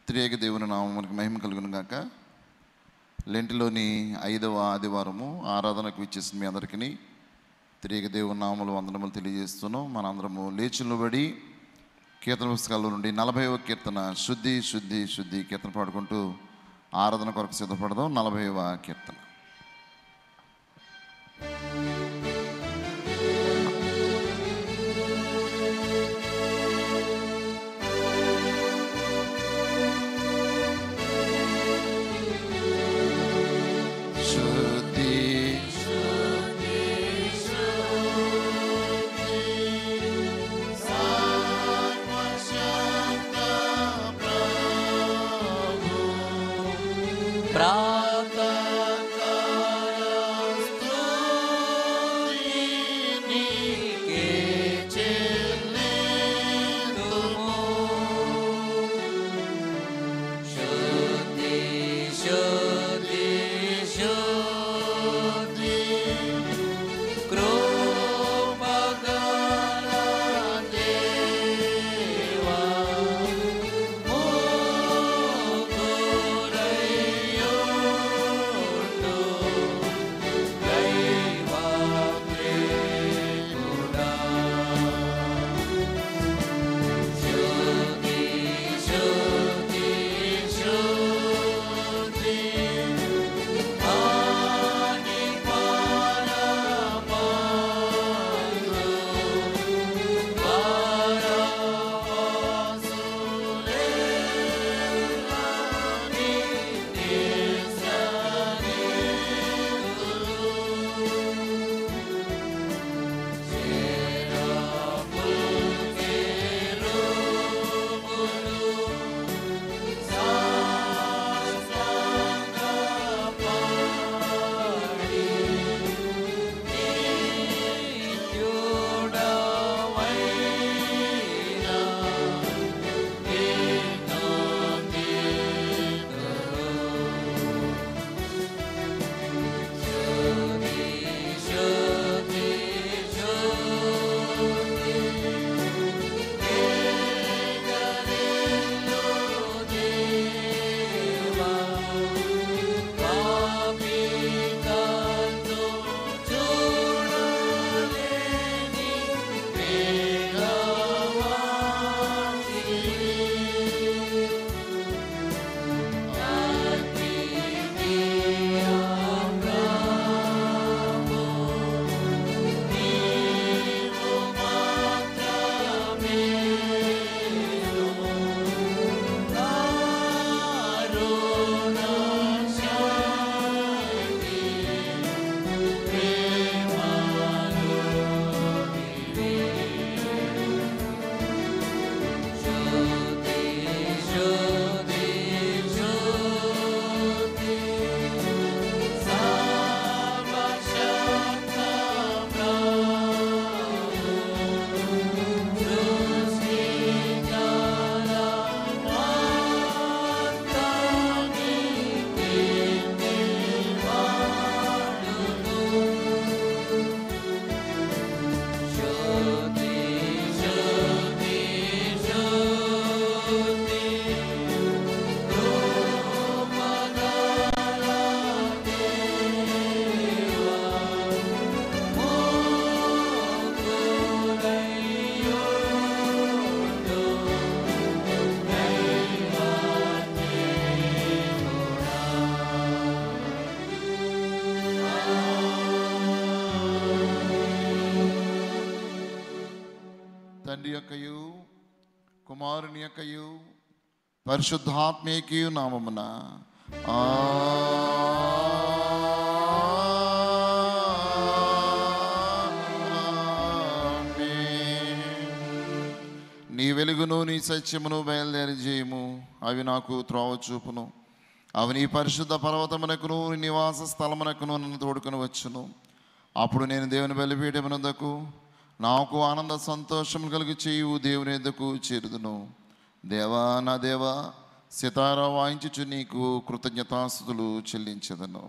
త్రియేక దేవుని నామమునికి మహిమ కలుగును గాక లెంటిలోని ఐదవ ఆదివారము ఆరాధనకు ఇచ్చేసిన మీ అందరికీ త్రియేక దేవుని నామములు వందనములు తెలియజేస్తున్నాం మనందరము లేచిలబడి కీర్తన పుస్తకాల నుండి నలభైవ కీర్తన శుద్ధి శుద్ధి శుద్ధి కీర్తన పాడుకుంటూ ఆరాధన కొరకు సిద్ధపడదాం నలభైవ కీర్తన శుద్ధి తండ్రి యొక్కయు కుమారుని యొక్కయు పరిశుద్ధాత్మేకయు నామమున ఆమేన్. నీ వెలుగును నీ సత్యమును బయలుదేరి చేయము అవి నాకు త్రోవ చూపును అవి నీ పరిశుద్ధ పర్వతమునకును నీ నివాస స్థలమునకును నన్ను తోడుకొని వచ్చును అప్పుడు నేను దేవుని బలిపీఠమునందుకు నాకు ఆనంద సంతోషం కలిగి చేయు దేవుని ఎద్దకు చేరుదును దేవా నా దేవా సితారా వాయించుచు నీకు కృతజ్ఞతాస్థుతులు చెల్లించదను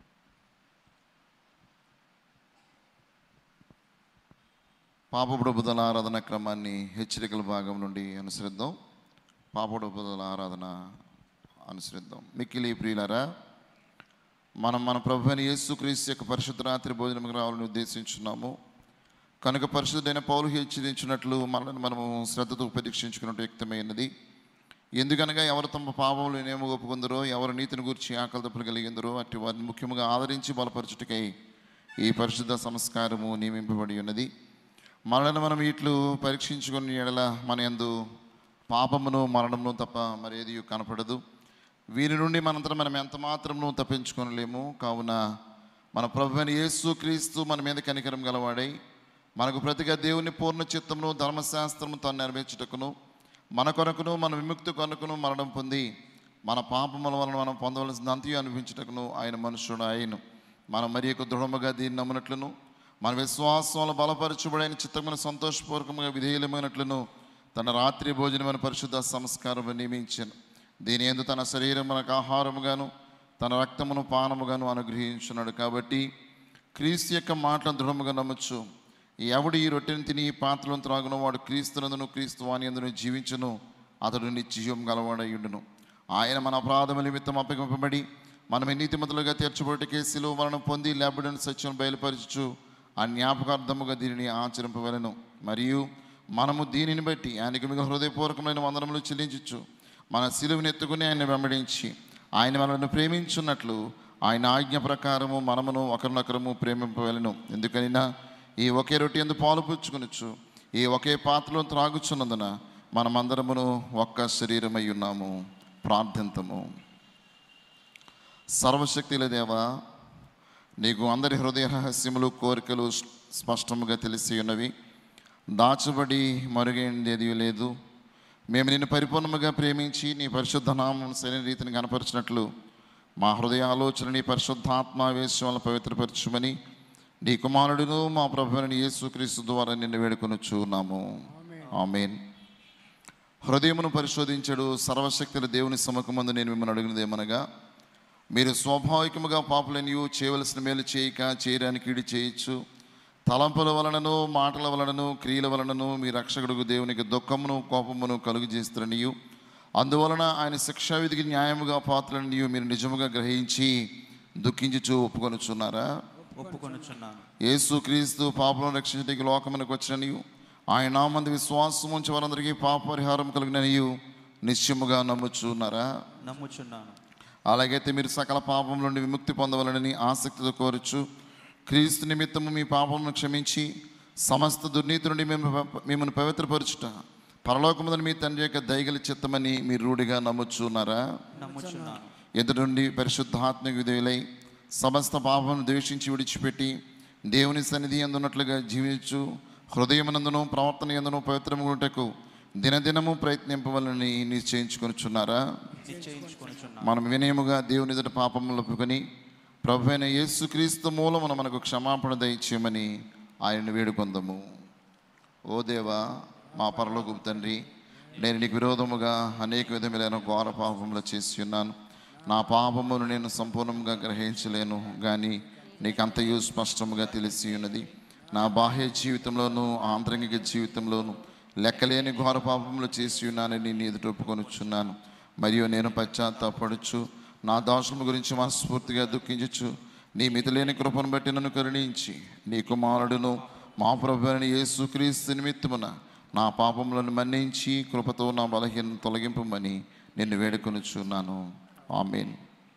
పాపపుడుబుదల ఆరాధన క్రమాన్ని హెచ్చరికల భాగం నుండి అనుసరిద్దాం పాపపుడుబుదల ఆరాధన అనుసరిద్దాం మిక్కిలి ప్రియులరా మనం మన ప్రభు అయిన యేసుక్రీస్తు యొక్క పరిశుద్ధ రాత్రి భోజనం రావాలని ఉద్దేశించున్నాము కనుక పరిశుద్ధైన పౌరు హెచ్చరించినట్లు మనల్ని మనము శ్రద్ధతో పరీక్షించుకున్నట్టు వ్యక్తమైనది ఎందుకనగా ఎవరు తమ పాపములు ఏమో ఒప్పుకుందరో ఎవరు నీతిని గురించి ఆకలి తప్పులు కలిగిందరో అట్టి వారిని ముఖ్యంగా ఆదరించి బలపరచుటకై ఈ పరిశుద్ధ సంస్కారము నియమింపబడి ఉన్నది మనల్ని మనం ఇట్లు పరీక్షించుకుని ఎడల మన యందు పాపమును మరణమును తప్ప మరేది కనపడదు వీరి నుండి మనంతరం మనం ఎంత మాత్రమును తప్పించుకొనలేము కావున మన ప్రభు అయిన యేసు క్రీస్తు మన మీద కనికరం గలవాడై మనకు ప్రతిగా దేవుని పూర్ణ చిత్తమును ధర్మశాస్త్రము తాను నెరవేర్చుటకును మన కొరకును మన విముక్తి కొరకును మరణం పొంది మన పాపముల వలన మనం పొందవలసిన అంతయు అనిపించుటకును ఆయన మనుషుడు ఆయన మనం మరి యొక్క దృఢముగా దీన్ని నమ్మునట్లును మన విశ్వాసంలో బలపరచుబడైన చిత్తమైన సంతోషపూర్వకంగా విధేయులమైనట్లును తన రాత్రి భోజనమైన పరిశుద్ధ సంస్కారం నియమించాను దీని ఎందు తన శరీరం మనకు ఆహారముగాను తన రక్తమును పానముగాను అనుగ్రహించున్నాడు కాబట్టి క్రీస్తు యొక్క మాటలను దృఢముగా నమ్మచ్చు ఎవడు ఈ రొట్టెని తిని ఈ పాత్రలను త్రాగును వాడు క్రీస్తునందును క్రీస్తు వాని అందును జీవించును అతడు నిత్యజీవం గలవాడయ్యుండును ఆయన మన అపరాధము నిమిత్తం అప్పగింపబడి మనం నీతిమంతులుగా తీర్చబడికే శిలువ మరణం పొంది లేబడిన సత్యం బయలుపరచు ఆ జ్ఞాపకార్థముగా దీనిని ఆచరింపవలను మరియు మనము దీనిని బట్టి ఆయనకి మిగ హృదయపూర్వకమైన వందనములు చెల్లించచ్చు మన శిలువని ఎత్తుకుని ఆయన వెంబడించి ఆయన మనల్ని ప్రేమించున్నట్లు ఆయన ఆజ్ఞ ప్రకారము మనమును ఒకరినొకరము ప్రేమింపవలను ఎందుకనినా ఈ ఒకే రొట్టె ఎందు పాలు పుచ్చుకొనొచ్చు ఈ ఒకే పాత్రలో త్రాగుచున్నందున మనమందరమును ఒక్క శరీరమై ఉన్నాము ప్రార్థింతము సర్వశక్తిల దేవా నీకు అందరి హృదయ రహస్యములు కోరికలు స్పష్టముగా తెలిసి ఉన్నవి దాచబడి మరుగైంది లేదు మేము నిన్ను పరిపూర్ణముగా ప్రేమించి నీ పరిశుద్ధ నామం సరైన రీతిని కనపరిచినట్లు మా హృదయ ఆలోచన నీ పరిశుద్ధాత్మావేశం వల్ల పవిత్రపరచుమని నీ కుమారుడును మా ప్రభువుని యేసుక్రీస్తు ద్వారా నిన్ను వేడుకొనుచు ఉన్నాము ఆమెన్ హృదయమును పరిశోధించడు సర్వశక్తుల దేవుని సముఖమందు నేను మిమ్మల్ని అడిగినదేమనగా మీరు స్వాభావికముగా పాపులనియు చేయవలసిన మేలు చేయక చేయడానికి ఇడి చేయొచ్చు తలంపుల వలనను మాటల వలనను క్రియల వలనను మీ రక్షకుడుకు దేవునికి దుఃఖమును కోపమును కలుగు చేస్తున్ననియు అందువలన ఆయన శిక్షావిధికి న్యాయముగా పాత్రలనియు మీరు నిజముగా గ్రహించి దుఃఖించుచు ఒప్పుకొనుచున్నారా ఒప్పుకొనుచున్నాను యేసు క్రీస్తు పాపలను రక్షించడానికి లోకమునకు వచ్చిననియు ఆయన నామందు విశ్వాసం ఉంచి వారందరికీ పాప పరిహారం కలిగిననియు నిశ్చయముగా నమ్ముచున్నారా నమ్ముచున్నాను అలాగైతే మీరు సకల పాపం నుండి విముక్తి పొందవలనని ఆసక్తితో కోరచ్చు క్రీస్తు నిమిత్తము మీ పాపమును క్షమించి సమస్త దుర్నీతి నుండి మేము మిమ్మల్ని పవిత్రపరచుట పరలోకముదని మీ తండ్రి యొక్క దయగల చిత్తమని మీరు రూఢిగా నమ్ముచున్నారా నమ్ముచున్నాను ఎదుటి నుండి పరిశుద్ధాత్మక విధేయులై సమస్త పాపం ద్వేషించి విడిచిపెట్టి దేవుని సన్నిధి అందున్నట్లుగా జీవించు హృదయమునందును ప్రవర్తన ఎందును పవిత్రముగుటకు దినదినము ప్రయత్నింపవలని నిశ్చయించుకొనుచున్నారా నిశ్చయించుకొనుచున్నాను మనం వినయముగా దేవుని ఎదుట పాపములు ఒప్పుకొని ప్రభు అయిన యేసుక్రీస్తు మూలమున మనకు క్షమాపణ దయచేయమని ఆయన్ని వేడుకొందము ఓ దేవా మా పరలోకపు తండ్రి నేను నీకు విరోధముగా అనేక విధములైన ఘోర పాపములు చేసి ఉన్నాను నా పాపమును నేను సంపూర్ణంగా గ్రహించలేను కానీ నీకు అంతయు స్పష్టముగా తెలిసి ఉన్నది నా బాహ్య జీవితంలోను ఆంతరంగిక జీవితంలోను లెక్కలేని ఘోర పాపములు చేసి ఉన్నానని నీ ఎదుట ఒప్పుకొనుచున్నాను మరియు నేను పశ్చాత్తాపడుచు నా దోషము గురించి మనస్ఫూర్తిగా దుఃఖించచ్చు నీ మితిలేని కృపను బట్టి నన్ను కరుణించి నీ కుమారుడును మా ప్రభు అయిన యేసుక్రీస్తు నిమిత్తమున నా పాపములను మన్నించి కృపతో నా బలహీన తొలగింపమని నిన్ను వేడుకొనుచున్నాను ఆమెన్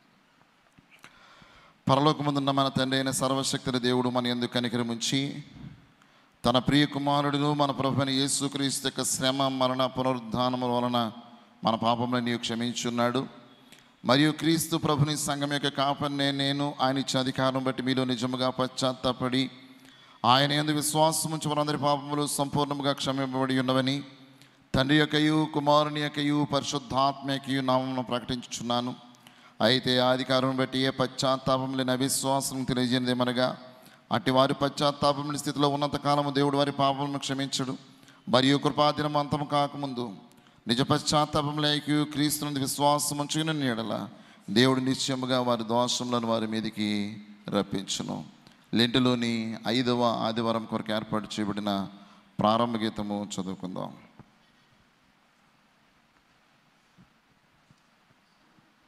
పరలోకముందున్న మన తండ్రి అయిన సర్వశక్తుల దేవుడు మన ఎందుకు కనికరముంచి తన ప్రియ కుమారుడును మన ప్రభుని యేసుక్రీస్తు యొక్క శ్రమ మరణ పునరుద్ధానముల వలన మన పాపములను నీవు క్షమించున్నాడు మరియు క్రీస్తు ప్రభుని సంఘం యొక్క కాపన్నే నేను ఆయన ఇచ్చిన అధికారం బట్టి మీలో నిజముగా పశ్చాత్తాపడి ఆయన ఎందు విశ్వాసం ఉంచి వారందరి పాపములు సంపూర్ణముగా క్షమింపబడి ఉన్నవని తండ్రి యొక్కయు కుమారుని యొక్కయు పరిశుద్ధాత్మ యొక్కయు నామమును ప్రకటించుచున్నాను అయితే ఆ అధికారం బట్టి ఏ పశ్చాత్తాపం లేని అవిశ్వాసం తెలియజేయనిదేమనగా అట్టి వారి పశ్చాత్తాపం లేని స్థితిలో ఉన్నంత కాలము దేవుడు వారి పాపములను క్షమించడు మరియు కృపాదినం అంతము కాకముందు నిజ పశ్చాత్తాపం లేక క్రీస్తునందు విశ్వాసం ఉంచుకుని నీడల దేవుడు నిశ్చయముగా వారి దోషములను వారి మీదకి రప్పించును లెంటిలోని ఐదవ ఆదివారం కొరకు ఏర్పాటు చేయబడిన ప్రారంభ గీతము చదువుకుందాం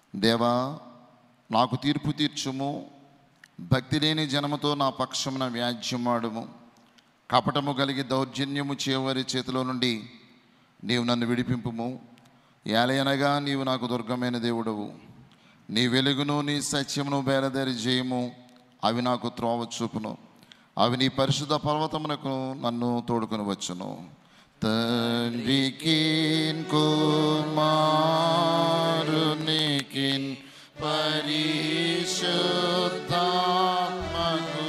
దేవా నాకు తీర్పు తీర్చుము భక్తి లేని జనముతో నా పక్షమున వ్యాజ్యమాడుము కపటము కలిగి దౌర్జన్యము చేయవారి చేతిలో నుండి నీవు నన్ను విడిపింపుము ఏలయనగా నీవు నాకు దుర్గమైన దేవుడవు నీ వెలుగును నీ సత్యమును బయలుదేరి చేయము అవి నాకు త్రోవ చూపును అవి నీ పరిశుద్ధ పర్వతమునకు నన్ను తోడుకొని వచ్చును తండ్రికిన్ కుమారునికిన్ పరిశుద్ధాత్మకు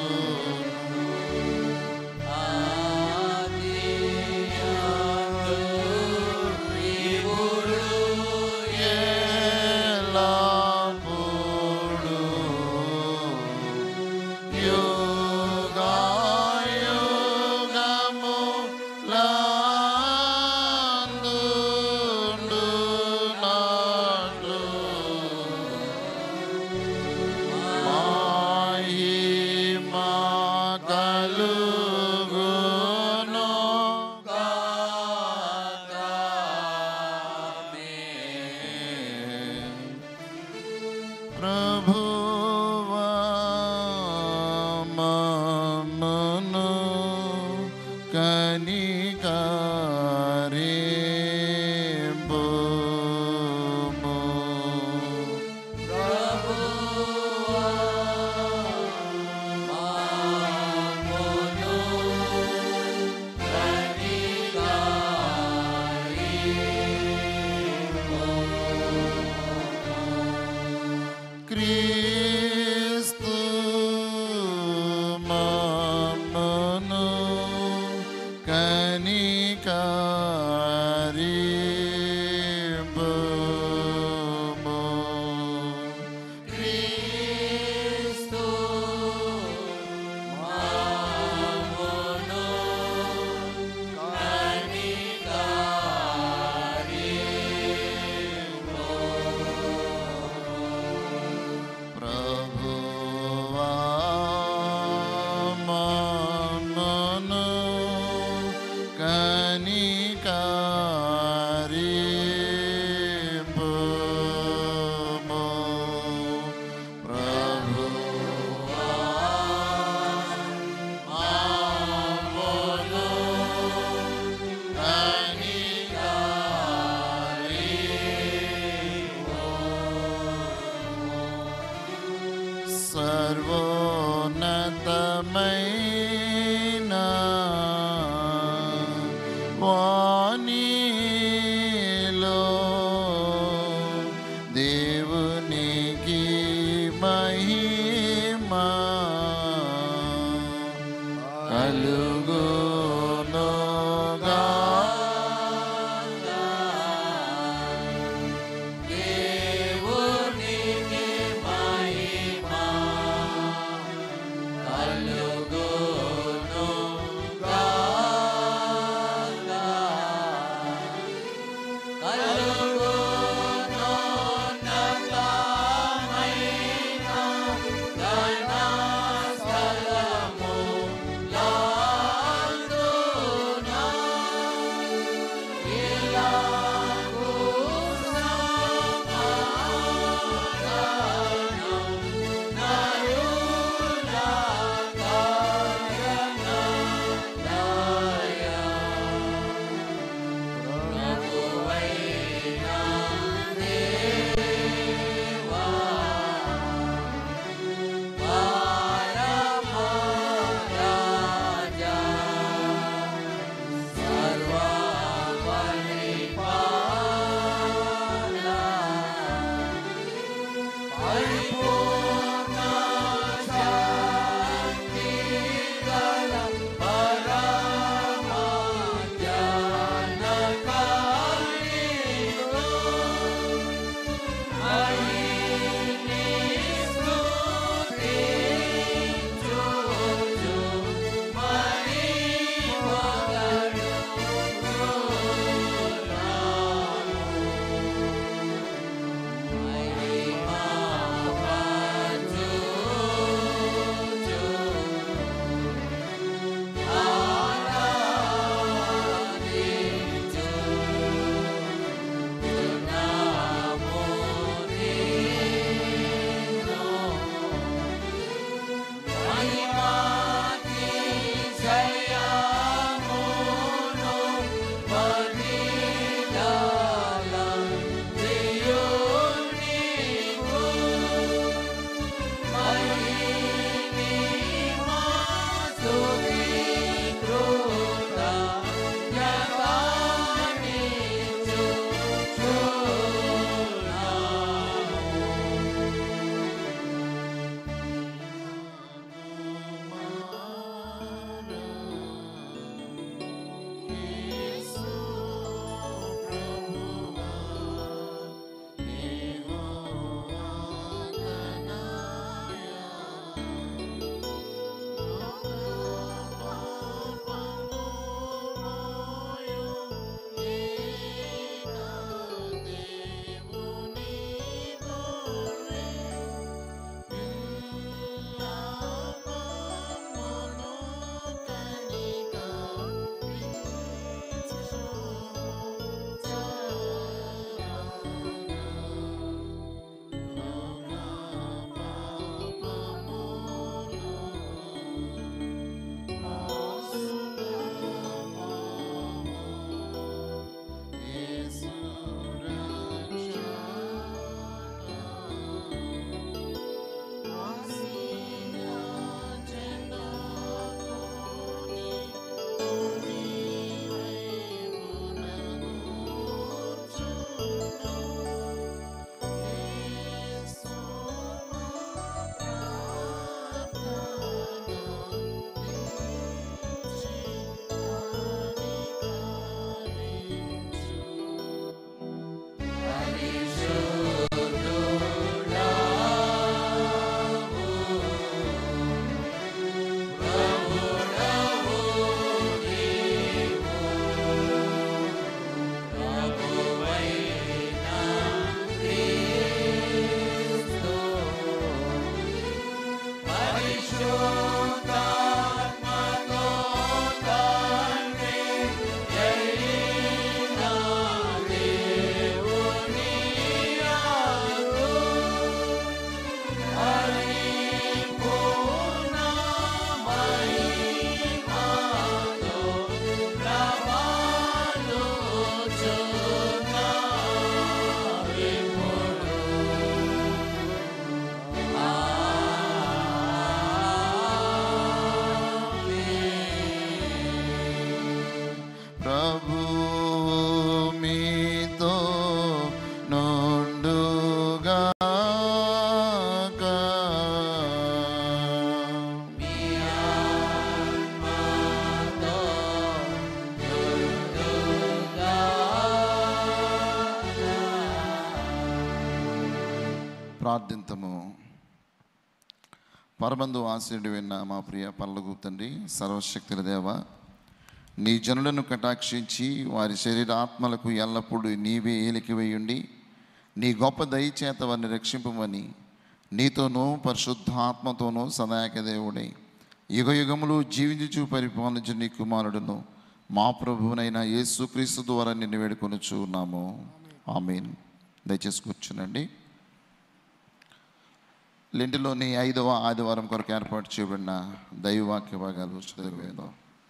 ఎల్లప్పుడూ ప్రభువా మమ్మను కనికరింపుము. క్రీస్తు మమ్మను కనికరింపుము. ప్రభువా మమ్మను కనికరింపుము. ప్రభువా మమ్మను సర్వోన్నతమైన వాణిలో దేవునికి మహిమా కలుగునుగా ప్రార్థింతము పరబంధు ఆశయుడు విన్న మా ప్రియ పల్లగు తండ్రి సర్వశక్తుల దేవ నీ జనులను కటాక్షించి వారి శరీర ఆత్మలకు ఎల్లప్పుడూ నీవే ఏలికి వేయుండి నీ గొప్ప దయచేత వారిని రక్షింపమని నీతోనూ పరిశుద్ధాత్మతోనూ సదాయక దేవుడై యుగ యుగములు జీవించు పరిపాలించు నీ కుమారుడును మా ప్రభువునైన యేసుక్రీస్తు ద్వారా నిన్ను వేడుకొనుచు ఉన్నాము ఆమెన్ దయచేసి కూర్చునండి లెంటిలోని ఐదవ ఆదివారం కొరకు ఏర్పాటు చేయబడిన దైవవాక్య భాగాలు చదివేదాం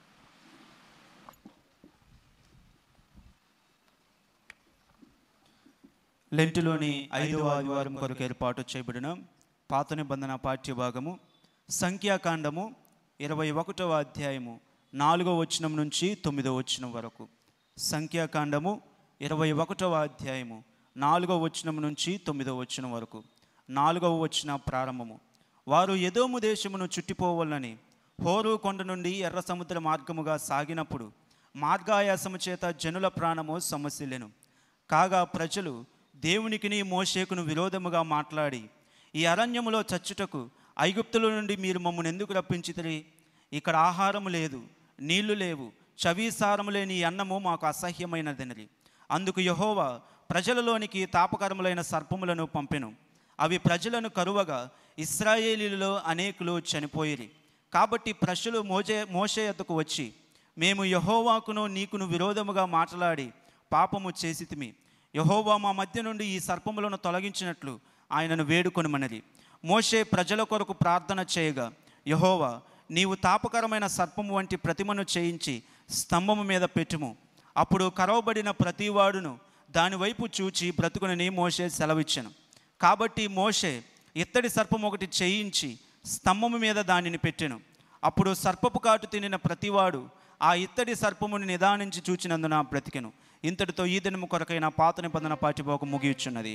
లెంటిలోని ఐదవ ఆదివారం కొరకు ఏర్పాటు చేయబడిన పాత నిబంధన పాఠ్య భాగము సంఖ్యాకాండము ఇరవై ఒకటవ అధ్యాయము నాలుగవ వచనం నుంచి తొమ్మిదవ వచనం వరకు సంఖ్యాకాండము ఇరవై ఒకటవ అధ్యాయము నాలుగవ వచనం నుంచి తొమ్మిదవ వచనం వరకు నాలుగవ వచన ప్రారంభము వారు ఎదోము దేశమును చుట్టిపోవాలని హోరు కొండ నుండి ఎర్ర సముద్ర మార్గముగా సాగినప్పుడు మార్గాయాసము చేత జనుల ప్రాణము సమస్యలెను కాగా ప్రజలు దేవునికిని మోషేకును విరోధముగా మాట్లాడి ఈ అరణ్యములో చచ్చుటకు ఐగుప్తుల నుండి మీరు మమ్మల్ని ఎందుకు రప్పించితిరి ఇక్కడ ఆహారము లేదు నీళ్లు లేవు చవీసారము లేని ఈ అన్నము మాకు అసహ్యమైనదనిది అందుకు యహోవా ప్రజలలోనికి తాపకరములైన సర్పములను పంపెను అవి ప్రజలను కరువగా ఇస్రాయేలీలలో అనేకులు చనిపోయిరి కాబట్టి ప్రజలు మోజే మోషే యొద్దకు వచ్చి మేము యహోవాకును నీకును విరోధముగా మాట్లాడి పాపము చేసితిమి యహోవా మా మధ్య నుండి ఈ సర్పములను తొలగించినట్లు ఆయనను వేడుకొనుమన్నది మోషే ప్రజల కొరకు ప్రార్థన చేయగా యహోవా నీవు తాపకరమైన సర్పము వంటి ప్రతిమను చేయించి స్తంభము మీద పెట్టుము అప్పుడు కరవబడిన ప్రతివాడును దానివైపు చూచి బ్రతుకునని మోషే సెలవిచ్చెను కాబట్టి మోషే ఇత్తడి సర్పం ఒకటి చేయించి స్తంభము మీద దానిని పెట్టెను అప్పుడు సర్పపు కాటు తినిన ప్రతివాడు ఆ ఇత్తడి సర్పమును నిదానించి చూచినందున బ్రతికెను ఇంతటితో ఈ దినము కొరకైన పాత నిబంధన పాఠ్యభాగం ముగియుచున్నది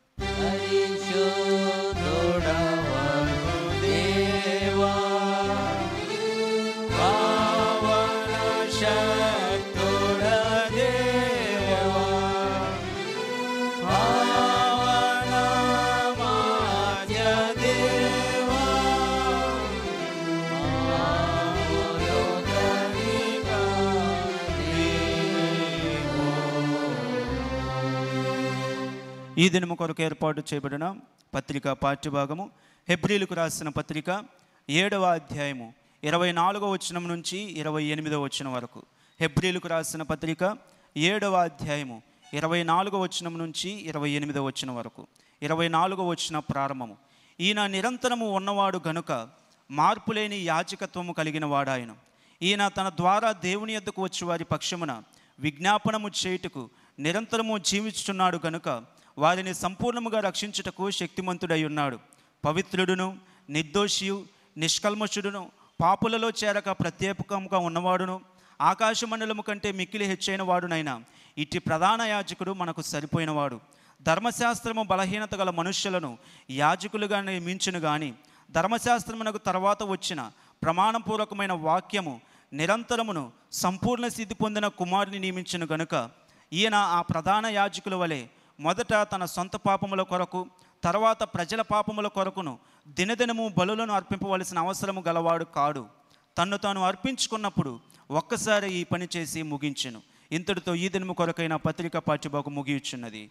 ఈ దినము కొరకు ఏర్పాటు చేయబడిన పత్రిక పాఠ్యభాగము హెబ్రిలకు రాసిన పత్రిక ఏడవ అధ్యాయము ఇరవై నాలుగవ వచనం నుంచి ఇరవై ఎనిమిదవ వచనం వరకు హెబ్రిలకు రాసిన పత్రిక ఏడవ అధ్యాయము ఇరవై నాలుగవ వచనం నుంచి ఇరవై ఎనిమిదవ వచనం వరకు ఇరవై నాలుగవ వచన ప్రారంభము ఈయన నిరంతరము ఉన్నవాడు గనుక మార్పులేని యాజకత్వము కలిగిన వాడాయను ఈయన తన ద్వారా దేవుని యొద్దకు వచ్చి వారి పక్షమున విజ్ఞాపనము చేయుటకు నిరంతరము జీవించుచున్నాడు గనుక వారిని సంపూర్ణముగా రక్షించుటకు శక్తిమంతుడై ఉన్నాడు పవిత్రుడును నిర్దోషియు నిష్కల్మషుడును పాపులలో చేరక ప్రత్యేకంగా ఉన్నవాడును ఆకాశమండలము కంటే మిక్కిలి హెచ్చైన వాడునైనా ఇట్టి ప్రధాన యాజకుడు మనకు సరిపోయినవాడు ధర్మశాస్త్రము బలహీనత గల మనుష్యులను యాజకులుగా నియమించును గాని ధర్మశాస్త్రమునకు తర్వాత వచ్చిన ప్రమాణపూర్వకమైన వాక్యము నిరంతరమును సంపూర్ణ సిద్ధి పొందిన కుమారుని నియమించును గనుక ఈయన ఆ ప్రధాన యాజకుల వలె మొదట తన సొంత పాపముల కొరకు తర్వాత ప్రజల పాపముల కొరకును దినదినము బలులను అర్పింపవలసిన అవసరము గలవాడు కాడు తన్ను తాను అర్పించుకున్నప్పుడు ఒక్కసారి ఈ పని చేసి ముగించెను ఇంతటితో ఈ దినము కొరకైన పత్రిక పాఠ్యభాగం ముగియుచున్నది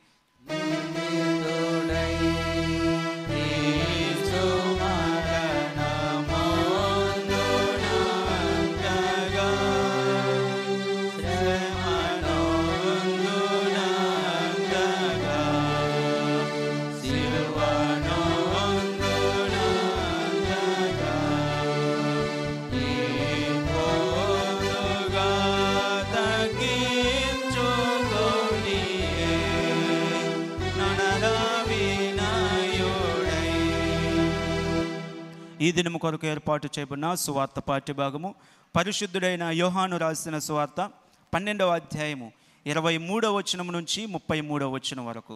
ఈ దినము కొరకు ఏర్పాటు చేయబడిన సువార్త పాఠ్యభాగము పరిశుద్ధుడైన యోహాను రాసిన సువార్త పన్నెండవ అధ్యాయము ఇరవై మూడవ వచనం నుంచి ముప్పై మూడవ వచనం వరకు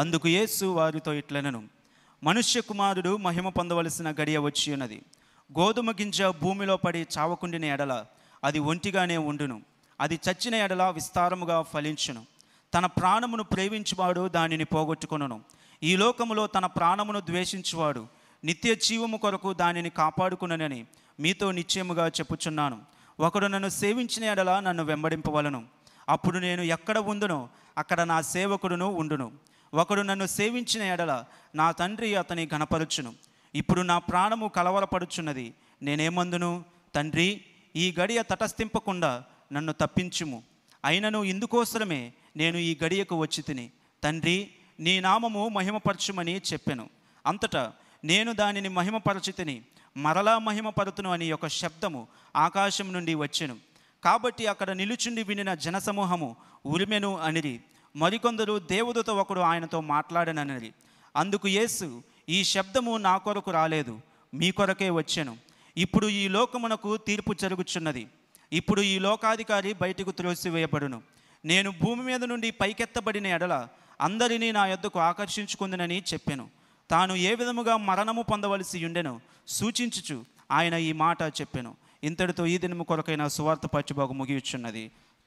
అందుకు యేసు వారితో ఇట్లనను మనుష్య కుమారుడు మహిమ పొందవలసిన గడియ వచ్చి ఉన్నది గోధుమ గింజ భూమిలో పడి చావకుండిన ఎడల అది ఒంటిగానే ఉండును అది చచ్చిన ఎడల విస్తారముగా ఫలించును తన ప్రాణమును ప్రేమించువాడు దానిని పోగొట్టుకొనును ఈ లోకములో తన ప్రాణమును ద్వేషించువాడు నిత్య జీవము కొరకు దానిని కాపాడుకునని మీతో నిశ్చయముగా చెప్పుచున్నాను ఒకడు నన్ను సేవించిన ఎడల నన్ను వెంబడింపవలను అప్పుడు నేను ఎక్కడ ఉండునో అక్కడ నా సేవకుడును ఉండును ఒకడు నన్ను సేవించిన ఎడల నా తండ్రి అతని గణపరుచును ఇప్పుడు నా ప్రాణము కలవరపడుచున్నది నేనేమందును తండ్రి ఈ గడియ తటస్థింపకుండా నన్ను తప్పించుము అయినను ఇందుకోసరమే నేను ఈ గడియకు వచ్చి తిని తండ్రి నీ నామము మహిమపరచుమని చెప్పెను అంతటా నేను దానిని మహిమపరచితిని మరలా మహిమపరుతును అని ఒక శబ్దము ఆకాశం నుండి వచ్చెను కాబట్టి అక్కడ నిలుచుండి వినిన జనసమూహము ఉరిమెను అనిరి మరికొందరు దేవదూత ఒకడు ఆయనతో మాట్లాడననిరి అందుకు యేసు ఈ శబ్దము నా కొరకు రాలేదు మీ కొరకే వచ్చెను ఇప్పుడు ఈ లోకమునకు తీర్పు జరుగుచున్నది ఇప్పుడు ఈ లోకాధికారి బయటకు త్రోసివేయబడును నేను భూమి మీద నుండి పైకెత్తబడిన ఎడల అందరినీ నా యొద్దకు ఆకర్షించుకుందునని చెప్పెను తాను ఏ విధముగా మరణము పొందవలసి ఉండెను సూచించుచు ఆయన ఈ మాట చెప్పెను ఇంతటితో ఈ దినము కొరకైన సువార్త పచ్చిబాగు ముగియుచున్నది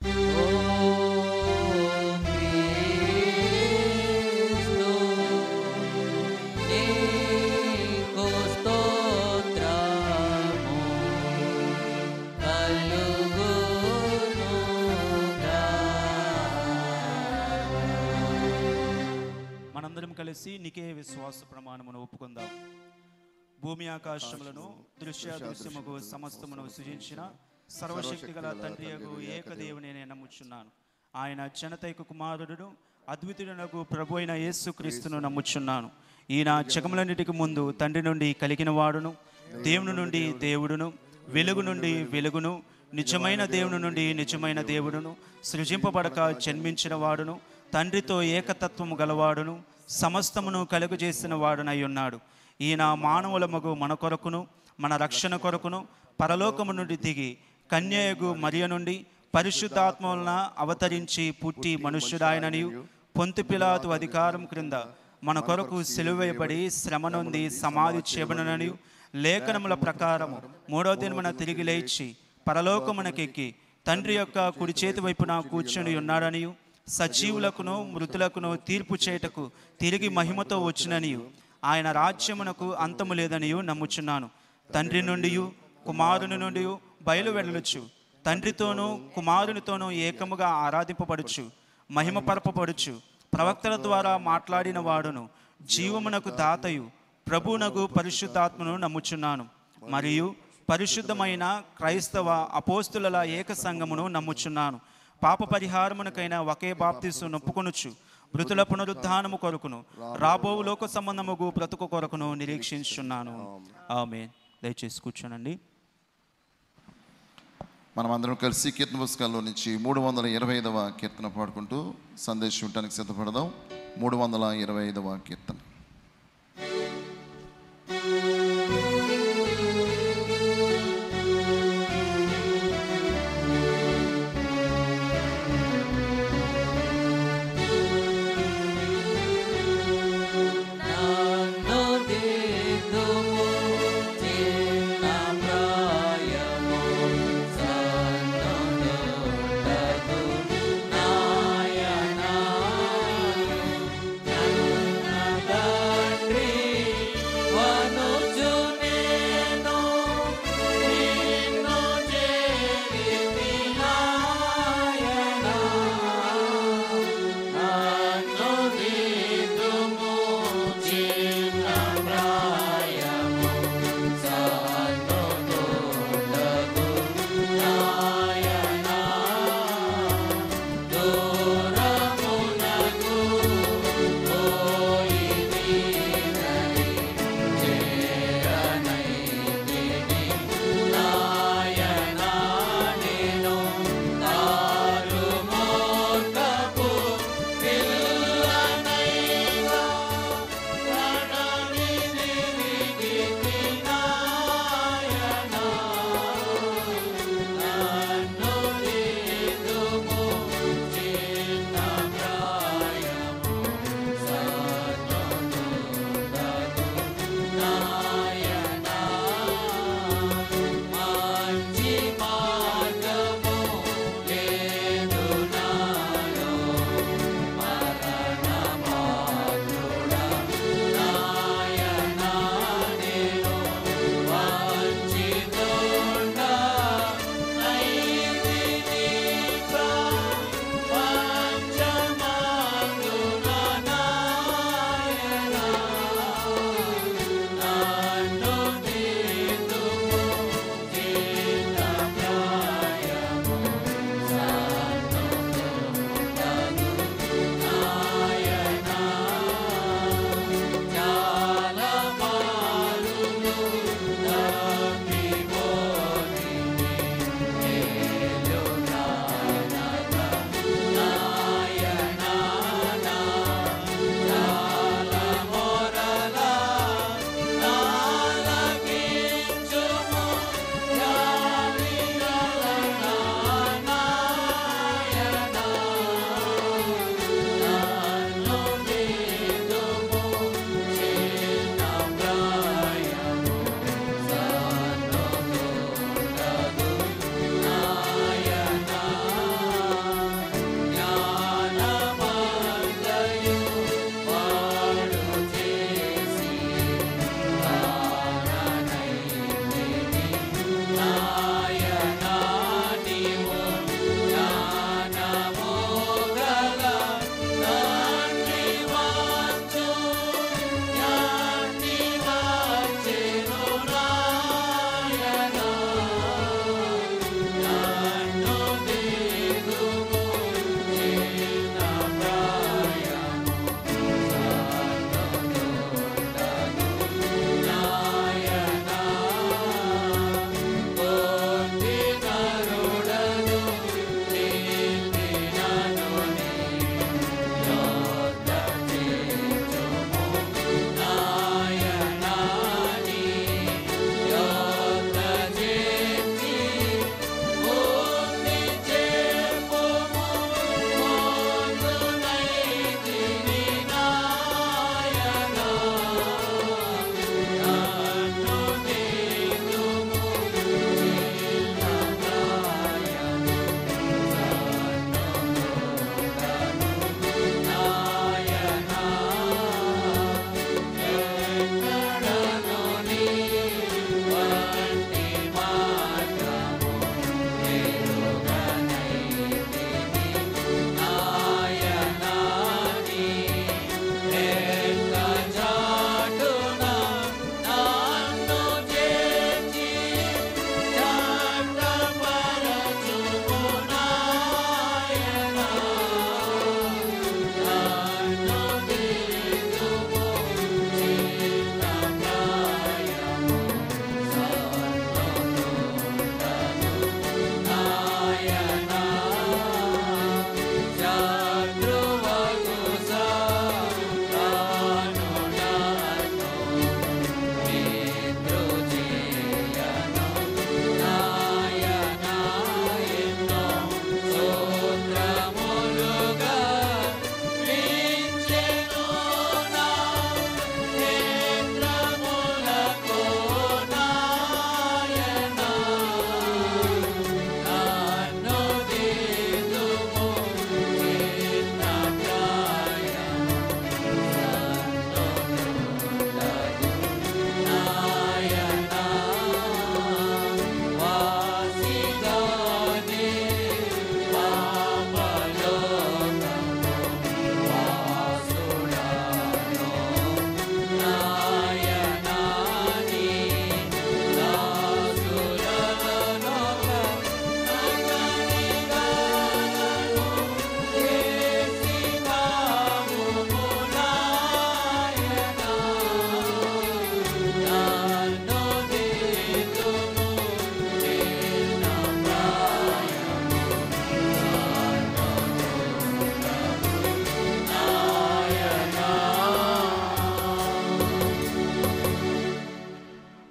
మనందరం కలిసి నీకే విశ్వాస ప్రమాణమును ఒప్పుకుందాం భూమి ఆకాశములను దృశ్య దృశ్యముకు సమస్తమును సృజించిన సర్వశక్తి గల తండ్రి ఏకదేవుని నేను నమ్ముచున్నాను ఆయన జనతైక కుమారుడును అద్వితుడనకు ప్రభు అయిన యేసుక్రీస్తును నమ్ముచున్నాను ఈయన జగములన్నిటికి ముందు తండ్రి నుండి కలిగిన వాడును దేవుని నుండి దేవుడును వెలుగు నుండి వెలుగును నిజమైన దేవుని నుండి నిజమైన దేవుడును సృజింపబడక జన్మించిన వాడును తండ్రితో ఏకతత్వము గలవాడును సమస్తమును కలుగజేసిన వాడునై ఉన్నాడు ఈయన మానవుల మగు మన కొరకును మన రక్షణ కొరకును పరలోకము నుండి దిగి కన్యయగు మరియ నుండి పరిశుద్ధాత్మ వలన అవతరించి పుట్టి మనుష్యుడాయననియు పొంతు పిలాతు అధికారం క్రింద మన కొరకు సెలువేయబడి శ్రమ నొంది సమాధి చేయబడననియు లేఖనముల ప్రకారము మూడో దినమున తిరిగి లేచి పరలోకమునకెక్కి తండ్రి యొక్క కుడి చేతి వైపున కూర్చొని ఉన్నాడనియు సజీవులకును మృతులకును తీర్పు చేయుటకు తిరిగి మహిమతో వచ్చిననియు ఆయన రాజ్యమునకు అంతము లేదనియు నమ్ముచున్నాను తండ్రి నుండి కుమారుని నుండి బయలు వెళ్ళొచ్చు తండ్రితోనూ కుమారునితోనూ ఏకముగా ఆరాధింపబడుచు మహిమపరపబడుచు ప్రవక్తల ద్వారా మాట్లాడిన వాడును జీవమునకు దాతయు ప్రభువునకు పరిశుద్ధాత్మను నమ్ముచున్నాను మరియు పరిశుద్ధమైన క్రైస్తవ అపోస్తుల ఏక సంఘమును నమ్ముచున్నాను పాప పరిహారమునకైన ఒకే బాప్తిసు నొప్పుకొనుచు మృతుల పునరుద్ధానము కొరకును రాబో లోక సంబంధముగు బ్రతుకు కొరకును నిరీక్షించున్నాను ఆమె దయచేసి కూర్చోనండి మనం అందరం కలిసి కీర్తన పుస్తకాల్లో నుంచి మూడు వందల ఇరవై ఐదవ కీర్తన పాడుకుంటూ సందేశం ఇవ్వటానికి సిద్ధపడదాం మూడు వందల ఇరవై ఐదవ కీర్తన నన్ను దిద్దుము చిన్న ప్రాయము సన్నుండుటకు నాయనా నన్నగా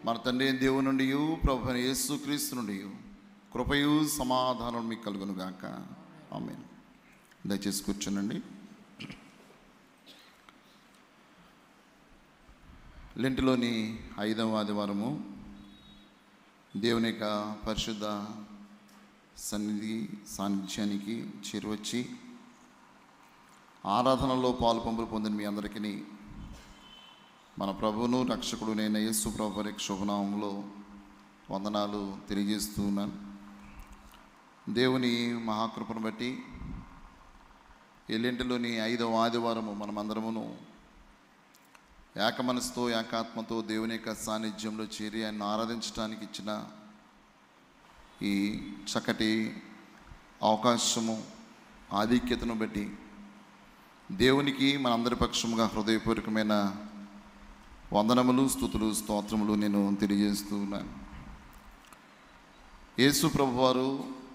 మన తండ్రి అయిన దేవుని నుండి ప్రభు అయిన యేసుక్రీస్తు నుండి కృపయు సమాధానం మీకు కలుగును గాక ఆమె దయచేసి కూర్చోనండి లెంటిలోని ఐదవ ఆదివారము దేవుని యొక్క పరిశుద్ధ సన్నిధి సాన్నిధ్యానికి చేరువచ్చి ఆరాధనలో పాలు పంపులు పొందిన మీ అందరికీ మన ప్రభువును రక్షకుడు నేను యేసు ప్రభు వారి శుభనామంలో వందనాలు తెలియజేస్తూ ఉన్నాను దేవుని మహాకృపను బట్టి ఎల్లింటిలోని ఐదవ ఆదివారము మనమందరమును ఏక మనసుతో ఏకాత్మతో దేవుని యొక్క సాన్నిధ్యంలో చేరి ఆయన ఆరాధించడానికి ఇచ్చిన ఈ చక్కటి అవకాశము ఆధిక్యతను బట్టి దేవునికి మనందరి పక్షముగా హృదయపూర్వకమైన వందనములు స్థుతులు స్తోత్రములు నేను తెలియజేస్తూ ఉన్నాను యేసు ప్రభువారు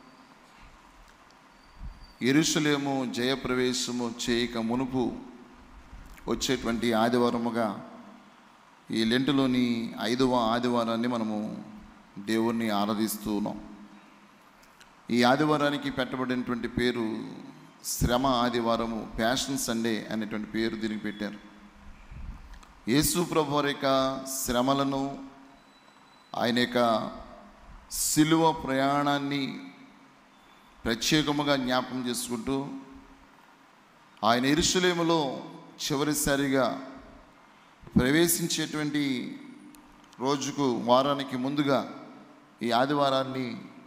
ఎరుషలేము జయప్రవేశము చేయక మునుపు వచ్చేటువంటి ఆదివారముగా ఈ లెంటులోని ఐదవ ఆదివారాన్ని మనము దేవుణ్ణి ఆరాధిస్తూ ఉన్నాం ఈ ఆదివారానికి పెట్టబడినటువంటి పేరు శ్రమ ఆదివారము ప్యాషన్ సండే అనేటువంటి పేరు దీనికి పెట్టారు యేసు ప్రభు వారి యొక్క శ్రమలను ఆయన యొక్క సిలువ ప్రయాణాన్ని ప్రత్యేకముగా జ్ఞాపకం చేసుకుంటూ ఆయన ఇరుషులేములో చివరిసారిగా ప్రవేశించేటువంటి రోజుకు వారానికి ముందుగా ఈ ఆదివారాన్ని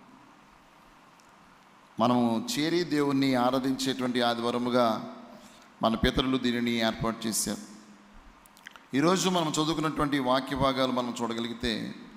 మనము చేరి దేవుణ్ణి ఆరాధించేటువంటి ఆదివారముగా మన పితరులు దీనిని ఏర్పాటు చేశారు ఈరోజు మనం చదువుకున్నటువంటి వాక్య భాగాలు మనం చూడగలిగితే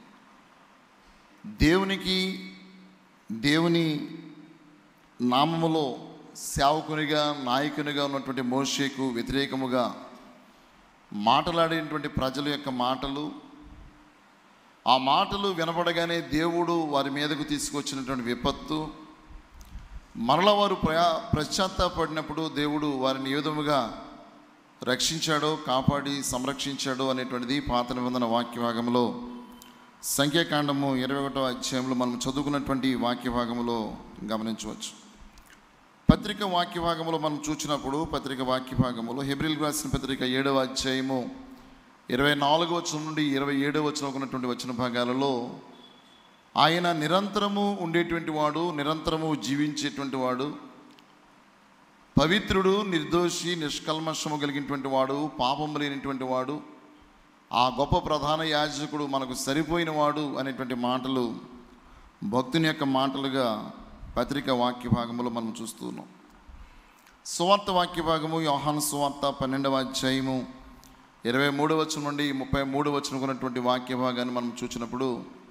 దేవునికి దేవుని నామములో సేవకునిగా నాయకునిగా ఉన్నటువంటి మోషేకు వ్యతిరేకముగా మాట్లాడేటువంటి ప్రజల యొక్క మాటలు ఆ మాటలు వినపడగానే దేవుడు వారి మీదకు తీసుకొచ్చినటువంటి విపత్తు మరల వారు ప్రయా పశ్చాత్తాపడినప్పుడు దేవుడు వారిని ఏ విధముగా రక్షించాడో కాపాడి సంరక్షించాడో అనేటువంటిది పాత నిబంధన వాక్య భాగంలో సంఖ్యాకాండము ఇరవై ఒకటో అధ్యాయంలో మనం చదువుకున్నటువంటి వాక్య భాగంలో గమనించవచ్చు పత్రిక వాక్య భాగంలో మనం చూసినప్పుడు పత్రిక వాక్య భాగంలో హెబ్రిల్ రాసిన పత్రిక ఏడవ అధ్యాయము ఇరవై నాలుగో వచనం నుండి ఇరవై ఏడవ వచనం ఉన్నటువంటి వచ్చిన భాగాలలో ఆయన నిరంతరము ఉండేటువంటి వాడు నిరంతరము జీవించేటువంటి వాడు పవిత్రుడు నిర్దోషి నిష్కల్మషము కలిగినటువంటి వాడు పాపము లేనిటువంటి వాడు ఆ గొప్ప ప్రధాన యాజకుడు మనకు సరిపోయిన వాడు అనేటువంటి మాటలు భక్తుని యొక్క మాటలుగా పత్రిక వాక్య భాగంలో మనం చూస్తున్నాం సువార్త వాక్య భాగము యోహాను సువార్త పన్నెండవ అధ్యాయము ఇరవై మూడవ వచనం నుండి ముప్పై మూడు వచనం ఉన్నటువంటి వాక్య భాగాన్ని మనం చూసినప్పుడు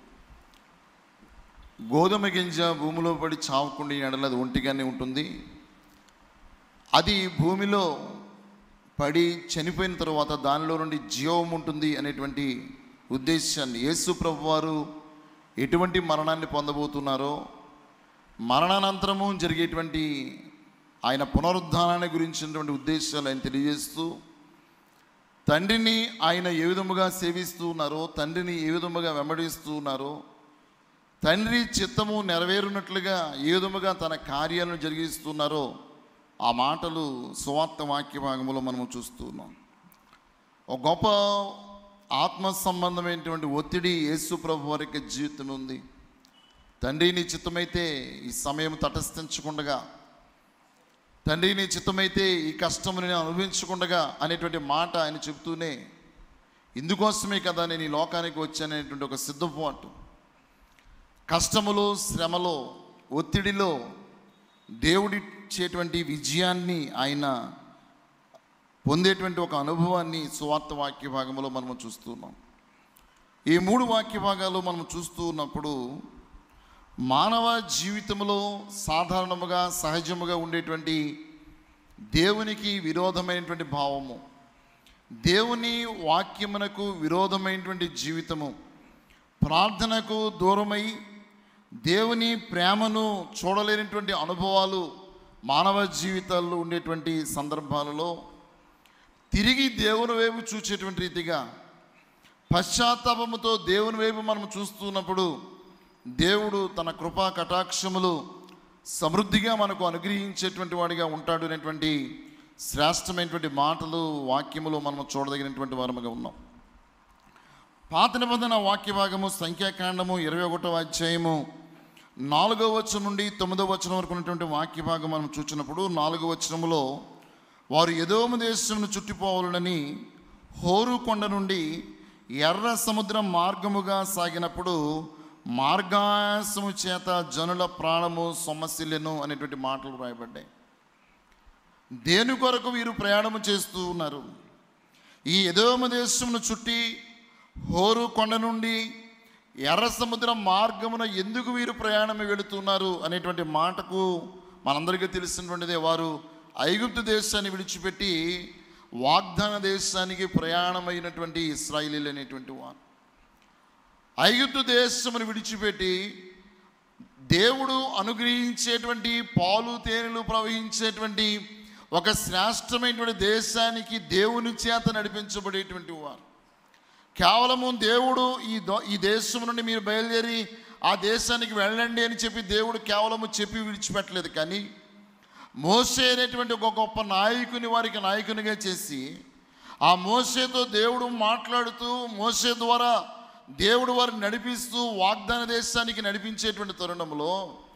గోధుమ గింజ భూమిలో పడి చావకుండా ఎడల అది ఒంటిగానే ఉంటుంది అది భూమిలో పడి చనిపోయిన తర్వాత దానిలో నుండి జీవం ఉంటుంది అనేటువంటి ఉద్దేశాన్ని యేసు ప్రభు వారు ఎటువంటి మరణాన్ని పొందబోతున్నారో మరణానంతరము జరిగేటువంటి ఆయన పునరుద్ధానాన్ని గురించినటువంటి ఉద్దేశాలు ఆయన తెలియజేస్తూ తండ్రిని ఆయన ఏ విధముగా సేవిస్తూ ఉన్నారో తండ్రిని ఏ విధముగా వెంబడిస్తూ ఉన్నారో తండ్రి చిత్తము నెరవేరునట్లుగా ఏ విధముగా తన కార్యాలను జరిగిస్తున్నారో ఆ మాటలు సువార్త వాక్య భాగంలో మనము చూస్తున్నాం ఒక గొప్ప ఆత్మ సంబంధమైనటువంటి ఒత్తిడి యేసు ప్రభు వారి యొక్క జీవితం ఉంది తండ్రి నీ చిత్తమైతే ఈ సమయం తటస్థించకుండగా తండ్రి నీ చిత్తమైతే ఈ కష్టము నేను అనుభవించకుండగా అనేటువంటి మాట ఆయన చెబుతూనే ఇందుకోసమే కదా నేను ఈ లోకానికి వచ్చాననేటువంటి ఒక సిద్ధపాటు కష్టములో శ్రమలో ఒత్తిడిలో దేవుడిచ్చేటువంటి విజయాన్ని ఆయన పొందేటువంటి ఒక అనుభవాన్ని సువార్త వాక్య భాగంలో మనం చూస్తున్నాం ఈ మూడు వాక్య భాగాలు మనం చూస్తూ ఉన్నప్పుడు మానవ జీవితంలో సాధారణముగా సహజముగా ఉండేటువంటి దేవునికి విరోధమైనటువంటి భావము దేవుని వాక్యమునకు విరోధమైనటువంటి జీవితము ప్రార్థనకు దూరమై దేవుని ప్రేమను చూడలేనటువంటి అనుభవాలు మానవ జీవితాల్లో ఉండేటువంటి సందర్భాలలో తిరిగి దేవుని వైపు చూచేటువంటి రీతిగా పశ్చాత్తాపముతో దేవుని వైపు మనం చూస్తున్నప్పుడు దేవుడు తన కృపా కటాక్షములు సమృద్ధిగా మనకు అనుగ్రహించేటువంటి వాడిగా ఉంటాడు అనేటువంటి శ్రేష్టమైనటువంటి మాటలు వాక్యములు మనం చూడదగినటువంటి వారముగా ఉన్నాం పాత నిబంధన వాక్య భాగము సంఖ్యాకాండము ఇరవై ఒకటో అధ్యాయము నాలుగో వచనం నుండి తొమ్మిదో వచనం వరకు ఉన్నటువంటి వాక్య భాగం మనం చూసినప్పుడు నాలుగో వచనములో వారు ఎదోమ దేశమును చుట్టిపోవాలని హోరు కొండ నుండి ఎర్ర సముద్రం మార్గముగా సాగినప్పుడు మార్గాసము చేత జనుల ప్రాణము సొమ్మసిల్లెను అనేటువంటి మాటలు రాయబడ్డాయి దేని కొరకు వీరు ప్రయాణము చేస్తూ ఉన్నారు ఈ ఎదోమ దేశమును చుట్టి హోరు కొండ నుండి ఎర్ర సముద్రం మార్గమున ఎందుకు వీరు ప్రయాణం వెళుతున్నారు అనేటువంటి మాటకు మనందరికీ తెలిసినటువంటిదే వారు ఐగుప్తు దేశాన్ని విడిచిపెట్టి వాగ్దాన దేశానికి ప్రయాణమైనటువంటి ఇస్రాయిలీలు అనేటువంటి వారు ఐగుప్తు దేశమును విడిచిపెట్టి దేవుడు అనుగ్రహించేటువంటి పాలు తేనెలు ప్రవహించేటువంటి ఒక శ్రేష్టమైనటువంటి దేశానికి దేవుని చేత నడిపించబడేటువంటి వారు కేవలము దేవుడు ఈ దో ఈ దేశం నుండి మీరు బయలుదేరి ఆ దేశానికి వెళ్ళండి అని చెప్పి దేవుడు కేవలము చెప్పి విడిచిపెట్టలేదు కానీ మోసే అనేటువంటి ఒక గొప్ప నాయకుని వారికి నాయకునిగా చేసి ఆ మోసేతో దేవుడు మాట్లాడుతూ మోసే ద్వారా దేవుడు వారిని నడిపిస్తూ వాగ్దాన దేశానికి నడిపించేటువంటి తరుణంలో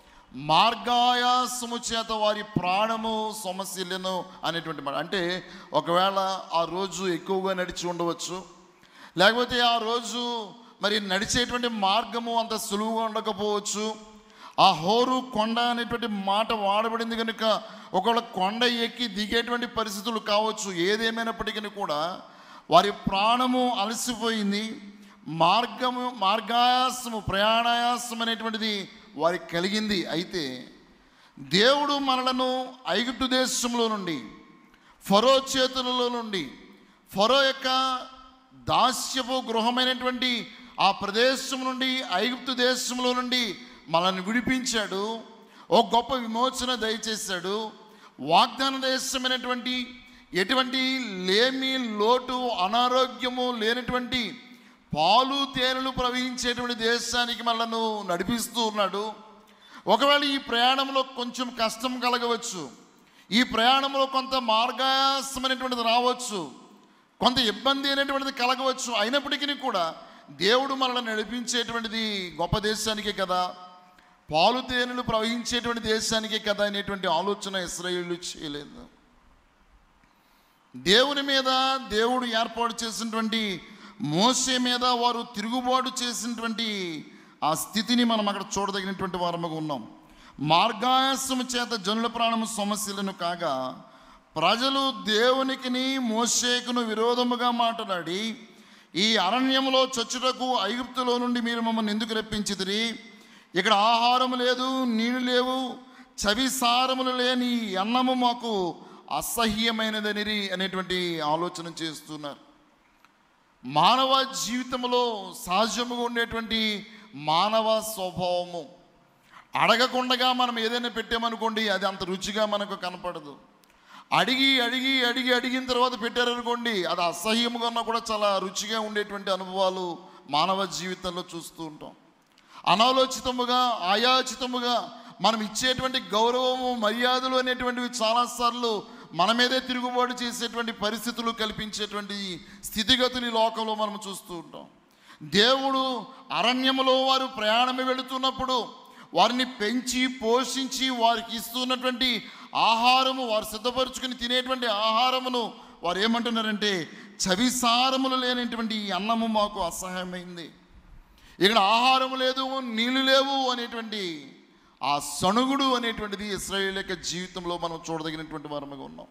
మార్గాయాసము చేత వారి ప్రాణము సమస్యలను అనేటువంటి మాట అంటే ఒకవేళ ఆ రోజు ఎక్కువగా నడిచి ఉండవచ్చు లేకపోతే ఆ రోజు మరి నడిచేటువంటి మార్గము అంత సులువుగా ఉండకపోవచ్చు ఆ హోరు కొండ అనేటువంటి మాట వాడబడింది కనుక ఒకవేళ కొండ ఎక్కి దిగేటువంటి పరిస్థితులు కావచ్చు ఏదేమైనప్పటికీ కూడా వారి ప్రాణము అలసిపోయింది మార్గము మార్గాయాసము ప్రయాణాయాసం అనేటువంటిది వారికి కలిగింది అయితే దేవుడు మనలను ఐగుప్తు దేశంలో నుండి ఫరో చేతులలో నుండి ఫరో యొక్క దాస్యపు గృహమైనటువంటి ఆ ప్రదేశం నుండి ఐగుప్తు దేశంలో నుండి మనల్ని విడిపించాడు ఓ గొప్ప విమోచన దయచేశాడు వాగ్దాన దేశమైనటువంటి ఎటువంటి లేమి లోటు అనారోగ్యము లేనటువంటి పాలు తేనెలు ప్రవహించేటువంటి దేశానికి మనలను నడిపిస్తూ ఉన్నాడు ఒకవేళ ఈ ప్రయాణంలో కొంచెం కష్టం కలగవచ్చు ఈ ప్రయాణంలో కొంత మార్గాసమైనటువంటిది రావచ్చు కొంత ఇబ్బంది అనేటువంటిది కలగవచ్చు అయినప్పటికీ కూడా దేవుడు మనల్ని నడిపించేటువంటిది గొప్ప దేశానికే కదా పాలు తేనెలు ప్రవహించేటువంటి దేశానికే కదా అనేటువంటి ఆలోచన ఇస్రాయేళ్ళు చేయలేదు దేవుని మీద దేవుడు ఏర్పాటు చేసినటువంటి మోసే మీద వారు తిరుగుబాటు చేసినటువంటి ఆ స్థితిని మనం అక్కడ చూడదగినటువంటి వారముగా ఉన్నాం మార్గాయాసము చేత జనుల ప్రాణము సమస్యలను కాగా ప్రజలు దేవునికిని మోసేకును విరోధముగా మాట్లాడి ఈ అరణ్యములో చచ్చుటకు ఐగుప్తులో నుండి మీరు మమ్మల్ని ఎందుకు రప్పించిదిరి ఇక్కడ ఆహారం లేదు నీళ్లు లేవు చవిసారములు లేని ఈ అన్నము మాకు అసహ్యమైనదనిరి అనేటువంటి ఆలోచన చేస్తున్నారు మానవ జీవితంలో సహజముగా ఉండేటువంటి మానవ స్వభావము అడగకుండగా మనం ఏదైనా పెట్టామనుకోండి అది అంత రుచిగా మనకు కనపడదు అడిగి అడిగి అడిగి అడిగిన తర్వాత పెట్టారనుకోండి అది అసహ్యముగా ఉన్నా కూడా చాలా రుచిగా ఉండేటువంటి అనుభవాలు మానవ జీవితంలో చూస్తూ ఉంటాం అనాలోచితముగా ఆయాచితముగా మనం ఇచ్చేటువంటి గౌరవము మర్యాదలు అనేటువంటివి చాలాసార్లు మన మీదే తిరుగుబాటు చేసేటువంటి పరిస్థితులు కల్పించేటువంటి స్థితిగతులు ఈ లోకంలో మనం చూస్తూ ఉంటాం దేవుడు అరణ్యములో వారు ప్రయాణం వెళుతున్నప్పుడు వారిని పెంచి పోషించి వారికి ఇస్తున్నటువంటి ఆహారము వారు సిద్ధపరుచుకుని తినేటువంటి ఆహారమును వారు ఏమంటున్నారంటే చవిసారములు లేనటువంటి ఈ అన్నము మాకు అసహాయమైంది ఇక్కడ ఆహారం లేదు నీళ్లు లేవు అనేటువంటి ఆ సణుగుడు అనేటువంటిది ఇస్రాయేల్ యొక్క జీవితంలో మనం చూడదగినటువంటి వారముగా ఉన్నాం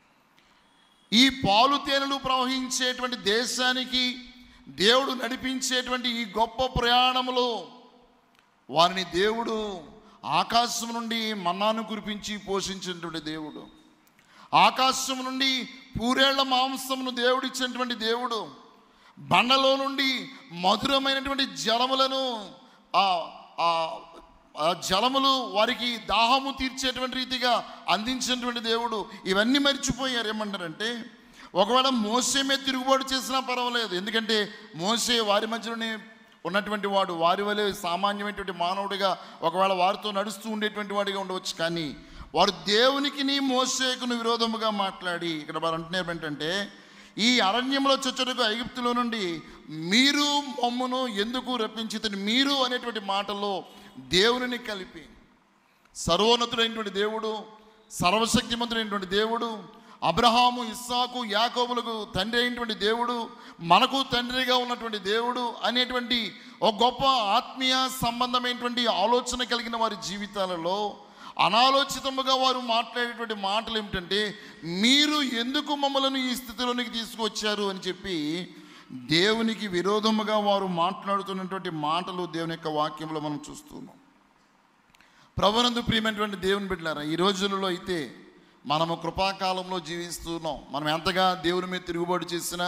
ఈ పాలు తేనెలు ప్రవహించేటువంటి దేశానికి దేవుడు నడిపించేటువంటి ఈ గొప్ప ప్రయాణములో వారిని దేవుడు ఆకాశం నుండి మన్నాను కురిపించి పోషించినటువంటి దేవుడు ఆకాశం నుండి పూరేళ్ల మాంసమును దేవుడిచ్చినటువంటి దేవుడు బండలో నుండి మధురమైనటువంటి జలములను ఆ ఆ ఆ జలములు వారికి దాహము తీర్చేటువంటి రీతిగా అందించినటువంటి దేవుడు ఇవన్నీ మర్చిపోయారు ఏమంటారంటే ఒకవేళ మోసే మీద తిరుగుబాటు చేసినా పర్వాలేదు ఎందుకంటే మోసే వారి మధ్యలోనే ఉన్నటువంటి వాడు వారి వలె సామాన్యమైనటువంటి మానవుడిగా ఒకవేళ వారితో నడుస్తూ ఉండేటువంటి వాడిగా ఉండవచ్చు కానీ వారు దేవునికి నీ మోసేకును విరోధముగా మాట్లాడి ఇక్కడ వారు అంటున్నారు ఏంటంటే ఈ అరణ్యంలో చొచ్చుటకు ఐగుప్తులో నుండి మీరు మమ్మను ఎందుకు రప్పించి మీరు అనేటువంటి మాటలో దేవునిని కలిపి సర్వోన్నతుడైనటువంటి దేవుడు సర్వశక్తిమంతుడైనటువంటి దేవుడు అబ్రహాము ఇస్సాకు యాకోబులకు తండ్రి అయినటువంటి దేవుడు మనకు తండ్రిగా ఉన్నటువంటి దేవుడు అనేటువంటి ఒక గొప్ప ఆత్మీయ సంబంధమైనటువంటి ఆలోచన కలిగిన వారి జీవితాలలో అనాలోచితముగా వారు మాట్లాడేటువంటి మాటలు ఏమిటంటే మీరు ఎందుకు మమ్మల్ని ఈ స్థితిలోనికి తీసుకువచ్చారు అని చెప్పి దేవునికి విరోధముగా వారు మాట్లాడుతున్నటువంటి మాటలు దేవుని యొక్క వాక్యంలో మనం చూస్తున్నాం ప్రభునందు ప్రియమైనటువంటి దేవుని బిడ్డలారా ఈ రోజులలో అయితే మనము కృపాకాలంలో జీవిస్తున్నాం మనం ఎంతగా దేవుని మీద తిరుగుబాటు చేసినా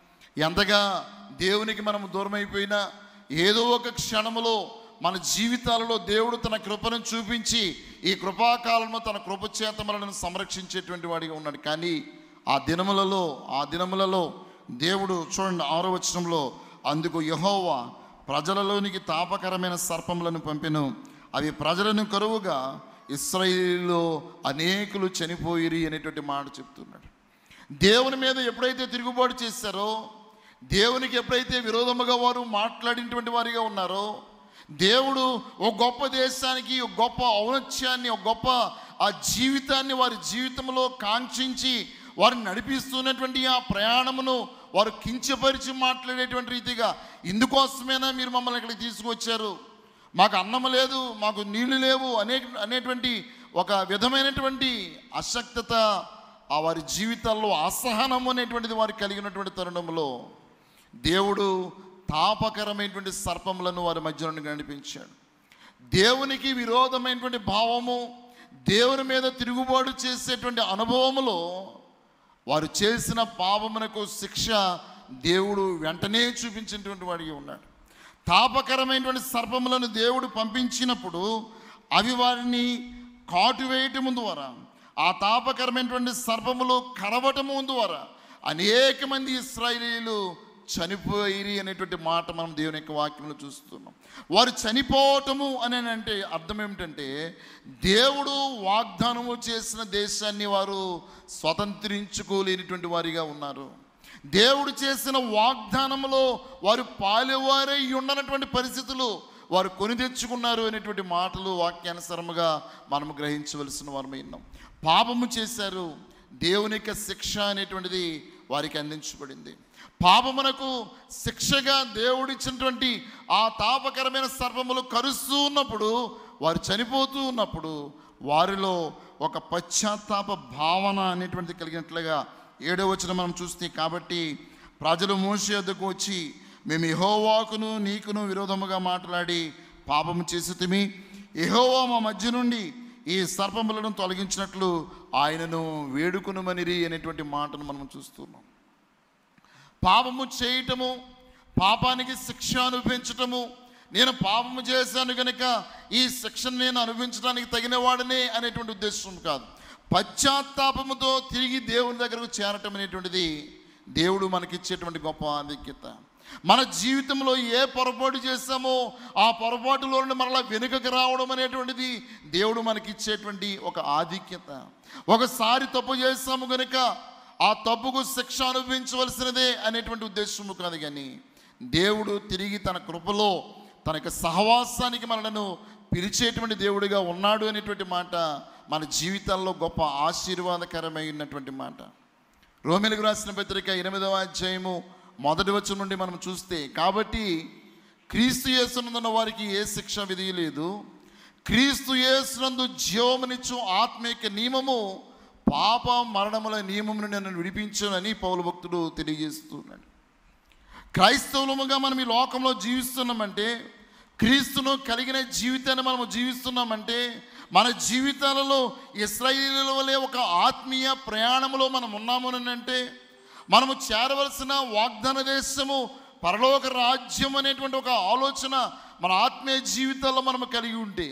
ఎంతగా దేవునికి మనం దూరం అయిపోయినా ఏదో ఒక క్షణములో మన జీవితాలలో దేవుడు తన కృపను చూపించి ఈ కృపాకాలంలో తన కృప చేత మనల్ని సంరక్షించేటువంటి వాడిగా ఉన్నాడు కానీ ఆ దినములలో ఆ దినములలో దేవుడు చూడండి ఆరో వచనంలో అందుకు యహోవా ప్రజలలోనికి తాపకరమైన సర్పములను పంపెను అవి ప్రజలను కరువుగా ఇస్రాయిల్లో అనేకులు చనిపోయిరి అనేటువంటి మాట చెప్తున్నాడు దేవుని మీద ఎప్పుడైతే తిరుగుబాటు చేశారో దేవునికి ఎప్పుడైతే విరోధముగా వారు మాట్లాడినటువంటి వారిగా ఉన్నారో దేవుడు ఒక గొప్ప దేశానికి ఒక గొప్ప ఔన్నత్యాన్ని ఒక గొప్ప ఆ జీవితాన్ని వారి జీవితంలో కాంక్షించి వారిని నడిపిస్తున్నటువంటి ఆ ప్రయాణమును వారు కించపరిచి మాట్లాడేటువంటి రీతిగా ఇందుకోసమేనా మీరు మమ్మల్ని ఇక్కడికి తీసుకొచ్చారు మాకు అన్నం లేదు మాకు నీళ్లు లేవు అనే అనేటువంటి ఒక విధమైనటువంటి అశక్తత ఆ వారి జీవితాల్లో అసహనం అనేటువంటిది వారు కలిగినటువంటి తరుణంలో దేవుడు తాపకరమైనటువంటి సర్పములను వారి మధ్యలో కనిపించాడు దేవునికి విరోధమైనటువంటి భావము దేవుని మీద తిరుగుబాటు చేసేటువంటి అనుభవములో వారు చేసిన పాపమునకు శిక్ష దేవుడు వెంటనే చూపించినటువంటి వాడిగా ఉన్నాడు తాపకరమైనటువంటి సర్పములను దేవుడు పంపించినప్పుడు అవి వారిని కాటు వేయటము ద్వారా ఆ తాపకరమైనటువంటి సర్పములు కరవటము ద్వారా అనేక మంది ఇస్రాయిలీలు చనిపోయిరి అనేటువంటి మాట మనం దేవుని యొక్క వాక్యంలో చూస్తున్నాం వారు చనిపోవటము అని అంటే అర్థం ఏమిటంటే దేవుడు వాగ్దానము చేసిన దేశాన్ని వారు స్వతంత్రించుకోలేనిటువంటి వారిగా ఉన్నారు దేవుడు చేసిన వాగ్దానములో వారు పాలేవారై ఉండనటువంటి పరిస్థితులు వారు కొని తెచ్చుకున్నారు అనేటువంటి మాటలు వాక్యానుసరముగా మనము గ్రహించవలసిన వారమై ఉన్నాం పాపము చేశారు దేవుని యొక్క శిక్ష అనేటువంటిది వారికి అందించబడింది పాపమునకు శిక్షగా దేవుడిచ్చినటువంటి ఆ తాపకరమైన సర్పములు కరుస్తూ ఉన్నప్పుడు వారు చనిపోతూ ఉన్నప్పుడు వారిలో ఒక పశ్చాత్తాప భావన అనేటువంటిది కలిగినట్లుగా ఏడో వచ్చిన మనం చూస్తే కాబట్టి ప్రజలు మోసే వద్దకు వచ్చి మేము యెహోవాకును నీకును విరోధముగా మాట్లాడి పాపము చేసి యెహోవా మా మధ్య నుండి ఈ సర్పములను తొలగించినట్లు ఆయనను వేడుకునుమనిరి అనేటువంటి మాటను మనం చూస్తున్నాం పాపము చేయటము పాపానికి శిక్ష అనుభవించటము నేను పాపము చేశాను కనుక ఈ శిక్షను నేను అనుభవించడానికి తగిన వాడనే అనేటువంటి ఉద్దేశం కాదు పశ్చాత్తాపముతో తిరిగి దేవుని దగ్గరకు చేరటం అనేటువంటిది దేవుడు మనకిచ్చేటువంటి గొప్ప ఆధిక్యత మన జీవితంలో ఏ పొరపాటు చేశామో ఆ పొరపాటులో నుండి మరలా వెనుకకు రావడం అనేటువంటిది దేవుడు మనకిచ్చేటువంటి ఒక ఆధిక్యత ఒకసారి తప్పు చేస్తాము కనుక ఆ తప్పుకు శిక్ష అనుభవించవలసినదే అనేటువంటి ఉద్దేశము కాదు కానీ దేవుడు తిరిగి తన కృపలో తన యొక్క సహవాసానికి మనలను పిలిచేటువంటి దేవుడిగా ఉన్నాడు అనేటువంటి మాట మన జీవితాల్లో గొప్ప ఆశీర్వాదకరమైనటువంటి మాట రోమిలకు రాసిన పత్రిక ఎనిమిదవ అధ్యాయము మొదటి వచ్చం నుండి మనం చూస్తే కాబట్టి క్రీస్తు యేసునందున్న వారికి ఏ శిక్ష విధియలేదు క్రీస్తు యేసునందు జీవమునిచ్చు ఆత్మీయ నియమము పాప మరణముల నియమమును నన్ను విడిపించునని పౌలు భక్తుడు తెలియజేస్తున్నాడు క్రైస్తవులముగా మనం ఈ లోకంలో జీవిస్తున్నామంటే క్రీస్తును కలిగిన జీవితాన్ని మనము జీవిస్తున్నామంటే మన జీవితాలలో ఇస్రాయిలీల వలె ఒక ఆత్మీయ ప్రయాణంలో మనం ఉన్నాము అని అంటే మనము చేరవలసిన వాగ్దాన దేశము పరలోక రాజ్యం అనేటువంటి ఒక ఆలోచన మన ఆత్మీయ జీవితాల్లో మనము కలిగి ఉంటే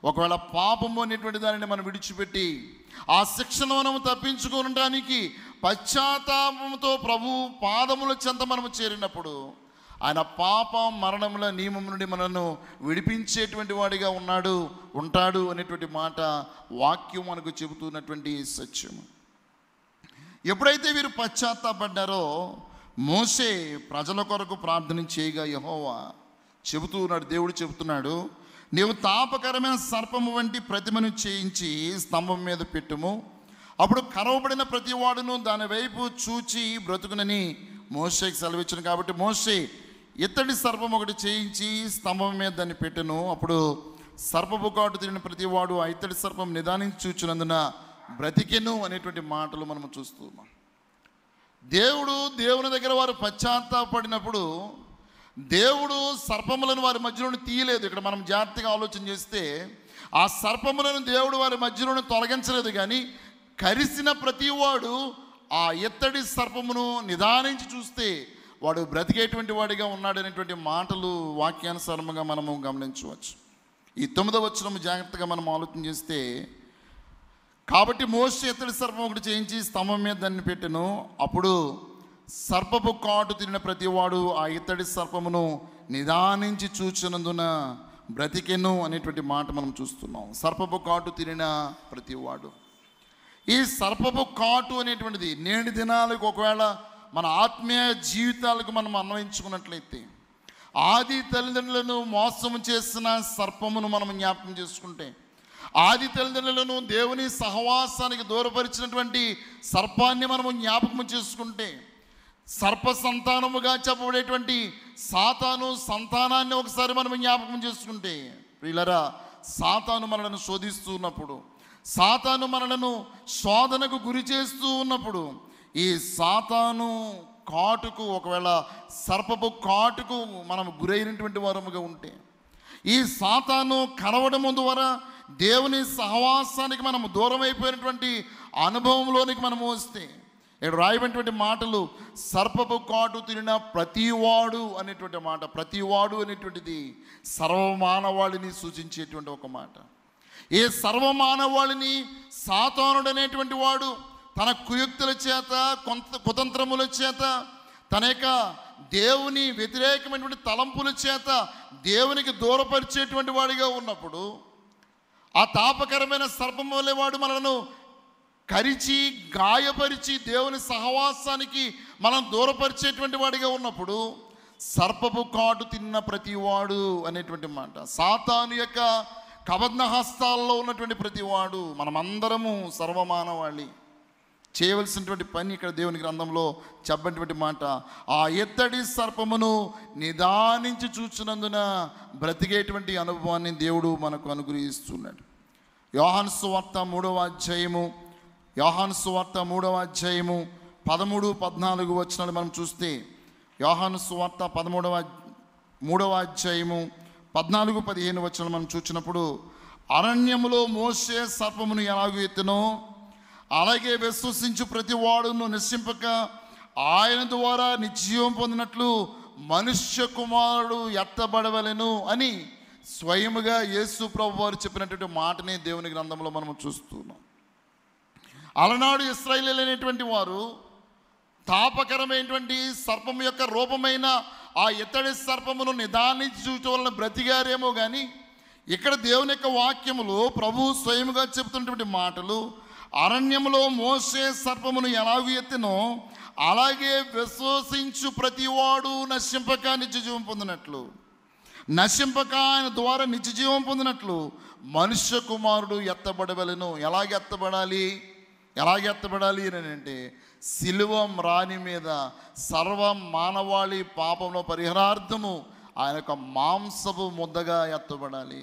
ఒకవేళ పాపము అనేటువంటి దానిని మనం విడిచిపెట్టి ఆ శిక్షను మనం తప్పించుకోవడానికి పశ్చాత్తాపంతో ప్రభు పాదముల చెంత మనము చేరినప్పుడు ఆయన పాప మరణముల నియమం నుండి మనను విడిపించేటువంటి వాడిగా ఉన్నాడు ఉంటాడు అనేటువంటి మాట వాక్యం మనకు చెబుతున్నటువంటి సత్యము ఎప్పుడైతే వీరు పశ్చాత్తాపడ్డారో మోసే ప్రజల కొరకు ప్రార్థన చేయగా యహోవా చెబుతూ ఉన్నాడు దేవుడు చెబుతున్నాడు నీవు తాపకరమైన సర్పము వంటి ప్రతిమను చేయించి స్తంభం మీద పెట్టుము అప్పుడు కరవబడిన ప్రతి వాడును దాని వైపు చూచి బ్రతుకునని మోసేకి సెలవిచ్చిన కాబట్టి మోసే ఇత్తడి సర్పం ఒకటి చేయించి స్తంభం మీద దాన్ని పెట్టెను అప్పుడు సర్పపు కాటు తిరిగిన ప్రతి వాడు ఆ ఇత్తడి సర్పం నిదానించి చూచినందున బ్రతికెను అనేటువంటి మాటలు మనం చూస్తున్నాం దేవుడు దేవుని దగ్గర వారు పశ్చాత్తాపడినప్పుడు దేవుడు సర్పములను వారి మధ్యలోని తీయలేదు ఇక్కడ మనం జాగ్రత్తగా ఆలోచన చేస్తే ఆ సర్పములను దేవుడు వారి మధ్యలోని తొలగించలేదు కానీ కరిసిన ప్రతివాడు ఆ ఎత్తడి సర్పమును నిదానించి చూస్తే వాడు బ్రతికేటువంటి వాడిగా ఉన్నాడనేటువంటి మాటలు వాక్యానుసారంగా మనము గమనించవచ్చు ఈ తొమ్మిదవ వచనం జాగ్రత్తగా మనం ఆలోచన చేస్తే కాబట్టి మోసే ఎత్తడి సర్పం ఒకటి చేయించి స్తంభం మీద దాన్ని పెట్టెను అప్పుడు సర్పపు కాటు తిరిగిన ప్రతివాడు ఆ ఇత్తడి సర్పమును నిదానించి చూచినందున బ్రతికెను అనేటువంటి మాట మనం చూస్తున్నాం సర్పపు కాటు తిరిగిన ప్రతివాడు ఈ సర్పపు కాటు అనేటువంటిది నేటి దినాలకు ఒకవేళ మన ఆత్మీయ జీవితాలకు మనం అన్వయించుకున్నట్లయితే ఆది తల్లిదండ్రులను మోసం చేసిన సర్పమును మనం జ్ఞాపకం చేసుకుంటే ఆది తల్లిదండ్రులను దేవుని సహవాసానికి దూరపరిచినటువంటి సర్పాన్ని మనము జ్ఞాపకం చేసుకుంటే సర్ప సంతానముగా చెప్పబడేటువంటి సాతాను సంతానాన్ని ఒకసారి మనం జ్ఞాపకం చేసుకుంటే ప్రియులరా సాతాను మనలను శోధిస్తున్నప్పుడు సాతాను మనలను శోధనకు గురి చేస్తూ ఉన్నప్పుడు ఈ సాతాను కాటుకు ఒకవేళ సర్పపు కాటుకు మనం గురైనటువంటి వారముగా ఉంటే ఈ సాతాను కనవడము ద్వారా దేవుని సహవాసానికి మనము దూరం అయిపోయినటువంటి అనుభవంలోనికి మనము వస్తే ఇక్కడ రాయబడినటువంటి మాటలు సర్పపు కాటు తిరిగిన ప్రతివాడు అనేటువంటి మాట ప్రతివాడు అనేటువంటిది సర్వమానవాళిని సూచించేటువంటి ఒక మాట ఏ సర్వమానవాళిని సాతానుడు అనేటువంటి వాడు తన కుయుక్తుల చేత కొంత కుతంత్రముల చేత తన యొక్క దేవుని వ్యతిరేకమైనటువంటి తలంపుల చేత దేవునికి దూరపరిచేటువంటి వాడిగా ఉన్నప్పుడు ఆ తాపకరమైన సర్పం వల్లే వాడు మనలను కరిచి గాయపరిచి దేవుని సహవాసానికి మనం దూరపరిచేటువంటి వాడిగా ఉన్నప్పుడు సర్పపు కాటు తిన్న ప్రతివాడు అనేటువంటి మాట సాతాను యొక్క కబంధ హస్తాల్లో ఉన్నటువంటి ప్రతివాడు మనమందరము సర్వమానవాళి చేయవలసినటువంటి పని ఇక్కడ దేవుని గ్రంథంలో చెప్పినటువంటి మాట ఆ ఎత్తడి సర్పమును నిదానించి చూచినందున బ్రతికేటువంటి అనుభవాన్ని దేవుడు మనకు అనుగ్రహిస్తున్నాడు యోహాను సువార్త మూడవ అధ్యాయము యోహాను సువార్త మూడవ అధ్యాయము పదమూడు పద్నాలుగు వచనాలు మనం చూస్తే యోహాను సువార్త పదమూడవ మూడవ అధ్యాయము పద్నాలుగు పదిహేను వచనాలు మనం చూసినప్పుడు అరణ్యములో మోసే సర్పమును ఎలాగూ ఎత్తునో అలాగే విశ్వసించు ప్రతి వాడును నిశ్చింపక ఆయన ద్వారా నిశ్చయం పొందినట్లు మనుష్య కుమారుడు ఎత్తబడవలెను అని స్వయముగా యేసు ప్రభు వారు చెప్పినటువంటి మాటని దేవుని గ్రంథంలో మనం చూస్తున్నాం అలనాడు ఇస్రాయేల్ అనేటువంటి వారు తాపకరమైనటువంటి సర్పం యొక్క రూపమైన ఆ ఇత్తడి సర్పమును నిదానించి చూడటం వలన బ్రతిగారేమో కానీ ఇక్కడ దేవుని యొక్క వాక్యములు ప్రభు స్వయముగా చెబుతున్నటువంటి మాటలు అరణ్యములో మోసే సర్పమును ఎలాగూ ఎత్తినో అలాగే విశ్వసించు ప్రతివాడు నశింపక నిత్య జీవం పొందినట్లు నశింపక ఆయన ద్వారా నిత్య జీవం పొందినట్లు మనుష్య కుమారుడు ఎత్తబడవలను ఎలాగ ఎత్తబడాలి ఎలాగ ఎత్తబడాలి అని అంటే శిలువం రాణి మీద సర్వ మానవాళి పాపంలో పరిహారార్థము ఆయన యొక్క మాంసపు ముద్దగా ఎత్తబడాలి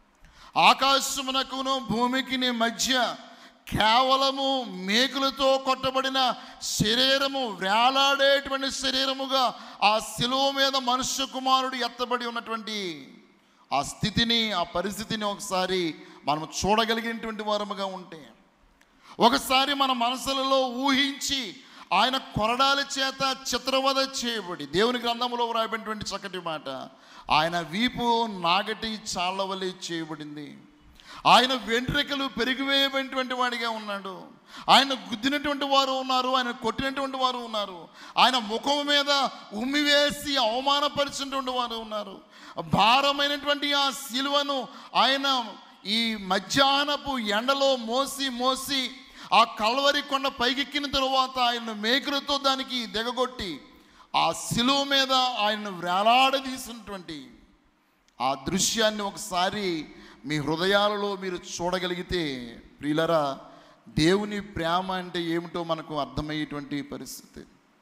ఆకాశమునకును భూమికి మధ్య కేవలము మేకులతో కొట్టబడిన శరీరము వేలాడేటువంటి శరీరముగా ఆ శిలువ మీద మనుష్య కుమారుడు ఎత్తబడి ఉన్నటువంటి ఆ స్థితిని ఆ పరిస్థితిని ఒకసారి మనం చూడగలిగినటువంటి వారముగా ఉంటే ఒకసారి మన మనసులలో ఊహించి ఆయన కొరడాల చేత చిత్రవద చేయబడి దేవుని గ్రంథంలో వ్రాయబడినటువంటి చక్కటి మాట ఆయన వీపు నాగటి చాళ్ళవలి చేయబడింది ఆయన వెంట్రుకలు పెరిగివేయబడినటువంటి వాడిగా ఉన్నాడు ఆయన గుద్దినటువంటి వారు ఉన్నారు ఆయన కొట్టినటువంటి వారు ఉన్నారు ఆయన ముఖం మీద ఉమ్మివేసి అవమానపరిచినటువంటి వారు ఉన్నారు భారమైనటువంటి ఆ శిలువను ఆయన ఈ మధ్యాహ్నపు ఎండలో మోసి మోసి ఆ కల్వరి కొండ పైకెక్కిన తరువాత ఆయన మేకులతో దానికి దిగగొట్టి ఆ శిలువ మీద ఆయన్ను వేలాడదీసినటువంటి ఆ దృశ్యాన్ని ఒకసారి మీ హృదయాలలో మీరు చూడగలిగితే ప్రియులరా దేవుని ప్రేమ అంటే ఏమిటో మనకు అర్థమయ్యేటువంటి పరిస్థితి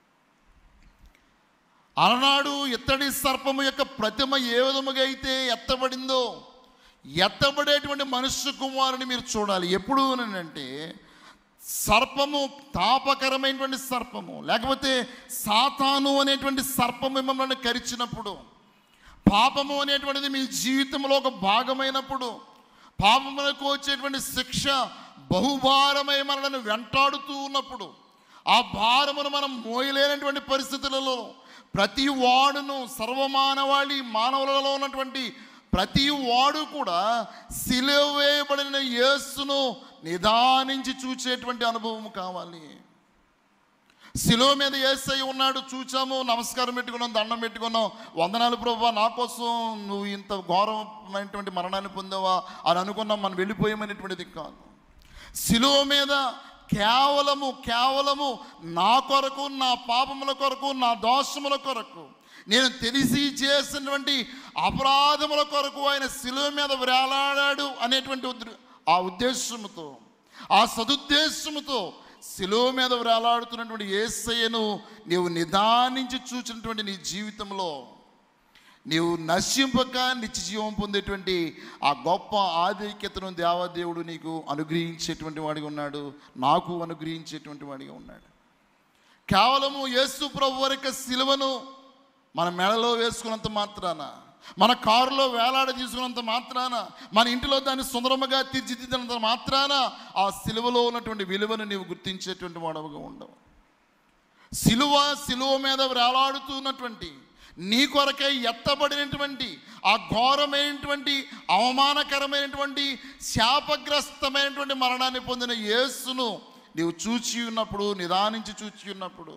అలనాడు ఇత్తడి సర్పము యొక్క ప్రతిమ ఏ విధముగా అయితే ఎత్తబడిందో ఎత్తబడేటువంటి మనుష్య కుమారుని మీరు చూడాలి ఎప్పుడు అంటే సర్పము తాపకరమైనటువంటి సర్పము లేకపోతే సాతాను అనేటువంటి సర్పము మిమ్మల్ని కరిచినప్పుడు పాపము అనేటువంటిది మీ జీవితంలో ఒక భాగమైనప్పుడు పాపములకు వచ్చేటువంటి శిక్ష బహుభారమై మనలను వెంటాడుతూ ఉన్నప్పుడు ఆ భారమును మనం మోయలేనటువంటి పరిస్థితులలో ప్రతి వాడును సర్వమానవాళి మానవులలో ఉన్నటువంటి ప్రతి వాడు కూడా సిలువ వేయబడిన యేసును నిదానించి చూచేటువంటి అనుభవం కావాలి శిలువ మీద ఏసై ఉన్నాడు చూచాము నమస్కారం పెట్టుకున్నాం దండం పెట్టుకున్నాం వందనాలు ప్రభా నా కోసం నువ్వు ఇంత ఘోరమైనటువంటి మరణాన్ని పొందావా అని అనుకున్నాం మనం వెళ్ళిపోయామనేటువంటిది కాదు శిలువ మీద కేవలము కేవలము నా కొరకు నా పాపముల కొరకు నా దోషముల కొరకు నేను తెలిసి చేసినటువంటి అపరాధముల కొరకు ఆయన శిలువ మీద వేలాడాడు అనేటువంటి ఉద్ర- ఆ ఉద్దేశముతో ఆ సదుద్దేశముతో శిలువ మీద వేలాడుతున్నటువంటి ఏసయ్యను నీవు నిదానించి చూసినటువంటి నీ జీవితంలో నీవు నశింపక నిత్య జీవం పొందేటువంటి ఆ గొప్ప ఆధిక్యతను దేవదేవుడు నీకు అనుగ్రహించేటువంటి వాడిగా ఉన్నాడు నాకు అనుగ్రహించేటువంటి వాడిగా ఉన్నాడు కేవలము యేసు ప్రభు వారి యొక్క సిలువను మన మెడలో వేసుకున్నంత మాత్రాన మన కారులో వేలాడ తీసుకున్నంత మాత్రాన మన ఇంటిలో దాన్ని సుందరముగా తీర్చిదిద్దినంత మాత్రాన ఆ సిలువలో ఉన్నటువంటి విలువను నీవు గుర్తించేటువంటి వాడవుగా ఉండవు సిలువ సిలువ మీద వేలాడుతున్నటువంటి నీ కొరకై ఎత్తబడినటువంటి ఆ ఘోరమైనటువంటి అవమానకరమైనటువంటి శాపగ్రస్తమైనటువంటి మరణాన్ని పొందిన యేసును నీవు చూచి ఉన్నప్పుడు నిదానించి చూచి ఉన్నప్పుడు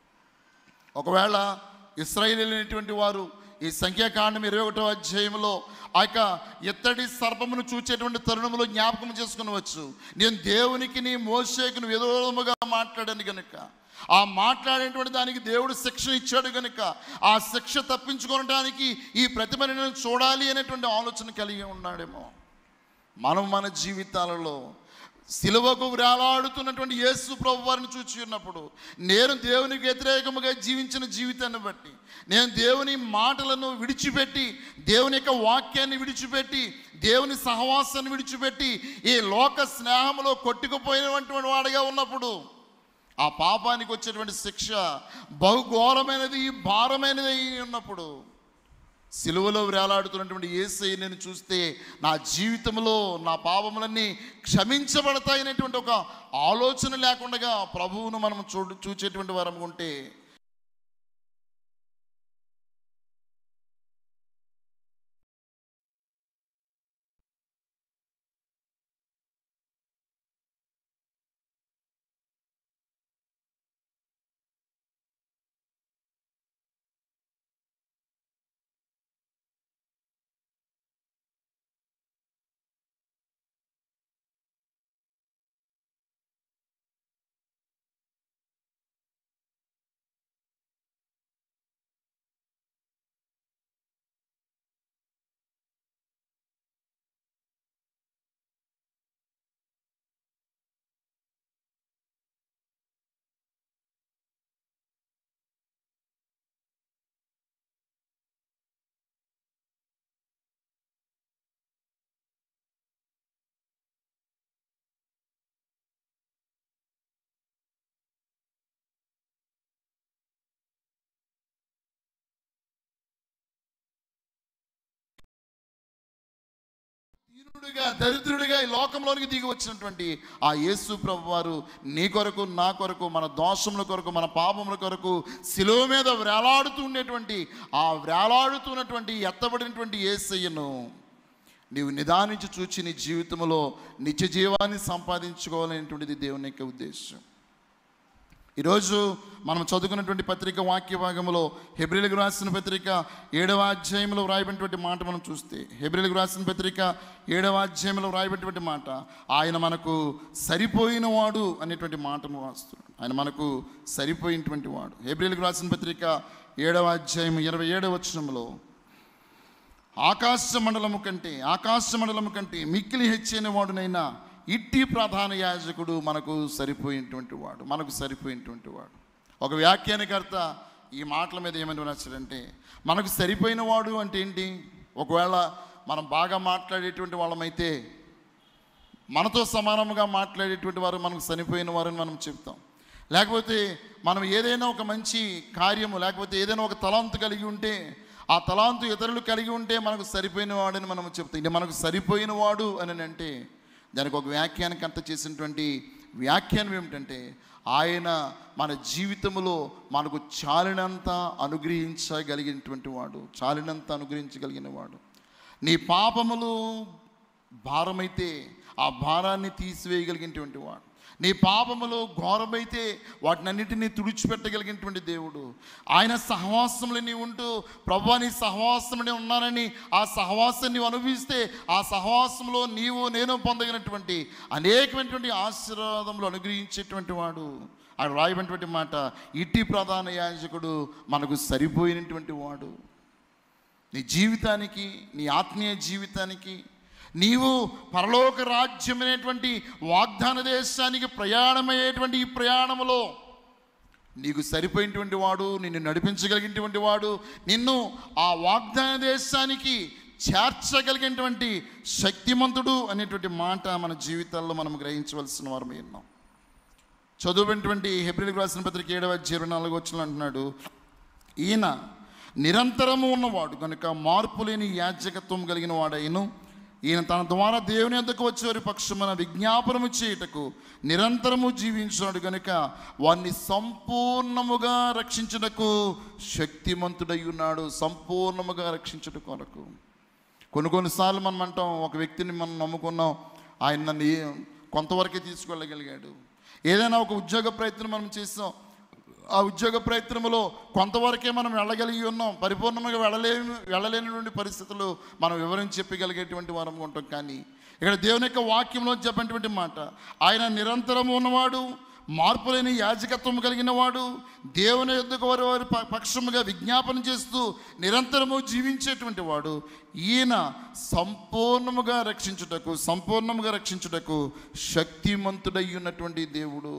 ఒకవేళ ఇస్రాయేలీలైనటువంటి వారు ఈ సంఖ్యాకాండం ఇరవై ఒకటో అధ్యాయంలో ఆ యొక్క ఎత్తడి సర్పమును చూచేటువంటి తరుణంలో జ్ఞాపకం చేసుకునవచ్చు నేను దేవునికి నీ మోసేకును విరోధముగా మాట్లాడాను గనుక ఆ మాట్లాడేటువంటి దానికి దేవుడు శిక్షణ ఇచ్చాడు గనుక ఆ శిక్ష తప్పించుకోవడానికి ఈ ప్రతిమని నేను చూడాలి అనేటువంటి ఆలోచన కలిగి ఉన్నాడేమో మనం మన జీవితాలలో సిలువకు వేలాడుతున్నటువంటి యేసు ప్రభు వారిని చూచి ఉన్నప్పుడు నేను దేవునికి వ్యతిరేకముగా జీవించిన జీవితాన్ని బట్టి నేను దేవుని మాటలను విడిచిపెట్టి దేవుని యొక్క వాక్యాన్ని విడిచిపెట్టి దేవుని సహవాసాన్ని విడిచిపెట్టి ఈ లోక స్నేహంలో కొట్టుకుపోయినటువంటి వాడిగా ఉన్నప్పుడు ఆ పాపానికి వచ్చేటువంటి శిక్ష బహుఘోరమైనది భారమైనది అయి ఉన్నప్పుడు సిలువలో వేలాడుతున్నటువంటి ఏసై నేను చూస్తే నా జీవితంలో నా పాపములన్నీ క్షమించబడతాయనేటువంటి ఒక ఆలోచన లేకుండా ప్రభువును మనం చూడు చూచేటువంటి వారం ఉంటే దీనుడుగా దరిద్రుడిగా ఈ లోకంలోనికి దిగి వచ్చినటువంటి ఆ యేసు ప్రభు వారు నీ కొరకు నా కొరకు మన దోషముల కొరకు మన పాపముల కొరకు శిలువ మీద వేలాడుతూ ఉండేటువంటి ఆ వేలాడుతున్నటువంటి ఎత్తబడినటువంటి యేసయ్యను నీవు నిదానించి చూచి నీ జీవితంలో నిత్య జీవాన్ని సంపాదించుకోవాలనేటువంటిది దేవుని యొక్క ఉద్దేశం ఈరోజు మనం చదువుకున్నటువంటి పత్రిక వాక్య భాగంలో హెబ్రిలకు రాసిన పత్రిక ఏడవ అధ్యాయంలో వ్రాయబడినటువంటి మాట మనం చూస్తే హెబ్రిలకు రాసిన పత్రిక ఏడవ అధ్యాయంలో వ్రాయబడినటువంటి మాట ఆయన మనకు సరిపోయిన వాడు అనేటువంటి మాటను రాస్తున్నాడు ఆయన మనకు సరిపోయినటువంటి వాడు హెబ్రిలకు రాసిన పత్రిక ఏడవ అధ్యాయం ఇరవై ఏడవ వచనంలో ఆకాశ మండలము కంటే ఆకాశ మండలము కంటే మిక్కిలి హెచ్చైన వాడునైనా ఇట్టి ప్రధాన యాజకుడు మనకు సరిపోయినటువంటి వాడు మనకు సరిపోయినటువంటి వాడు ఒక వ్యాఖ్యానకర్త ఈ మాటల మీద ఏమని రాశాడంటే మనకు సరిపోయిన వాడు అంటే ఏంటి ఒకవేళ మనం బాగా మాట్లాడేటువంటి వాళ్ళమైతే మనతో సమానంగా మాట్లాడేటువంటి వారు మనకు చనిపోయిన వారని మనం చెప్తాం లేకపోతే మనం ఏదైనా ఒక మంచి కార్యము లేకపోతే ఏదైనా ఒక తలాంతు కలిగి ఉంటే ఆ తలాంతు ఇతరులు కలిగి ఉంటే మనకు సరిపోయిన వాడని మనం చెప్తాం ఇది మనకు సరిపోయిన వాడు అని అంటే దానికి ఒక వ్యాఖ్యానికి అంత చేసినటువంటి వ్యాఖ్యానం ఏమిటంటే ఆయన మన జీవితంలో మనకు చాలినంత అనుగ్రహించగలిగినటువంటి వాడు చాలినంత అనుగ్రహించగలిగిన వాడు నీ పాపములు భారమైతే ఆ భారాన్ని తీసివేయగలిగినటువంటి వాడు నీ పాపములు ఘోరమైతే వాటినన్నిటినీ తుడిచిపెట్టగలిగినటువంటి దేవుడు ఆయన సహవాసంలో నీవు ఉంటూ ప్రభా నీ సహవాసంలో ఉన్నానని ఆ సహవాసం నీవు అనుభవిస్తే ఆ సహవాసంలో నీవు నేను పొందగినటువంటి అనేకమైనటువంటి ఆశీర్వాదములు అనుగ్రహించేటువంటి వాడు ఆయన రాయబడినటువంటి మాట ఇట్టి ప్రధాన యాజకుడు మనకు సరిపోయినటువంటి వాడు నీ జీవితానికి నీ ఆత్మీయ జీవితానికి నీవు పరలోక రాజ్యం అనేటువంటి వాగ్దాన దేశానికి ప్రయాణమయ్యేటువంటి ఈ ప్రయాణములో నీకు సరిపోయినటువంటి వాడు నిన్ను నడిపించగలిగినటువంటి వాడు నిన్ను ఆ వాగ్దాన దేశానికి చేర్చగలిగినటువంటి శక్తిమంతుడు అనేటువంటి మాట మన జీవితాల్లో మనం గ్రహించవలసిన వారమే ఉన్నాం చదువుకున్నటువంటి హెబ్రిల్కి రాసిన పత్రిక ఏడవ ఇరవై నాలుగు వచ్చిన అంటున్నాడు ఈయన నిరంతరము ఉన్నవాడు కనుక మార్పు లేని యాజకత్వం కలిగిన వాడైను ఈయన తన ద్వారా దేవుని యొద్దకు వచ్చేవారి పక్షమున విజ్ఞాపనము చేయుటకు నిరంతరము జీవించినాడు కనుక వారిని సంపూర్ణముగా రక్షించుటకు శక్తిమంతుడై ఉన్నాడు సంపూర్ణముగా రక్షించుట కొరకు కొన్ని కొన్నిసార్లు మనం అంటాం ఒక వ్యక్తిని మనం నమ్ముకున్నాం ఆయన నన్ను ఏ- కొంతవరకే తీసుకెళ్ళగలిగాడు ఏదైనా ఒక ఉద్యోగ ప్రయత్నం మనం చేసాం ఆ ఉద్యోగ ప్రయత్నంలో కొంతవరకే మనం వెళ్ళగలిగి ఉన్నాం పరిపూర్ణంగా వెళ్ళలేని వెళ్ళలేనటువంటి పరిస్థితులు మనం వివరించి చెప్పగలిగేటువంటి వారం ఉంటాం కానీ ఇక్కడ దేవుని యొక్క వాక్యంలో చెప్పినటువంటి మాట ఆయన నిరంతరం ఉన్నవాడు మార్పు లేని యాజకత్వం కలిగిన వాడు దేవుని యొద్దకు వారి వారి ప- పక్షముగా విజ్ఞాపన చేస్తూ నిరంతరము జీవించేటువంటి వాడు ఈయన సంపూర్ణముగా రక్షించుటకు సంపూర్ణముగా రక్షించుటకు శక్తిమంతుడై ఉన్నటువంటి దేవుడు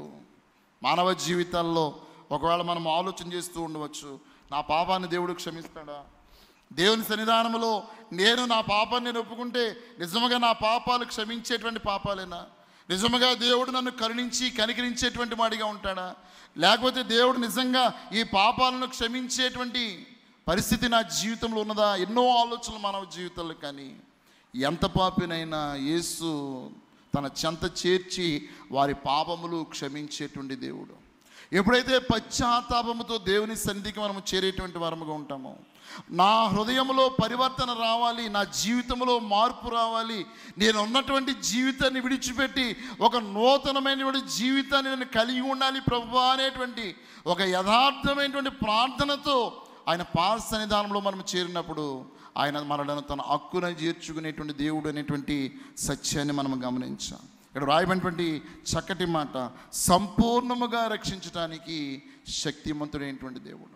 మానవ జీవితాల్లో ఒకవేళ మనం ఆలోచన చేస్తూ ఉండవచ్చు నా పాపాన్ని దేవుడు క్షమిస్తాడా దేవుని సన్నిధానంలో నేను నా పాపాన్ని నేను ఒప్పుకుంటే నిజముగా నా పాపాలు క్షమించేటువంటి పాపాలేనా నిజముగా దేవుడు నన్ను కరుణించి కనికరించేటువంటి వాడిగా ఉంటాడా లేకపోతే దేవుడు నిజంగా ఈ పాపాలను క్షమించేటువంటి పరిస్థితి నా జీవితంలో ఉన్నదా ఎన్నో ఆలోచనలు మానవ జీవితంలో కానీ ఎంత పాపినైనా యేసు తన చెంత చేర్చి వారి పాపములు క్షమించేటువంటి దేవుడు ఎప్పుడైతే పశ్చాత్తాపముతో దేవుని సన్నిధికి మనము చేరేటువంటి వారముగా ఉంటామో నా హృదయంలో పరివర్తన రావాలి నా జీవితంలో మార్పు రావాలి నేను ఉన్నటువంటి జీవితాన్ని విడిచిపెట్టి ఒక నూతనమైనటువంటి జీవితాన్ని నేను కలిగి ఉండాలి ప్రభు అనేటువంటి ఒక యథార్థమైనటువంటి ప్రార్థనతో ఆయన పాద సన్నిధానంలో మనం చేరినప్పుడు ఆయన మనలను తన హక్కున చేర్చుకునేటువంటి దేవుడు అనేటువంటి సత్యాన్ని మనం గమనించాం ఇక్కడ రాయబడినటువంటి చక్కటి మాట సంపూర్ణముగా రక్షించటానికి శక్తిమంతుడైనటువంటి దేవుడు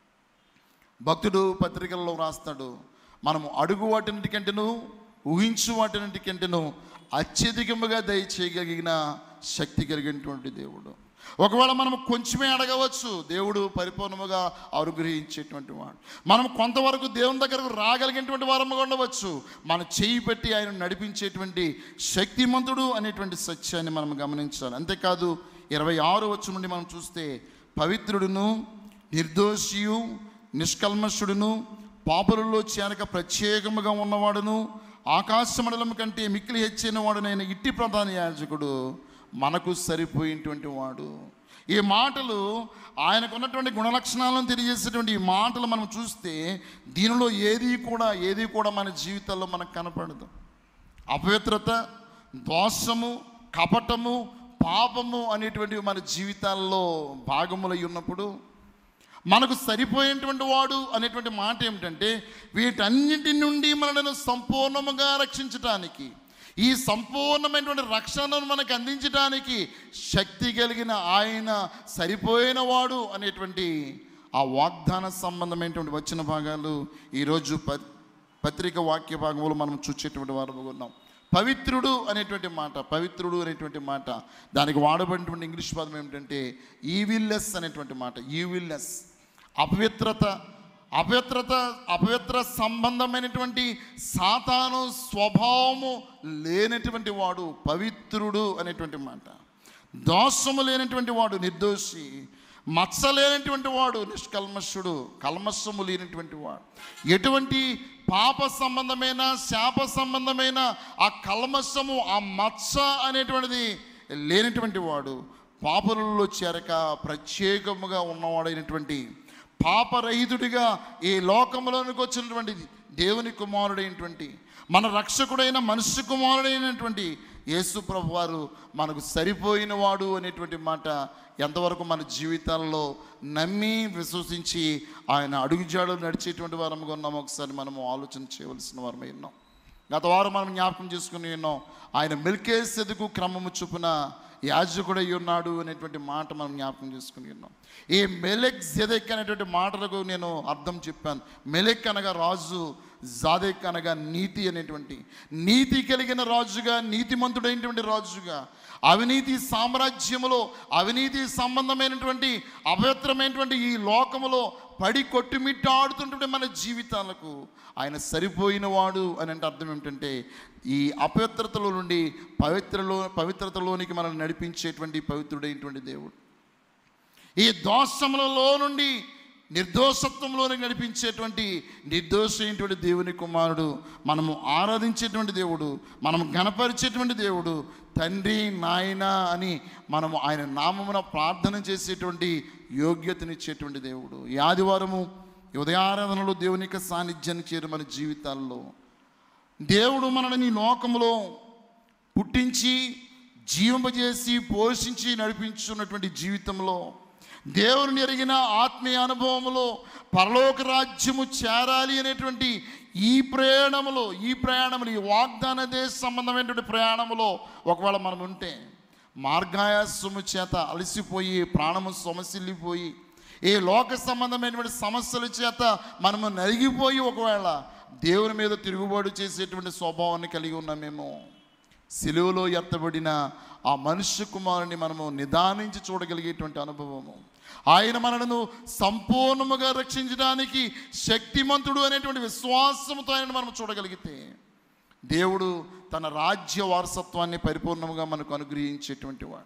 భక్తుడు పత్రికల్లో రాస్తాడు మనము అడుగు వాటినిటికంటేను ఊహించు వాటినిటికంటేను అత్యధికముగా దయచేయగలిగిన శక్తి కలిగినటువంటి దేవుడు ఒకవేళ మనం కొంచెమే అడగవచ్చు దేవుడు పరిపూర్ణముగా అనుగ్రహించేటువంటి వాడు మనం కొంతవరకు దేవుని దగ్గరకు రాగలిగినటువంటి వారముగా ఉండవచ్చు మన చేయి పెట్టి ఆయన నడిపించేటువంటి శక్తిమంతుడు అనేటువంటి సత్యాన్ని మనం గమనించాలి అంతేకాదు ఇరవై ఆరు వచ్చి నుండి మనం చూస్తే పవిత్రుడును నిర్దోషియు నిష్కల్మషుడును పాపరుల్లో చేరక ప్రత్యేకముగా ఉన్నవాడును ఆకాశ మండలం కంటే మిక్కిలి హెచ్చైన వాడునైన ఇట్టి ప్రధాన యాజకుడు మనకు సరిపోయినటువంటి వాడు ఈ మాటలు ఆయనకు ఉన్నటువంటి గుణలక్షణాలను తెలియజేసేటువంటి ఈ మాటలు మనం చూస్తే దీనిలో ఏది కూడా ఏది కూడా మన జీవితాల్లో మనకు కనపడదు అపవిత్రత దోషము కపటము పాపము అనేటువంటివి మన జీవితాల్లో భాగములై ఉన్నప్పుడు మనకు సరిపోయేటువంటి వాడు అనేటువంటి మాట ఏమిటంటే వీటన్నిటి నుండి మనలను సంపూర్ణముగా రక్షించటానికి ఈ సంపూర్ణమైనటువంటి రక్షణను మనకు అందించడానికి శక్తి కలిగిన ఆయన సరిపోయిన వాడు అనేటువంటి ఆ వాగ్దాన సంబంధమైనటువంటి వచ్చిన భాగాలు ఈరోజు ప పత్రిక వాక్య భాగంలో మనం చూసేటువంటి వారు ఉన్నాం పవిత్రుడు అనేటువంటి మాట పవిత్రుడు అనేటువంటి మాట దానికి వాడబడినటువంటి ఇంగ్లీష్ పదం ఏమిటంటే ఈవిల్లెస్ అనేటువంటి మాట ఈవిల్లెస్ అపవిత్రత అపవిత్రత అపవిత్ర సంబంధమైనటువంటి సాతాను స్వభావము లేనటువంటి వాడు పవిత్రుడు అనేటువంటి మాట దోషము లేనటువంటి వాడు నిర్దోషి మచ్చ లేనటువంటి వాడు నిష్కల్మషుడు కల్మషము లేనటువంటి వాడు ఎటువంటి పాప సంబంధమైన శాప సంబంధమైన ఆ కల్మషము ఆ మచ్చ అనేటువంటిది లేనటువంటి వాడు పాపలలో చేరక ప్రత్యేకముగా ఉన్నవాడైనటువంటి పాపరహితుడిగా ఈ లోకంలోనికి వచ్చినటువంటి దేవుని కుమారుడైనటువంటి మన రక్షకుడైన మనుష్య కుమారుడైనటువంటి యేసు ప్రభు వారు మనకు సరిపోయిన వాడు అనేటువంటి మాట ఎంతవరకు మన జీవితాల్లో నమ్మి విశ్వసించి ఆయన అడుగుజాడు నడిచేటువంటి వారముగా ఉన్నాం ఒకసారి మనము ఆలోచన చేయవలసిన వారమై ఉన్నాం గత వారం మనం జ్ఞాపకం చేసుకుని ఉన్నాం ఆయన మెల్కేసెదుకు క్రమము చొప్పున యాజకుడై ఉన్నాడు అనేటువంటి మాట మనం జ్ఞాపకం చేసుకుని ఉన్నాం ఈ మెలెక్ జెదెక్ అనేటువంటి మాటలకు నేను అర్థం చెప్పాను మెలెక్ అనగా రాజు జాదెక్ అనగా నీతి అనేటువంటి నీతి కలిగిన రాజుగా నీతిమంతుడైనటువంటి రాజుగా అవినీతి సామ్రాజ్యములో అవినీతి సంబంధమైనటువంటి అపవిత్రమైనటువంటి ఈ లోకములో పడి కొట్టుమిట్టాడుతున్నటువంటి మన జీవితాలకు ఆయన సరిపోయిన వాడు అని అంటే అర్థం ఏమిటంటే ఈ అపవిత్రతలో నుండి పవిత్రలో పవిత్రతలోనికి మనల్ని నడిపించేటువంటి పవిత్రుడైనటువంటి దేవుడు ఈ దోషములలో నుండి నిర్దోషత్వంలోనికి నడిపించేటువంటి నిర్దోషమైనటువంటి దేవుని కుమారుడు మనము ఆరాధించేటువంటి దేవుడు మనము గణపరిచేటువంటి దేవుడు తండ్రి నాయన అని మనము ఆయన నామమున ప్రార్థన చేసేటువంటి యోగ్యతనిచ్చేటువంటి దేవుడు ఈ ఆదివారము ఈ ఉదయారాధనలో దేవుని యొక్క సాన్నిధ్యాన్ని చేరు మన జీవితాల్లో దేవుడు మనల్ని ఈ లోకములో పుట్టించి జీవింపజేసి పోషించి నడిపించున్నటువంటి జీవితంలో దేవుని ఎరిగిన ఆత్మీయ అనుభవములో పరలోక రాజ్యము చేరాలి అనేటువంటి ఈ ప్రయాణములో ఈ ప్రయాణములు ఈ వాగ్దాన దేశ సంబంధమైనటువంటి ప్రయాణములో ఒకవేళ మనం ఉంటే మార్గాయాసము చేత అలసిపోయి ప్రాణము సొమసిల్లిపోయి ఈ లోక సంబంధమైనటువంటి సమస్యల చేత మనము నలిగిపోయి ఒకవేళ దేవుని మీద తిరుగుబాటు చేసేటువంటి స్వభావాన్ని కలిగి ఉన్నామేమో సిలువలో ఎత్తబడిన ఆ మనుష్య కుమారుని మనము నిదానించి చూడగలిగేటువంటి అనుభవము ఆయన మనలను సంపూర్ణముగా రక్షించడానికి శక్తిమంతుడు అనేటువంటి విశ్వాసంతో ఆయన మనం చూడగలిగితే దేవుడు తన రాజ్య వారసత్వాన్ని పరిపూర్ణముగా మనకు అనుగ్రహించేటువంటి వాడు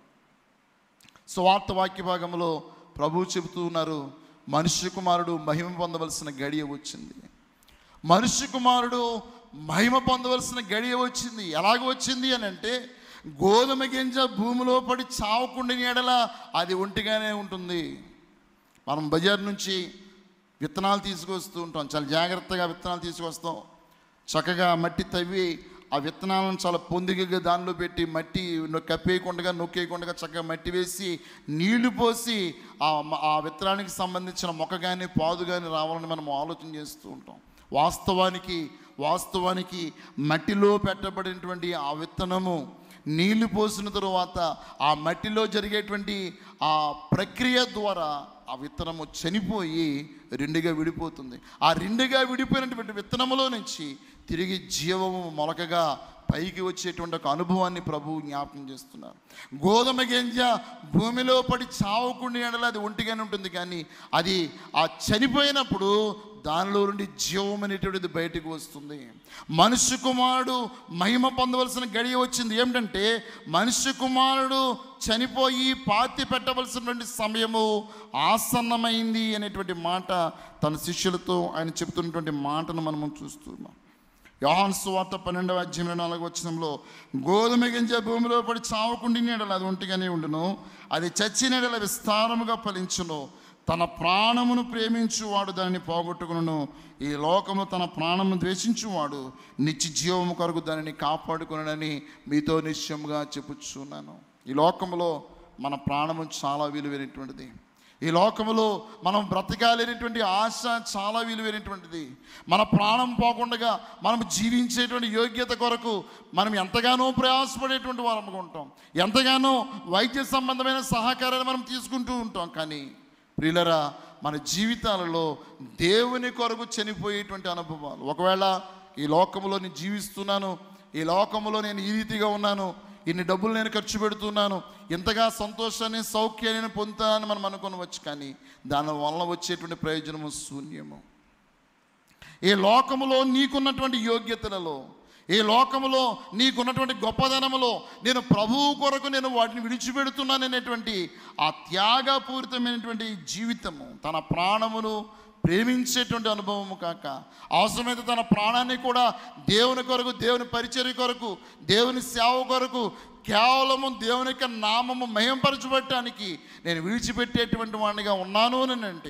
స్వార్థ వాక్య భాగంలో ప్రభు చెబుతూ ఉన్నారు మనుష్య కుమారుడు మహిమ పొందవలసిన గడియ వచ్చింది మనుష్య కుమారుడు మహిమ పొందవలసిన గడియ వచ్చింది ఎలాగ వచ్చింది అని అంటే గోధుమ గింజ భూమిలో పడి చావకుండా ఎడల అది ఒంటిగానే ఉంటుంది మనం బజార్ నుంచి విత్తనాలు తీసుకొస్తూ ఉంటాం చాలా జాగ్రత్తగా విత్తనాలు తీసుకొస్తాం చక్కగా మట్టి తవ్వి ఆ విత్తనాలను చాలా పొందికగా దానిలో పెట్టి మట్టి నొ- కప్పేయకుండా నొక్కేయకుండా చక్కగా మట్టి వేసి నీళ్లు పోసి ఆ మ- ఆ విత్తనానికి సంబంధించిన మొక్క కానీ పాదు కానీ రావాలని మనం ఆలోచన చేస్తూ ఉంటాం వాస్తవానికి వాస్తవానికి మట్టిలో పెట్టబడినటువంటి ఆ విత్తనము నీళ్లు పోసిన తరువాత ఆ మట్టిలో జరిగేటువంటి ఆ ప్రక్రియ ద్వారా ఆ విత్తనము చనిపోయి రెండుగా విడిపోతుంది ఆ రెండుగా విడిపోయినటువంటి విత్తనములో నుంచి తిరిగి జీవము మొలకగా పైకి వచ్చేటువంటి ఒక అనుభవాన్ని ప్రభువు జ్ఞాపకం చేస్తున్నారు గోధుమ గింజ భూమిలో పడి చావకుండా ఎడల అది ఒంటిగానే ఉంటుంది కానీ అది ఆ చనిపోయినప్పుడు దానిలో నుండి జీవం అనేటువంటిది బయటకు వస్తుంది మనుష్య కుమారుడు మహిమ పొందవలసిన గడియ వచ్చింది ఏమిటంటే మనుష్య కుమారుడు చనిపోయి పాతి పెట్టవలసినటువంటి సమయము ఆసన్నమైంది అనేటువంటి మాట తన శిష్యులతో ఆయన చెబుతున్నటువంటి మాటను మనము చూస్తున్నాం యోహాన్ సువార్త పన్నెండవ అధ్యాయం నాలుగు వచనంలో గోధుమ గింజ భూమిలో పడి చావకుండా నీడలు అది ఒంటిగానే ఉండును అది చచ్చిన నీడల విస్తారముగా ఫలించును తన ప్రాణమును ప్రేమించువాడు దానిని పోగొట్టుకును ఈ లోకము తన ప్రాణమును ద్వేషించువాడు నిత్య జీవము కొరకు దానిని కాపాడుకునని మీతో నిశ్చయముగా చెప్పుచున్నాను ఈ లోకములో మన ప్రాణము చాలా విలువైనటువంటిది ఈ లోకములో మనం బ్రతకాలేనటువంటి ఆశ చాలా విలువైనటువంటిది మన ప్రాణం పోకుండా మనం జీవించేటువంటి యోగ్యత కొరకు మనం ఎంతగానో ప్రయాసపడేటువంటి వారముగా ఉంటాం ఎంతగానో వైద్య సంబంధమైన సహకారాన్ని మనం తీసుకుంటూ ఉంటాం కానీ ప్రియులరా మన జీవితాలలో దేవుని కొరకు చనిపోయేటువంటి అనుభవాలు ఒకవేళ ఈ లోకములో నేను జీవిస్తున్నాను ఈ లోకములో నేను ఈ రీతిగా ఉన్నాను ఇన్ని డబ్బులు నేను ఖర్చు పెడుతున్నాను ఇంతగా సంతోషాన్ని సౌఖ్యాన్ని నేను పొందుతానని మనం అనుకోనవచ్చు కానీ దాని వలన వచ్చేటువంటి ప్రయోజనము శూన్యము ఈ లోకములో నీకున్నటువంటి యోగ్యతలలో ఈ లోకములో నీకున్నటువంటి గొప్పదనములో నేను ప్రభువు కొరకు నేను వాటిని విడిచిపెడుతున్నాననేటువంటి ఆ త్యాగపూరితమైనటువంటి జీవితము తన ప్రాణమును ప్రేమించేటువంటి అనుభవము కాక అవసరమైతే తన ప్రాణాన్ని కూడా దేవుని కొరకు దేవుని పరిచర్య కొరకు దేవుని సేవ కొరకు కేవలము దేవుని యొక్క నామము మయంపరచబట్టడానికి నేను విడిచిపెట్టేటువంటి వాడినిగా ఉన్నాను అని అంటే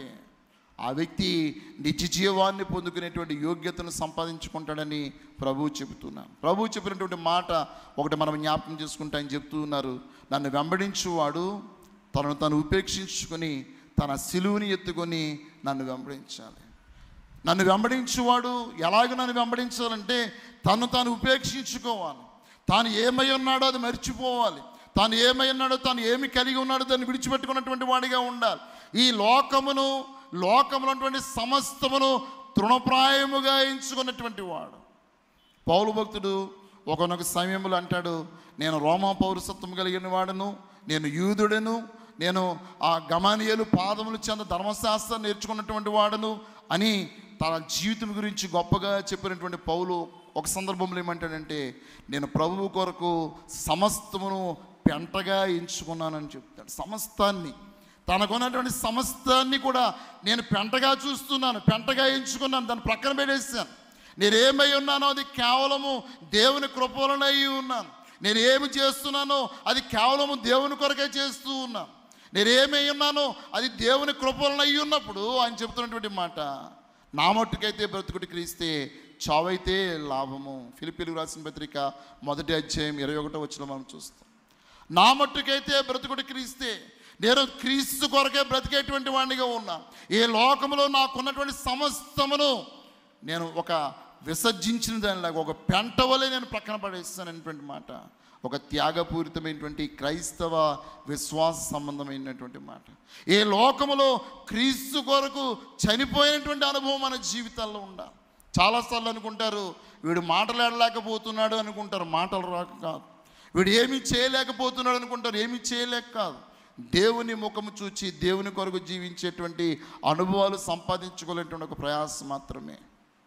ఆ వ్యక్తి నిత్య జీవాన్ని పొందుకునేటువంటి యోగ్యతను సంపాదించుకుంటాడని ప్రభువు చెబుతున్నాను ప్రభువు చెప్పినటువంటి మాట ఒకటి మనం జ్ఞాపకం చేసుకుంటా అని చెప్తూ ఉన్నారు నన్ను వెంబడించువాడు తనను తను ఉపేక్షించుకొని తన సిలువుని ఎత్తుకొని నన్ను వెంబడించాలి నన్ను వెంబడించువాడు ఎలాగ నన్ను వెంబడించాలంటే తను తాను ఉపేక్షించుకోవాలి తాను ఏమై ఉన్నాడో అది మర్చిపోవాలి తాను ఏమై ఉన్నాడో తాను ఏమి కలిగి ఉన్నాడో దాన్ని విడిచిపెట్టుకున్నటువంటి వాడిగా ఉండాలి ఈ లోకమును లోకములో ఉన్నటువంటి సమస్తమును తృణప్రాయముగా ఎంచుకున్నటువంటి వాడు పౌలు భక్తుడు ఒకనొక సమయంలో అంటాడు నేను రోమా పౌరసత్వం కలిగిన వాడును నేను యూదుడను నేను ఆ గమానియలు పాదములు చెంద ధర్మశాస్త్రం నేర్చుకున్నటువంటి వాడును అని తన జీవితం గురించి గొప్పగా చెప్పినటువంటి పౌలు ఒక సందర్భంలో ఏమంటాడంటే నేను ప్రభువు కొరకు సమస్తమును పెంటగా ఎంచుకున్నానని చెప్తాడు సమస్తాన్ని తనకున్నటువంటి సమస్తాన్ని కూడా నేను పెంటగా చూస్తున్నాను పెంటగా ఎంచుకున్నాను దాన్ని ప్రక్కన పెట్టేసాను నేను ఏమై ఉన్నానో అది కేవలము దేవుని కృపలనై ఉన్నాను నేను ఏమి చేస్తున్నానో అది కేవలము దేవుని కొరకే చేస్తూ ఉన్నాను నేను ఏమై ఉన్నానో అది దేవుని కృపలనై ఉన్నప్పుడు ఆయన చెప్తున్నటువంటి మాట నా మట్టుకైతే బ్రతుకుటి క్రీస్తే చావైతే లాభము ఫిలిపిలు రాసిన పత్రిక మొదటి అధ్యాయం ఇరవై ఒకటో వచ్చిన మనం చూస్తాం నా మట్టుకైతే బ్రతుకుడు క్రీస్తే నేను క్రీస్తు కొరకే బ్రతికేటువంటి వాడిగా ఉన్నా ఈ లోకంలో నాకున్నటువంటి సమస్తమును నేను ఒక విసర్జించిన దానిలాగా ఒక పెంట వలె నేను ప్రక్కన పడేస్తాననేటువంటి మాట ఒక త్యాగపూరితమైనటువంటి క్రైస్తవ విశ్వాస సంబంధమైనటువంటి మాట ఈ లోకములో క్రీస్తు కొరకు చనిపోయినటువంటి అనుభవం మన జీవితాల్లో ఉండాలి చాలాసార్లు అనుకుంటారు వీడు మాటలాడలేకపోతున్నాడు అనుకుంటారు మాటలు రాక కాదు వీడు ఏమీ చేయలేకపోతున్నాడు అనుకుంటారు ఏమీ చేయలేక కాదు దేవుని ముఖము చూచి దేవుని కొరకు జీవించేటువంటి అనుభవాలు సంపాదించుకోలేటువంటి ఒక ప్రయాసం మాత్రమే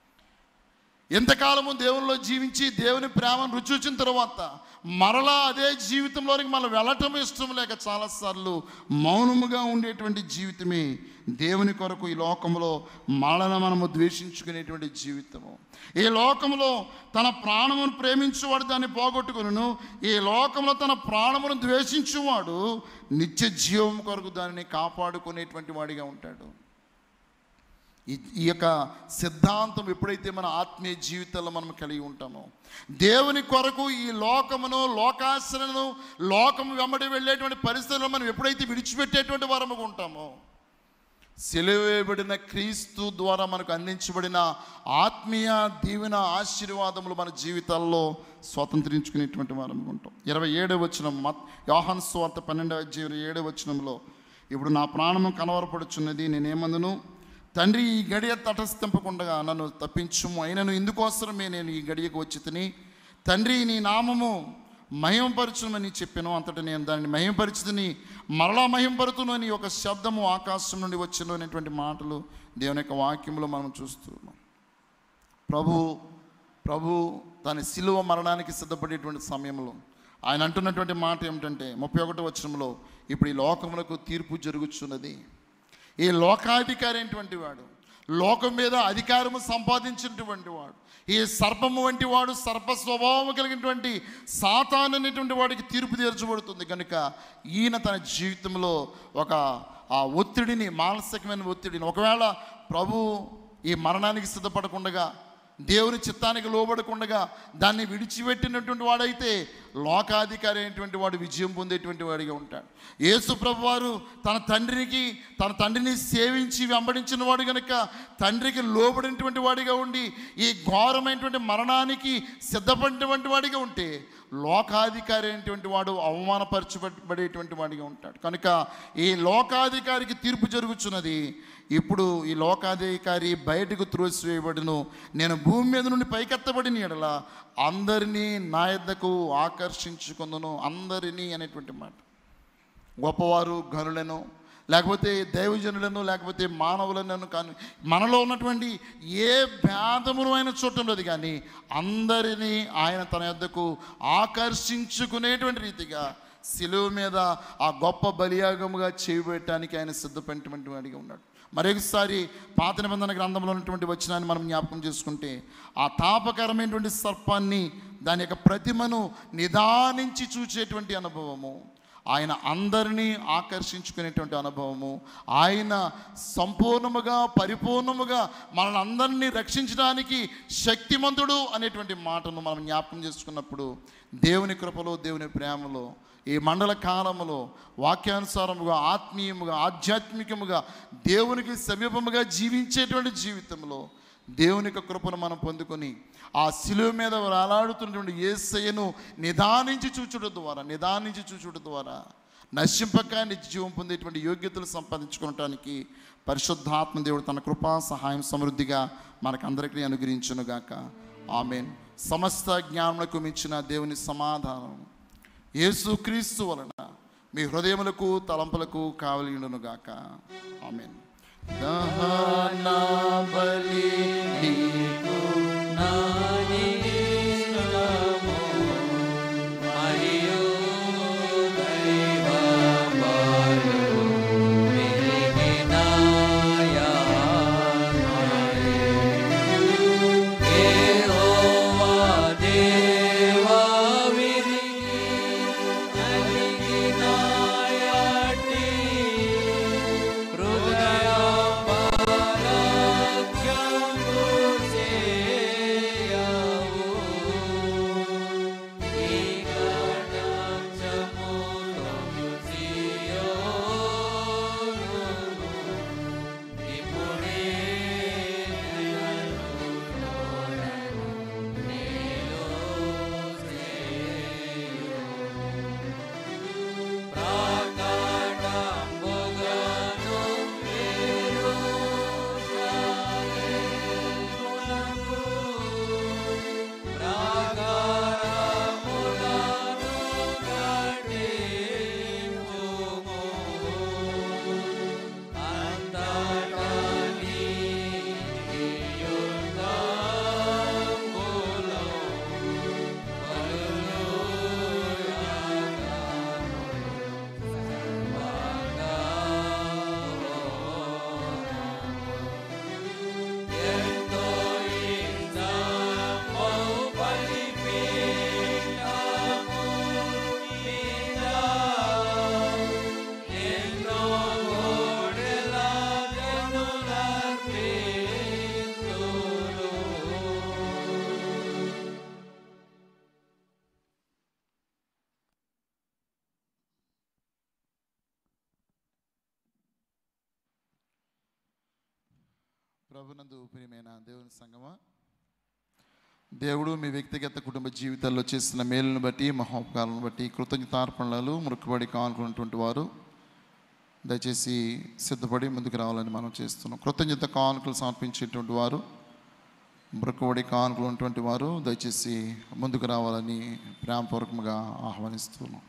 ఎంతకాలము దేవునిలో జీవించి దేవుని ప్రేమను రుచి చూచిన తర్వాత మరలా అదే జీవితంలోనికి మనం వెళ్ళటం ఇష్టం లేక చాలాసార్లు మౌనముగా ఉండేటువంటి జీవితమే దేవుని కొరకు ఈ లోకంలో మరణ మనము ద్వేషించుకునేటువంటి జీవితము ఈ లోకంలో తన ప్రాణమును ప్రేమించువాడు దాన్ని పోగొట్టుకును ఈ లోకంలో తన ప్రాణమును ద్వేషించువాడు నిత్య జీవం కొరకు దానిని కాపాడుకునేటువంటి వాడిగా ఉంటాడు ఈ ఈ యొక్క సిద్ధాంతం ఎప్పుడైతే మన ఆత్మీయ జీవితంలో మనం కలిగి ఉంటామో దేవుని కొరకు ఈ లోకమును లోకాశ్రను లోకము వెంబడి వెళ్ళేటువంటి పరిస్థితుల్లో మనం ఎప్పుడైతే విడిచిపెట్టేటువంటి వారముగా ఉంటామో సెలవేయబడిన క్రీస్తు ద్వారా మనకు అందించబడిన ఆత్మీయ దీవెన ఆశీర్వాదములు మన జీవితాల్లో స్వతంత్రించుకునేటువంటి వారం ఉంటాం ఇరవై ఏడవ వచనం మత్ యోహాన్ స్వార్త పన్నెండవ అధ్యాయం ఏడవ వచనంలో ఇప్పుడు నా ప్రాణము కనవరపడుచున్నది నేనేమందును తండ్రి ఈ గడియ తటస్థింపకుండా నన్ను తప్పించుము అయినను ఇందుకోసమే నేను ఈ గడియకు వచ్చి తిని తండ్రి నీ నామము మహింపరచుమని చెప్పాను అంతటా నేను దానిని మహింపరిచితిని మరలా మహింపరుతును అని ఒక శబ్దము ఆకాశం నుండి వచ్చును అనేటువంటి మాటలు దేవుని యొక్క వాక్యంలో మనం చూస్తున్నాం ప్రభు ప్రభు తన శిలువ మరణానికి సిద్ధపడేటువంటి సమయంలో ఆయన అంటున్నటువంటి మాట ఏమిటంటే ముప్పై ఒకటో వచనంలో ఇప్పుడు ఈ లోకములకు తీర్పు జరుగుతున్నది ఈ లోకాధికారి అయినటువంటి వాడు లోకం మీద అధికారము సంపాదించినటువంటి వాడు ఈ సర్పము వంటి వాడు సర్ప స్వభావం కలిగినటువంటి సాతాన్ అనేటువంటి వాడికి తీర్పు తీర్చబడుతుంది కనుక ఈయన తన జీవితంలో ఒక ఆ ఒత్తిడిని మానసికమైన ఒత్తిడిని ఒకవేళ ప్రభు ఈ మరణానికి సిద్ధపడకుండగా దేవుని చిత్తానికి లోబడకుండగా దాన్ని విడిచిపెట్టినటువంటి వాడైతే లోకాధికారి అయినటువంటి వాడు విజయం పొందేటువంటి వాడిగా ఉంటాడు యేసు ప్రభు వారు తన తండ్రికి తన తండ్రిని సేవించి వెంబడించిన వాడు కనుక తండ్రికి లోబడినటువంటి వాడిగా ఉండి ఈ ఘోరమైనటువంటి మరణానికి సిద్ధపడినటువంటి వాడిగా ఉంటే లోకాధికారి అయినటువంటి వాడు అవమానపరచబడేటువంటి వాడిగా ఉంటాడు కనుక ఈ లోకాధికారికి తీర్పు జరుగుతున్నది ఇప్పుడు ఈ లోకాధికారి బయటకు త్రోసివేయబడును నేను భూమి మీద నుండి పైకెత్తబడిన ఎడల అందరినీ నా యొద్దకు ఆకర్షించుకుందును అందరినీ అనేటువంటి మాట గొప్పవారు గనులను లేకపోతే దైవజనులను లేకపోతే మానవులను కానీ మనలో ఉన్నటువంటి ఏ భేదమును ఆయన చూడటం కానీ అందరినీ ఆయన తన యొద్దకు ఆకర్షించుకునేటువంటి రీతిగా శిలువ మీద ఆ గొప్ప బలియాగముగా చేయబెట్టడానికి ఆయన సిద్ధపడినటువంటి వాడిగా ఉన్నాడు మరొకసారి పాత నిబంధన గ్రంథంలో ఉన్నటువంటి వచనాన్ని మనం జ్ఞాపకం చేసుకుంటే ఆ తాపకరమైనటువంటి సర్పాన్ని దాని యొక్క ప్రతిమను నిదానించి చూచేటువంటి అనుభవము ఆయన అందరినీ ఆకర్షించుకునేటువంటి అనుభవము ఆయన సంపూర్ణముగా పరిపూర్ణముగా మనల్ని అందరినీ రక్షించడానికి శక్తిమంతుడు అనేటువంటి మాటను మనం జ్ఞాపకం చేసుకున్నప్పుడు దేవుని కృపలో దేవుని ప్రేమలో ఈ మండల కాలములో వాక్యానుసారముగా ఆత్మీయముగా ఆధ్యాత్మికముగా దేవునికి సమీపముగా జీవించేటువంటి జీవితంలో దేవుని యొక్క కృపను మనం పొందుకొని ఆ శిలువ మీద వేలాడుతున్నటువంటి ఏసయ్యను నిదానించి చూచుట ద్వారా నిదానించి చూచుట ద్వారా నశింపక నిత్యజీవం పొందేటువంటి యోగ్యతలు సంపాదించుకోవటానికి పరిశుద్ధాత్మ దేవుడు తన కృపా సహాయం సమృద్ధిగా మనకందరికీ అనుగ్రహించునుగాక ఆమెన్ సమస్త జ్ఞానములకు మించిన దేవుని సమాధానం యేసుక్రీస్తు వలన మీ హృదయములకు తలంపులకు కావలియుండునుగాక ఆమెన్ దహన బలి నీకు నానిష్టము మరియు దైవబలు విరిగినాయానాయే. యెహోవా దేవా విరిగి నలిగినాయటి హృదయ పరాక్రము చేయవు. ఈ కటాక్షముతో సియోనును ఇప్పుడే ప్రాకాటంబుగను యెరూషలేమునకు ప్రాకారములను కట్టించుము. అంతటా నీ యుద్ధములో ఎంతో ఇష్టమౌ బలిపీఠము మీద ఎన్నో కోడెల జనులర్పింతురు. ప్రభునందు ప్రియమైన దేవుని సంగమా దేవుడు మీ వ్యక్తిగత కుటుంబ జీవితాల్లో చేసిన మేలును బట్టి మహోపకాలను బట్టి కృతజ్ఞతార్పణలు మురుక్కుబడి కానుకున్నటువంటి వారు దయచేసి సిద్ధపడి ముందుకు రావాలని మనం చేస్తున్నాం కృతజ్ఞత కానుకలు సమర్పించేటువంటి వారు మృక్కుబడి కానుకలు ఉన్నటువంటి వారు దయచేసి ముందుకు రావాలని ప్రేమపూర్వకంగా ఆహ్వానిస్తున్నాం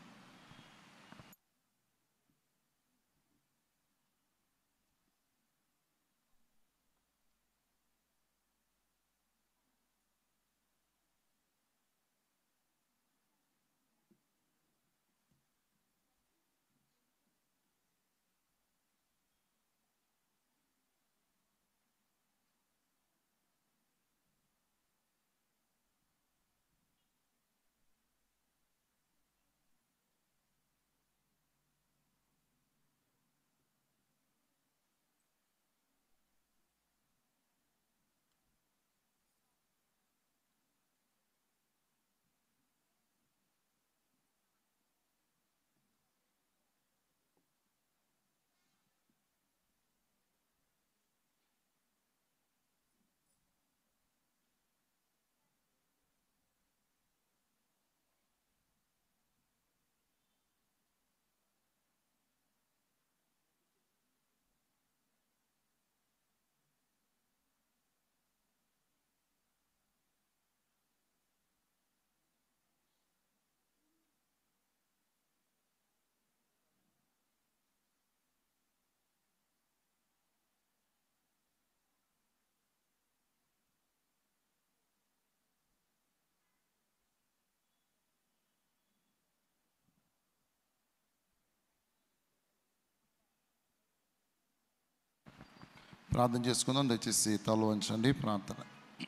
ప్రార్థన చేసుకుందాం దయచేసి తల వంచండి ప్రార్థన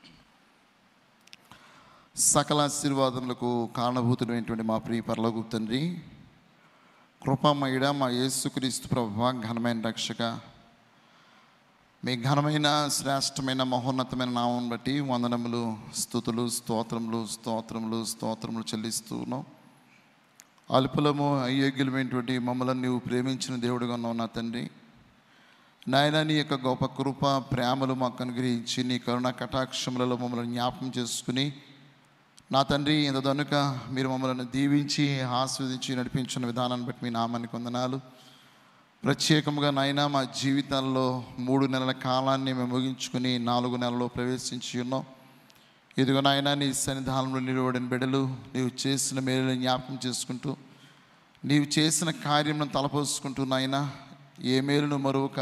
సకల ఆశీర్వాదములకు కారణభూతుడైనటువంటి మా ప్రియ పరలోకు తండ్రి కృపామయుడ మా యేసుక్రీస్తు ప్రభు ఘనమైన రక్షక మీ ఘనమైన శ్రేష్టమైన మహోన్నతమైన నామం బట్టి వందనములు స్థుతులు స్తోత్రములు స్తోత్రములు స్తోత్రములు చెల్లిస్తున్నాం అల్పులము అయోగ్యులమైనటువంటి మమ్మల్ని నీవు ప్రేమించిన దేవుడిగా ఉన్నావు నా తండ్రి నాయన నీ యొక్క గొప్ప కృప ప్రేమలు మాకు అనుగ్రహించి నీ కరుణ కటాక్షములలో మమ్మల్ని జ్ఞాపకం చేసుకుని నా తండ్రి ఇంత దనుక మీరు మమ్మల్ని దీవించి ఆస్వాదించి నడిపించిన విధానాన్ని బట్టి మీ నామానికి వందనాలు ప్రత్యేకంగా నాయన మా జీవితాల్లో మూడు నెలల కాలాన్ని మేము ముగించుకుని నాలుగు నెలల్లో ప్రవేశించి ఉన్నాం ఇదిగో నాయన నీ సన్నిధానంలో నిలబడిన బిడ్డలు నీవు చేసిన మేలు జ్ఞాపకం చేసుకుంటూ నీవు చేసిన కార్యములను తలపోసుకుంటూ నాయన ఏ మేలును మరొక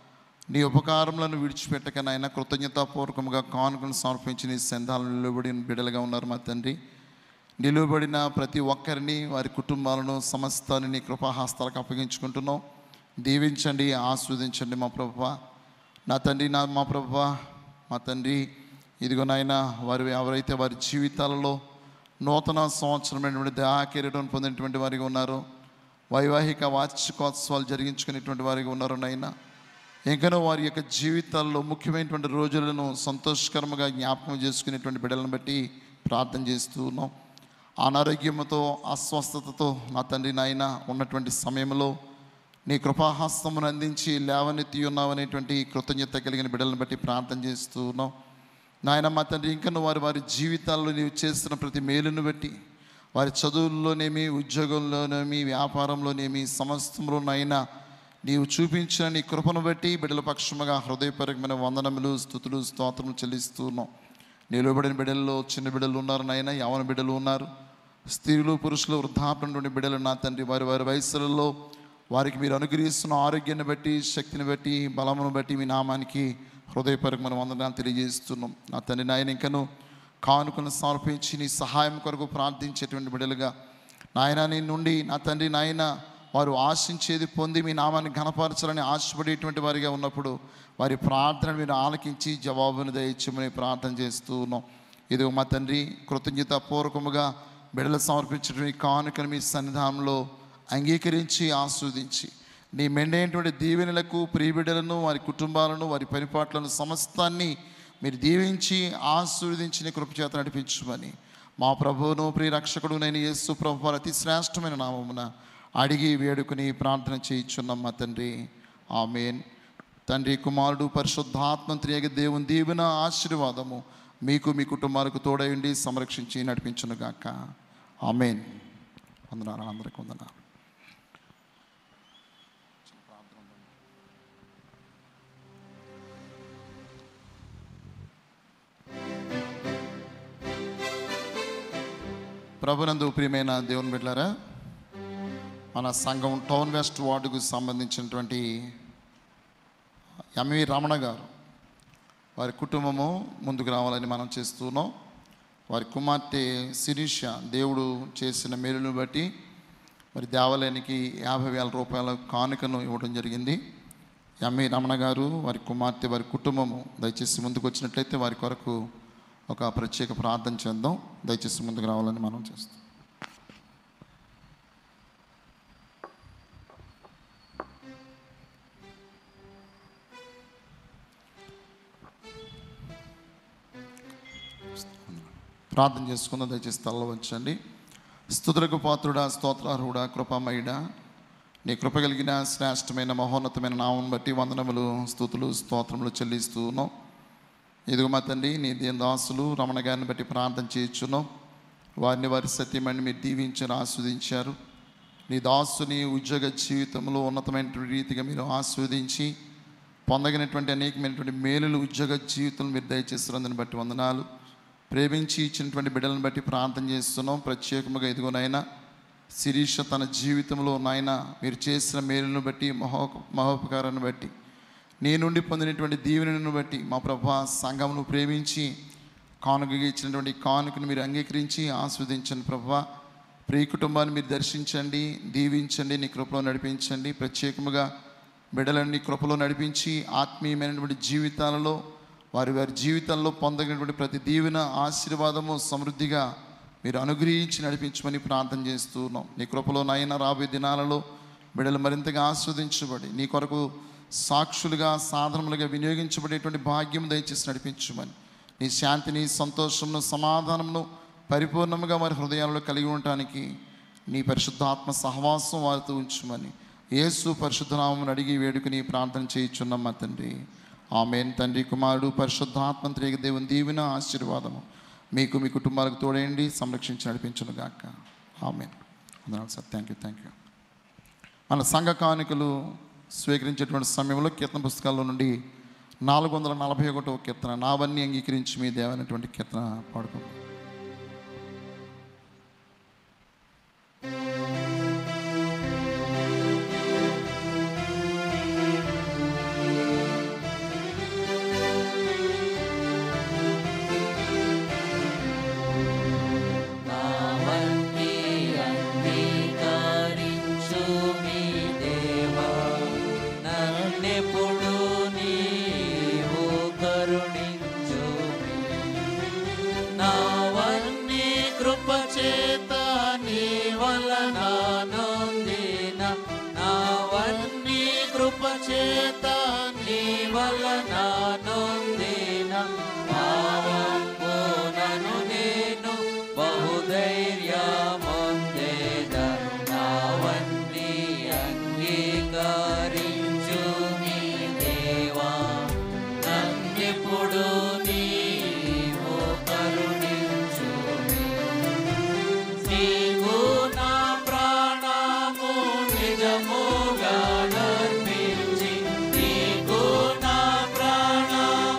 నీ ఉపకారములను విడిచిపెట్టక నాయన కృతజ్ఞతాపూర్వకంగా కానుకను సమర్పించి నీ సంధాలను నిలబడిన బిడ్డలుగా ఉన్నారు మా తండ్రి నిలువబడిన ప్రతి ఒక్కరిని వారి కుటుంబాలను సమస్తాన్ని నీ కృపాహస్తాలకు అప్పగించుకుంటున్నాం దీవించండి ఆస్వాదించండి మా ప్రభు నా తండ్రి నా మా ప్రభు మా తండ్రి ఇదిగో నాయన వారు ఎవరైతే వారి జీవితాలలో నూతన సంవత్సరమైనటువంటి దయాకిరీటం పొందినటువంటి వారిగా ఉన్నారు వైవాహిక వార్షికోత్సవాలు జరిగించుకునేటువంటి వారిగా ఉన్నారు నాయన ఇంకనూ వారి యొక్క జీవితాల్లో ముఖ్యమైనటువంటి రోజులను సంతోషకరంగా జ్ఞాపకం చేసుకునేటువంటి బిడ్డలను బట్టి ప్రార్థన చేస్తూ ఉన్నాం అనారోగ్యంతో అస్వస్థతతో నా తండ్రి నాయన ఉన్నటువంటి సమయంలో నీ కృపాహస్తమును అందించి లేవనెత్తి ఉన్నావనేటువంటి కృతజ్ఞత కలిగిన బిడ్డలను బట్టి ప్రార్థన చేస్తూ ఉన్నాం నాయన మా తండ్రి ఇంకా వారి వారి జీవితాల్లో నీవు చేస్తున్న ప్రతి మేలును బట్టి వారి చదువుల్లోనేమి ఉద్యోగంలోనేమి వ్యాపారంలోనేమి సమస్తంలోనైనా నీవు చూపించిన నీ కృపను బట్టి బిడ్డల పక్షముగా హృదయపరకమైన వందనములు స్థుతులు స్తోత్రములు చెల్లిస్తున్నాం నిలబడిన బిడ్డల్లో చిన్న బిడ్డలు ఉన్నారు నాయన యవన బిడ్డలు ఉన్నారు స్త్రీలు పురుషులు వృద్ధాప్యం నుండి బిడ్డలు నా తండ్రి వారి వారి వయసులలో వారికి మీరు అనుగ్రహిస్తున్న ఆరోగ్యాన్ని బట్టి శక్తిని బట్టి బలమును బట్టి మీ నామానికి హృదయపరకమైన వందనాలు తెలియజేస్తున్నాం నా తండ్రి నాయన ఇంకను కానుకను సమర్పించి నీ సహాయం కొరకు ప్రార్థించేటువంటి బిడ్డలుగా నాయన నీ నుండి నా తండ్రి నాయన వారు ఆశించేది పొంది మీ నామాన్ని ఘనపరచాలని ఆశపడేటువంటి వారిగా ఉన్నప్పుడు వారి ప్రార్థన మీరు ఆలకించి జవాబును దయచేయమని ప్రార్థన చేస్తూ ఉన్నాం ఇది మా తండ్రి కృతజ్ఞతాపూర్వకముగా బిడ్డలు సమర్పించిన ఈ కానుకను మీ సన్నిధానంలో అంగీకరించి ఆస్వాదించి నీ మెండైనటువంటి దీవెనలకు ప్రియబిడ్డలను వారి కుటుంబాలను వారి పరిపాట్లను సమస్తాన్ని మీరు దీవించి ఆశీర్వదించి నీ కృపచేత నడిపించమని మా ప్రభువును ప్రియ రక్షకుడు నేను యేసు ప్రభు వారి అతి శ్రేష్టమైన నామమున అడిగి వేడుకుని ప్రార్థన చేయించున్నాం మా తండ్రి ఆమెన్ తండ్రి కుమారుడు పరిశుద్ధాత్మ త్రియగ దేవుని దీవెన ఆశీర్వాదము మీకు మీ కుటుంబాలకు తోడయుండి సంరక్షించి నడిపించునుగాక ఆమెన్ వందనాలు అందరికి వందనాలు ప్రభునందు ప్రియమైన దేవుని బిడ్డారా మన సంఘం టౌన్ వెస్ట్ వార్డుకు సంబంధించినటువంటి ఎంవి రమణ గారు వారి కుటుంబము ముందుకు రావాలని మనం చేస్తున్నాం వారి కుమార్తె శిరీష దేవుడు చేసిన మేలును బట్టి మరి దేవాలయానికి యాభై వేల రూపాయల కానుకను ఇవ్వడం జరిగింది ఎంవి రమణ గారు వారి కుమార్తె వారి కుటుంబము దయచేసి ముందుకు వచ్చినట్లయితే వారి కొరకు ఒక ప్రత్యేక ప్రార్థన చేద్దాం దయచేసి ముందుకు రావాలని మనం చేస్తాం ప్రార్థన చేసుకుందాం దయచేసి తల్ల వచ్చండి స్థుతులకు పాత్రుడా స్తోత్రార్హుడా కృపామయుడా నీ కృప కలిగిన శ్రేష్టమైన మహోన్నతమైన నామం బట్టి వందనములు స్థుతులు స్తోత్రములు చెల్లిస్తూ ఉన్నాం ఇదిగో మా తండ్రి నీ దేని దాసులు రమణ గారిని బట్టి ప్రార్థన చేయించున్నాం వారిని వారి సత్యమని మీరు దీవించారు ఆస్వాదించారు నీ దాసుని ఉద్యోగ జీవితంలో ఉన్నతమైనటువంటి రీతిగా మీరు ఆస్వాదించి పొందగినటువంటి అనేకమైనటువంటి మేలులు ఉద్యోగ జీవితం మీరు దయచేస్తున్నందుని బట్టి వందనాలు ప్రేమించి ఇచ్చినటువంటి బిడ్డలను బట్టి ప్రార్థన చేస్తున్నాం ప్రత్యేకంగా ఇదిగోనైనా శిరీష తన జీవితంలో నాయన మీరు చేసిన మేలును బట్టి మహో మహోపకారాన్ని బట్టి నీ నుండి పొందినటువంటి దీవెనను బట్టి మా ప్రభా సంఘమును ప్రేమించి కానుకగా ఇచ్చినటువంటి కానుకను మీరు అంగీకరించి ఆస్వాదించండి ప్రభా ప్రియ కుటుంబాన్ని మీరు దర్శించండి దీవించండి నీ కృపలో నడిపించండి ప్రత్యేకముగా బిడ్డలన్నీ కృపలో నడిపించి ఆత్మీయమైనటువంటి జీవితాలలో వారి వారి జీవితంలో పొందగినటువంటి ప్రతి దీవెన ఆశీర్వాదము సమృద్ధిగా మీరు అనుగ్రహించి నడిపించమని ప్రార్థన చేస్తూ ఉన్నాం నీ కృపలో నాయన రాబోయే దినాలలో బిడ్డలు మరింతగా ఆస్వాదించబడి నీ కొరకు సాక్షులుగా సాధనములుగా వినియోగించబడేటువంటి భాగ్యం దయచేసి నడిపించమని నీ శాంతిని సంతోషమును సమాధానమును పరిపూర్ణముగా వారి హృదయాలలో కలిగి ఉండటానికి నీ పరిశుద్ధాత్మ సహవాసం వారితో ఉంచుమని యేసు పరిశుద్ధనామం అడిగి వేడుకుని ప్రార్థన చేయించున్నాం మా తండ్రి ఆమెన్ తండ్రి కుమారుడు పరిశుద్ధాత్మ త్రేగ దేవుని దీవెన ఆశీర్వాదము మీకు మీ కుటుంబాలకు తోడేయండి సంరక్షించి నడిపించును గాక ఆమెన్ వందనాలు sir thank you thank you మన సంఘ కానుకలు స్వీకరించేటువంటి సమయంలో కీర్తన పుస్తకాల్లో నుండి నాలుగు వందల నలభై ఒకటో కీర్తన నావన్నీ అంగీకరించి మీ దేవైనటువంటి కీర్తన పాడుకుందాం నావన్నీ అంగీకరించు మీ దేవా నన్నెప్పుడు నీవు కరుణించు నావన్నీ కృపచేత నీ వలన నొందిన నావన్నీ కృపచేత నీ వలన నొందిన పావంబునను నేను బహుధైర్యమొందేద నావన్నీ అంగీకరించు నీ దేవా నన్నెప్పుడు నీవు కరుణించు నీవు నా ప్రాణము నిజముగా నర్పించి నీకు నా ప్రాణము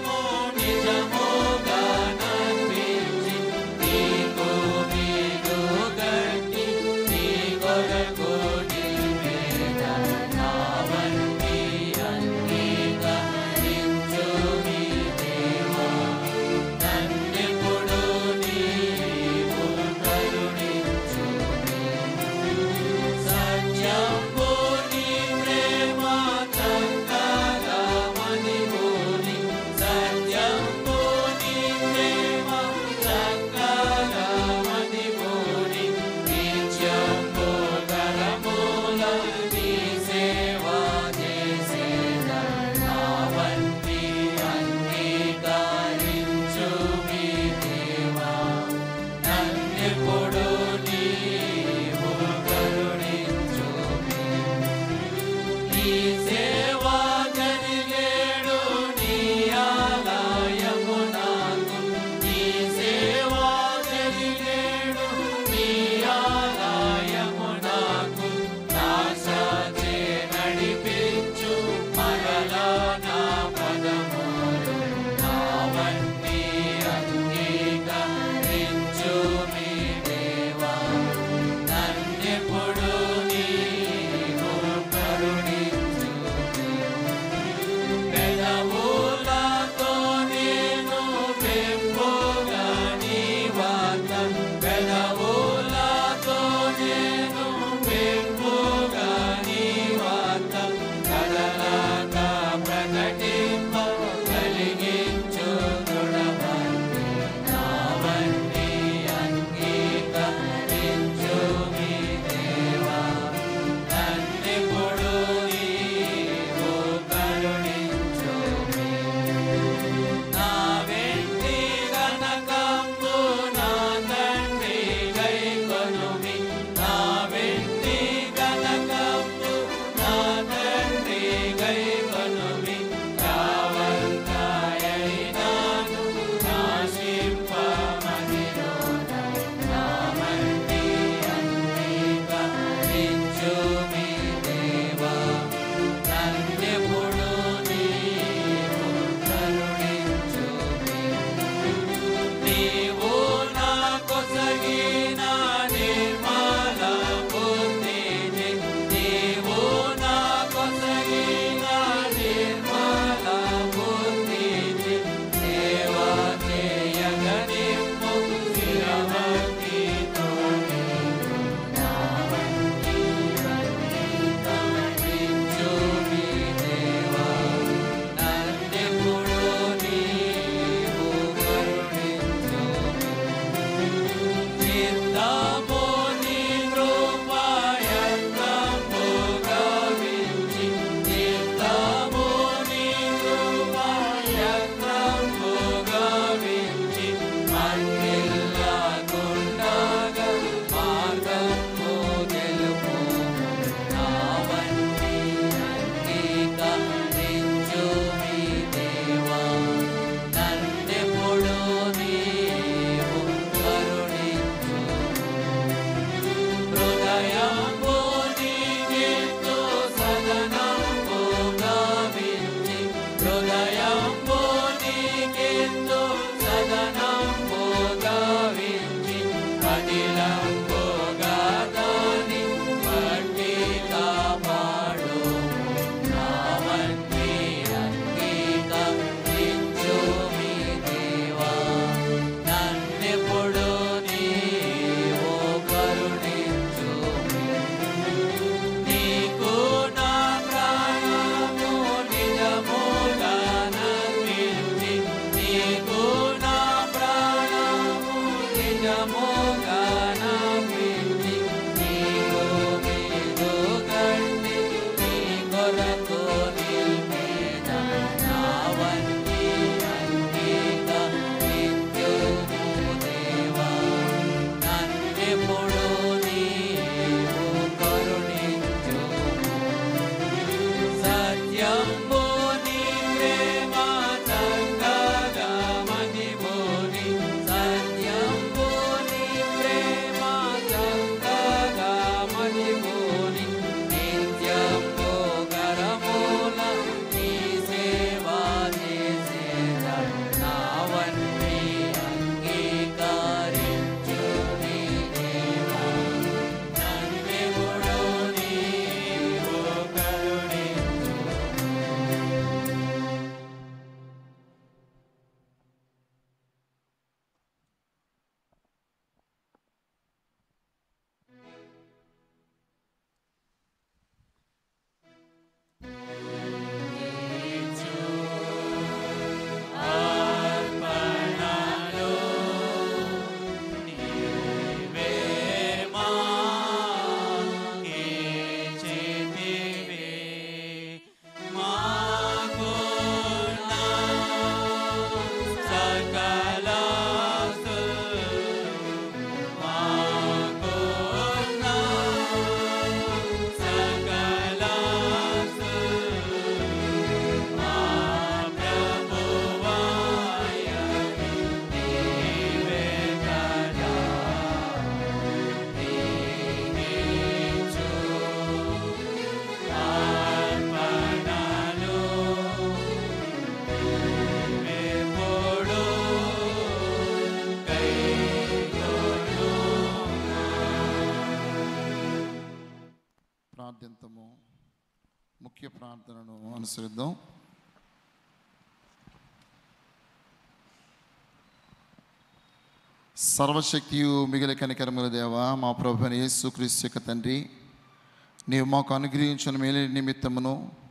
నిజముగా నమ్మించి నీకు మీరు గండి నీ కొరకు నిలిపేద నావన్నీ అంగీకరించుము దేవా నన్నెప్పుడు నీవు కరుణించుము సత్యంబు నీ ప్రేమ చక్కగా మదిబోని సత్యంబు నీ ప్రేమ చక్కగా మదిబోని నిత్యంబు గరమూల నీ సేవ చేసేద నావన్నీ అంగీకరించు నీ దేవా నన్నెప్పుడు నీవు కరుణించు ప్రార్థింతము ముఖ్య ప్రార్థనను అనుసరిద్దాం సర్వశక్తియు మిగిలి కనికరముల దేవ మా ప్రభుని యేసుక్రీస్తు యొక్క తండ్రి నీవు మాకు అనుగ్రహించిన మేలు నిమిత్తమును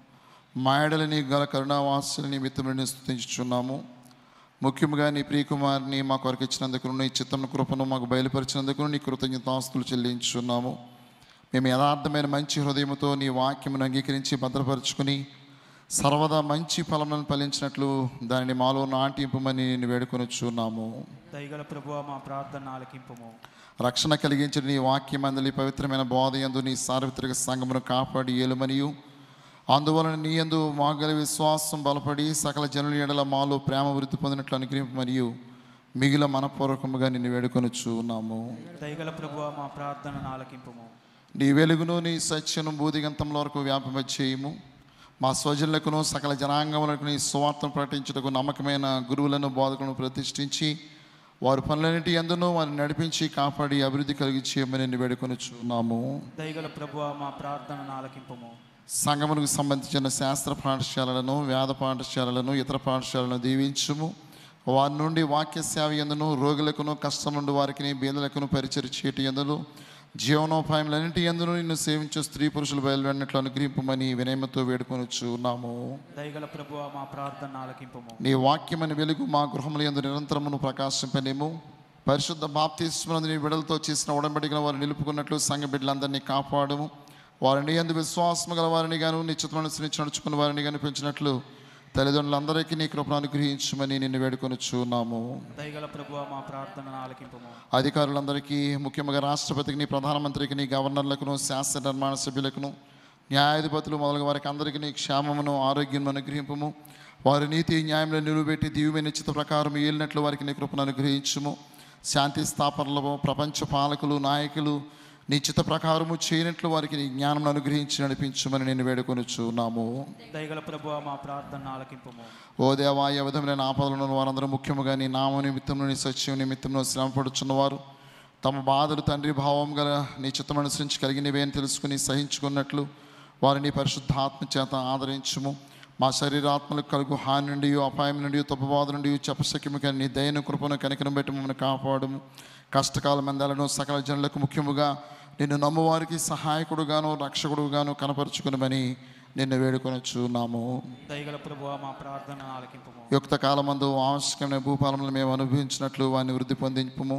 మాయడల నీ గల కరుణావాసుల నిమిత్తమును స్థుతించుచున్నాము ముఖ్యంగా నీ ప్రియకుమారిని మా కొరకు ఇచ్చినందుకు నీ చిత్తమును కృపను మాకు బయలుపరిచినందుకు నీ కృతజ్ఞతాస్తులు చెల్లించున్నాము మేము యథార్థమైన మంచి హృదయంతో నీ వాక్యమును అంగీకరించి భద్రపరుచుకుని సర్వదా మంచి ఫలములను ఫలించినట్లు దానిని మాలో నాటింపమని నేను వేడుకొనిచున్నాము దయగల ప్రభువ మా ప్రార్థన ఆలకింపము రక్షణ కలిగించిన నీ వాక్యమందలి పవిత్రమైన బోధ యందు నీ సార్వత్రిక సంఘమును కాపాడి ఏలుమనియు అందువలన నీ యందు మాగల విశ్వాసం బలపడి సకల జనుల ఎడల మాలో ప్రేమ వృద్ధి పొందినట్లు అనుగ్రహింపు మరియు మిగిలిన మనపూర్వకముగా నిన్ను వేడుకొనుచున్నాము దయగల ప్రభువ మా ప్రార్థన ఆలకింపము నీ వెలుగును నీ సత్యను బూదిగంతంలో వరకు వ్యాపింప చేయము మా స్వజనులకును సకల జనాంగములకు నీ సువార్తను ప్రకటించుటకు నమ్మకమైన గురువులను బోధకులను ప్రతిష్ఠించి వారి పనులన్నిటి ఎందును వారిని నడిపించి కాపాడి అభివృద్ధి కలిగి చేయమని నిన్ను వేడుకొనుచున్నాము దయగల ప్రభువ మా ప్రార్థన ఆలకింపము సంగమునకు సంబంధించిన శాస్త్ర పాఠశాలలను వేద పాఠశాలలను ఇతర పాఠశాలను దీవించుము వారి నుండి వాక్య సేవ ఎందును రోగులకును కష్టం నుండి వారికి బీదలకును పరిచయం చేయటి ఎందును జీవనోపాయములన్నింటి ఎందును నిన్ను సేవించే స్త్రీ పురుషులు బయలువెడినట్లు అనుగ్రహింపమని వినయమతో వేడుకొనొచ్చు ఉన్నాము దయగల ప్రభువ మా ప్రార్థన ఆలకింపము నీ వాక్యమని వెలుగు మా గృహముల యందు నిరంతరమును ప్రకాశింపనేము పరిశుద్ధ బాప్తిస్మనందు నీ బిడలతో చేసిన ఉడంబడికను వారు నిలుపుకున్నట్లు సంఘ బిడ్డలందరినీ కాపాడము వారిని ఎందు విశ్వాసము గల వారిని గాను నిశ్చితమైన అనుసరించి నడుచుకున్న వారిని గాను పెంచినట్లు తల్లిదండ్రులందరికీ నీ కృపను అనుగ్రహించమని నిన్ను వేడుకొనుచున్నాము దయగల ప్రభువ మా ప్రార్థన ఆలకింపము అధికారులందరికీ ముఖ్యంగా రాష్ట్రపతికి నీ ప్రధానమంత్రికి నీ గవర్నర్లకును శాస్త్ర నిర్మాణ సభ్యులకును న్యాయాధిపతులు మొదలగు వారికి అందరికీ నీ క్షేమమును ఆరోగ్యం అనుగ్రహింపము వారి నీతి న్యాయంలో నిలువబెట్టి దివ్యమైన నిశ్చిత ప్రకారం ఏలినట్లు వారికి నీ కృపను అనుగ్రహించుము శాంతి స్థాపనలు ప్రపంచ పాలకులు నాయకులు నీ చిత్త ప్రకారము చేయనట్లు వారికి నీ జ్ఞానం అనుగ్రహించి నడిపించమని నేను వేడుకొనుచున్నాము దయగల ప్రభువ మా ప్రార్థన ఆలకింపము ఓ దేవా ఏ విధమైన ఆపదలను వారందరూ ముఖ్యముగా నీ నామ నిమిత్తము నీ సత్యం నిమిత్తము శ్రమపడుచున్నవారు తమ బాధలు తండ్రి భావం గల నీ చిత్తం అనుసరించి కలిగినవే అని తెలుసుకుని సహించుకున్నట్లు వారిని పరిశుద్ధాత్మ చేత ఆదరించుము మా శరీరాత్మలకు కలుగు హాని నుండి అపాయం నుండి తప్పుబాధ నుండి చెప్పశక్యము కానీ నీ దయను కృపను కనికను బట్టి మమ్మల్ని కాపాడము కష్టకాల మందాలను సకల జనులకు ముఖ్యముగా నిన్ను నమ్మువారికి సహాయకుడుగాను రక్షకుడుగాను కనపరుచుకునమని నిన్ను వేడుకొనొచ్చున్నాము దయగల ప్రభువ మా ప్రార్థన ఆలకింపము యుక్త కాలమందు ఆవశ్యకమైన భూపాలములు మేము అనుభవించినట్లు వారిని వృద్ధి పొందింపుము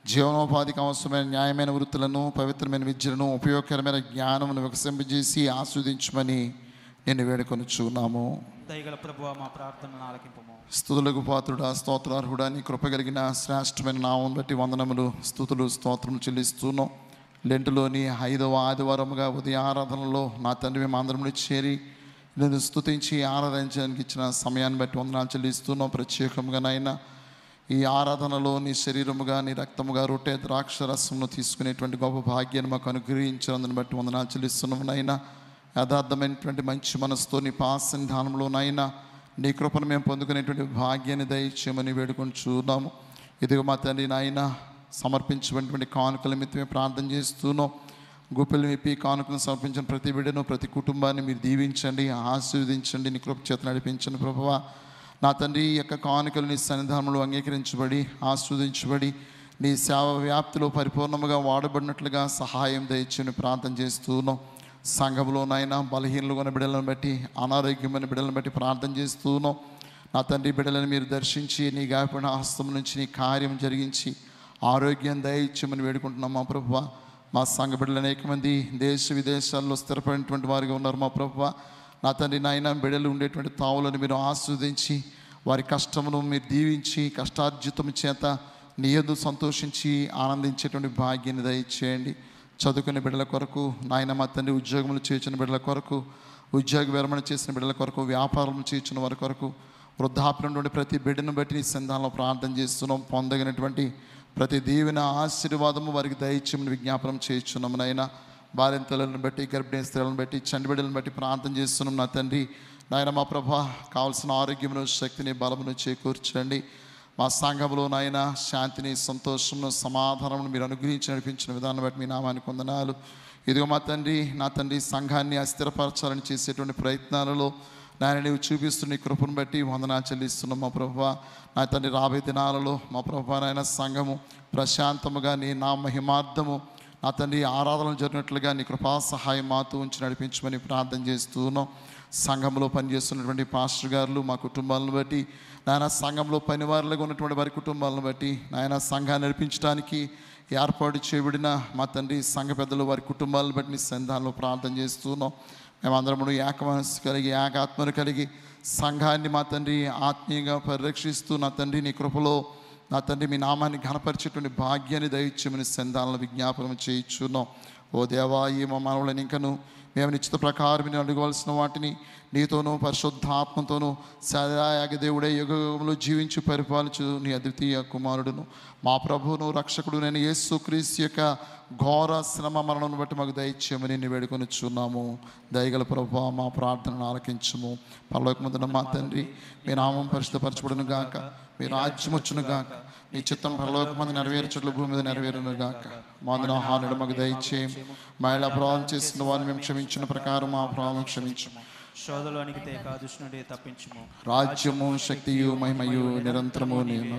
జీవనోపాధికి అవసరమైన న్యాయమైన వృత్తులను పవిత్రమైన విద్యలను ఉపయోగకరమైన జ్ఞానమును వికసింపజేసి ఆస్వాదించమని నేను వేడుకొనుచున్నాము దయగల ప్రభువ మా ప్రార్థనను ఆలకింపము స్థుతులకు పాత్రుడా స్తోత్రార్హుడా నీ కృప కలిగిన శ్రేష్టమైన నామం బట్టి వందనములు స్థుతులు స్తోత్రములు చెల్లిస్తున్నాం లెంటులోని ఐదవ ఆదివారముగా ఉదయ ఆరాధనలో నా తండ్రి మేము అందరముని చేరి నేను స్తుతించి ఆరాధించడానికి ఇచ్చిన సమయాన్ని బట్టి వందనాలు చెల్లిస్తున్నాం ప్రత్యేకంగా నాయన ఈ ఆరాధనలో నీ శరీరముగా నీ రక్తముగా రొట్టె ద్రాక్ష రసమును తీసుకునేటువంటి గొప్ప భాగ్యాన్ని మాకు అనుగ్రహించినందుని బట్టి వందనాలు చెల్లిస్తున్నాము నాయన యథార్థమైనటువంటి మంచి మనసుతో నీ పాసన్ధానంలోనైనా నీ కృపను మేము పొందుకునేటువంటి భాగ్యాన్ని దయచేయమని వేడుకొని చూద్దాము ఇదిగో మా తండ్రి నాయన సమర్పించినటువంటి కానుకల నిమిత్తమే ప్రార్థన చేస్తున్నాం గుప్పెలు విప్పి కానుకలను సమర్పించిన ప్రతి బిడ్డను ప్రతి కుటుంబాన్ని మీరు దీవించండి ఆశీర్వదించండి నీ కృప చేత నడిపించండి ప్రభువా నా తండ్రి ఈ యొక్క కానుకలు నీ సన్నిధానంలో అంగీకరించబడి ఆస్వాదించబడి నీ సేవ వ్యాప్తిలో పరిపూర్ణముగా వాడబడినట్లుగా సహాయం దయచేయని ప్రార్థన చేస్తున్నాం సంఘంలోనైనా బలహీనలు ఉన్న బిడ్డలను బట్టి అనారోగ్యమైన బిడ్డలను బట్టి ప్రార్థన చేస్తున్నాం నా తండ్రి బిడ్డలను మీరు దర్శించి నీ గాయపడిన హస్తం నుంచి నీ కార్యం జరిగించి ఆరోగ్యం దయచేయమని వేడుకుంటున్నాం మా ప్రభువ మా సంఘ బిడ్డలు అనేక మంది దేశ విదేశాల్లో స్థిరపడినటువంటి వారిగా ఉన్నారు మా ప్రభువ నా తండ్రి నాయన బిడ్డలు ఉండేటువంటి తావులను మీరు ఆస్వాదించి వారి కష్టమును మీరు దీవించి కష్టార్జితం చేత నీ యందు సంతోషించి ఆనందించేటువంటి భాగ్యాన్ని దయచేయండి చదువుకునే బిడ్డల కొరకు నాయన మా తండ్రి ఉద్యోగములు చేసిన బిడ్డల కొరకు ఉద్యోగ విరమణ చేసిన బిడ్డల కొరకు వ్యాపారం చేసిన వారి కొరకు వృద్ధాప్యం నుండి ప్రతి బిడ్డను బట్టి నీ సంధానంలో ప్రార్థన చేస్తున్నాం పొందగినటువంటి ప్రతి దీవెన ఆశీర్వాదము వారికి దయచేయమని విజ్ఞాపనం చేయించున్నాము నాయన బాలింతలను బట్టి గర్భిణీ స్త్రీలను బట్టి చండి బిడ్డలను బట్టి ప్రార్థన చేస్తున్నాం నా తండ్రి నాయన మా ప్రభా కావలసిన ఆరోగ్యమును శక్తిని బలమును చేకూర్చండి మా సంఘంలో నాయన శాంతిని సంతోషమును సమాధానమును మీరు అనుగ్రహించి నడిపించిన విధానం బట్టి మీ నామానికి వందనాలు ఇదిగో మా తండ్రి నా తండ్రి సంఘాన్ని అస్థిరపరచాలని చేసేటువంటి ప్రయత్నాలలో నాయన నీవు చూపిస్తున్న నీ కృపను బట్టి వందనా చెల్లిస్తున్నాం మా ప్రభు నా తండ్రి రాబోయే దినాలలో మా ప్రభు నాయన సంఘము ప్రశాంతముగా నీ నా మహిమార్థము నా తండ్రి ఆరాధనలు జరిగినట్లుగా నీ కృపా సహాయం మాతో ఉంచి నడిపించమని ప్రార్థన చేస్తున్నాం సంఘంలో పనిచేస్తున్నటువంటి పాస్టర్ గారులు మా కుటుంబాలను బట్టి నాయన సంఘంలో పనివారులుగా ఉన్నటువంటి వారి కుటుంబాలను బట్టి నాయన సంఘాన్ని నడిపించడానికి ఏర్పాటు చేయబడిన మా తండ్రి సంఘ పెద్దలు వారి కుటుంబాలను బట్టి నీ సంధానంలో ప్రార్థన చేస్తున్నాం మేమందరము ఏక మనస్సు కలిగి ఏకాత్మను కలిగి సంఘాన్ని మా తండ్రి ఆత్మీయంగా పరిరక్షిస్తూ నా తండ్రి నీ కృపలో నా తండ్రి మీ నామాన్ని ఘనపరిచేటువంటి భాగ్యాన్ని దయచేయమని సంధానాలను విజ్ఞాపనం చేయించున్నాం ఓ దేవా ఈ మా మనవులను ఇంకను మేము నిశ్చిత ప్రకారం నేను అడగవలసిన వాటిని నీతోనూ పరిశుద్ధాత్మతోనూ సదాయాగ దేవుడే యుగములు జీవించి పరిపాలించు నీ అద్వితీయ కుమారుడును మా ప్రభువును రక్షకుడు నేను యేసు క్రీస్తు యొక్క ఘోర శ్రమ మరణను బట్టి మాకు దయచేయమని నేను వేడుకొని చూన్నాము దయగల ప్రభు మా ప్రార్థనను ఆలకించము పరలోకముందున మా తండ్రి మీ నామం పరిశుద్ధపరచబడును గాక మీ రాజ్యం వచ్చును గాక మీ చిత్తం పరలోకమంది నెరవేర్చట్లు భూమి మీద నెరవేరును గాక మాదిన హానుడు మాకు దయచేయం మహిళ అపరాధం చేసిన వారిని మేము క్షమించిన ప్రకారం మా అపరాధం క్షమించము శోధలోనికి తేక దుష్టునుడి తప్పించుము రాజ్యము శక్తియు మహిమయు నిరంతరము నేను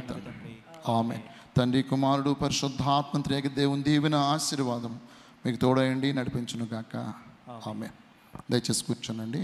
ఆమె తండ్రి కుమారుడు పరిశుద్ధాత్మ త్రేక దేవుని దీవెన ఆశీర్వాదం మీకు తోడయండి నడిపించును గాక ఆమె దయచేసి కూర్చోనండి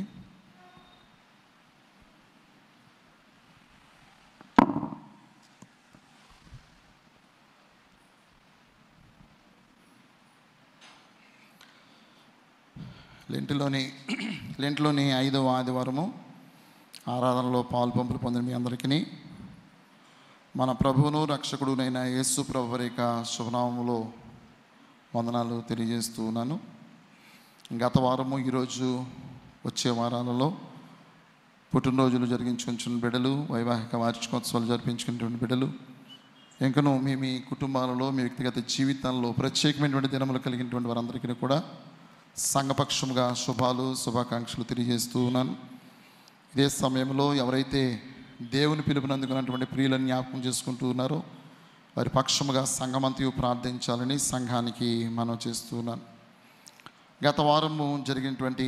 లెంటిలోని లెంట్లోని ఐదవ ఆదివారము ఆరాధనలో పాలు పంపులు పొందిన మీ అందరికీ మన ప్రభువును రక్షకుడునైన యేసు ప్రభు వారి యొక్క శుభనామములో వందనాలు తెలియజేస్తూ ఉన్నాను గత వారము ఈరోజు వచ్చే వారాలలో పుట్టినరోజులు జరిగించుకుంటున్న బిడ్డలు వైవాహిక వార్షికోత్సవాలు జరిపించుకునేటువంటి బిడ్డలు ఇంకను మీ మీ కుటుంబాలలో మీ వ్యక్తిగత జీవితాల్లో ప్రత్యేకమైనటువంటి దినములు కలిగినటువంటి వారందరికీ కూడా సంఘపక్షముగా శుభాలు శుభాకాంక్షలు తెలియజేస్తూ ఉన్నాను ఇదే సమయంలో ఎవరైతే దేవుని పిలుపునందుకున్నటువంటి ప్రియులను జ్ఞాపకం చేసుకుంటూ ఉన్నారో వారి పక్షముగా సంఘమంతయు ప్రార్థించాలని సంఘానికి మనం చేస్తూ ఉన్నాను గత వారము జరిగినటువంటి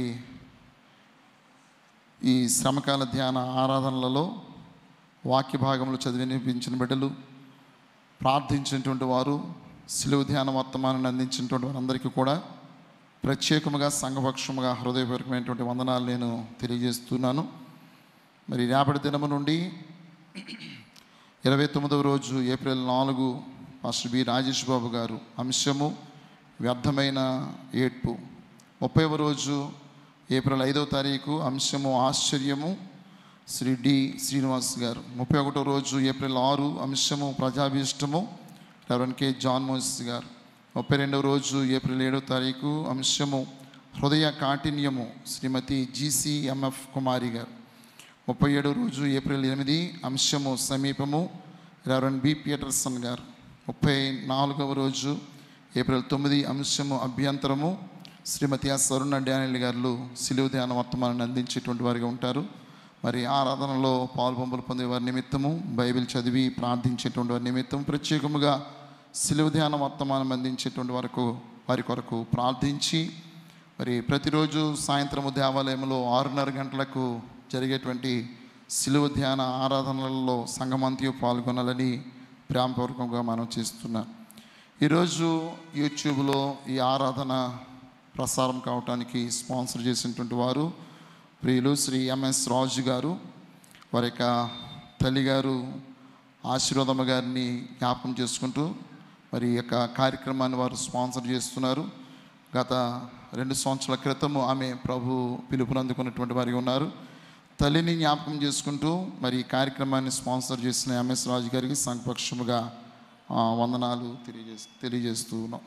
ఈ శ్రమకాల ధ్యాన ఆరాధనలలో వాక్య భాగములు చదివి వినిపించిన బిడ్డలు ప్రార్థించినటువంటి వారు సిలువ ధ్యాన వర్తమానాన్ని అందించినటువంటి వారందరికీ కూడా ప్రత్యేకముగా సంఘపక్షముగా హృదయపూర్వకమైనటువంటి వందనాలు నేను తెలియజేస్తున్నాను మరి రేపటి దినము నుండి ఇరవై తొమ్మిదవ రోజు ఏప్రిల్ నాలుగు పాస్టర్ బి రాజేష్ బాబు గారు అంశము వ్యర్థమైన ఏడ్పు ముప్పైవ రోజు ఏప్రిల్ ఐదవ తారీఖు అంశము ఆశ్చర్యము శ్రీ డి శ్రీనివాస్ గారు ముప్పై ఒకటో రోజు ఏప్రిల్ ఆరు అంశము ప్రజాభీష్టము రెవరెండ్ కె జాన్ మోసిస్ గారు ముప్పై రెండవ రోజు ఏప్రిల్ ఏడవ తారీఖు అంశము హృదయ కాఠిన్యము శ్రీమతి జీసీఎంఎఫ్ కుమారి గారు ముప్పై ఏడవ రోజు ఏప్రిల్ ఎనిమిది అంశము సమీపము రెవరెండ్ బి పీటర్సన్ గారు ముప్పై నాలుగవ రోజు ఏప్రిల్ తొమ్మిది అంశము అభ్యంతరము శ్రీమతి ఎస్ అరుణ డానియల్ గారు సిలువ ధ్యాన వర్తమానాన్ని అందించేటువంటి వారిగా ఉంటారు మరి ఆరాధనలో పాల్పంపులు పొందే వారి నిమిత్తము బైబిల్ చదివి ప్రార్థించేటువంటి వారి నిమిత్తం ప్రత్యేకముగా సిలువ ధ్యాన వర్తమానం అందించేటువంటి వరకు వారి కొరకు ప్రార్థించి మరి ప్రతిరోజు సాయంత్రము దేవాలయంలో ఆరున్నర గంటలకు జరిగేటువంటి సిలువ ధ్యాన ఆరాధనలలో సంగమంతియు పాల్గొనాలని ప్రేమపూర్వకంగా మనం చేస్తున్నాం ఈరోజు యూట్యూబ్లో ఈ ఆరాధన ప్రసారం కావటానికి స్పాన్సర్ చేసినటువంటి వారు ప్రియులు శ్రీ ఎంఎస్ రాజు గారు వారి యొక్క తల్లిగారు ఆశీర్వాదమ్మ గారిని జ్ఞాపకం చేసుకుంటూ మరి ఈ యొక్క కార్యక్రమాన్ని వారు స్పాన్సర్ చేస్తున్నారు గత రెండు సంవత్సరాల క్రితము ఆమె ప్రభు పిలుపునందుకున్నటువంటి వారిగా ఉన్నారు తల్లిని జ్ఞాపకం చేసుకుంటూ మరి ఈ కార్యక్రమాన్ని స్పాన్సర్ చేసిన ఎంఎస్ రాజు గారికి సంపక్షముగా ఆ, వందనాలు తెలియజేస్ తెలియజేస్తూ ఉన్నాం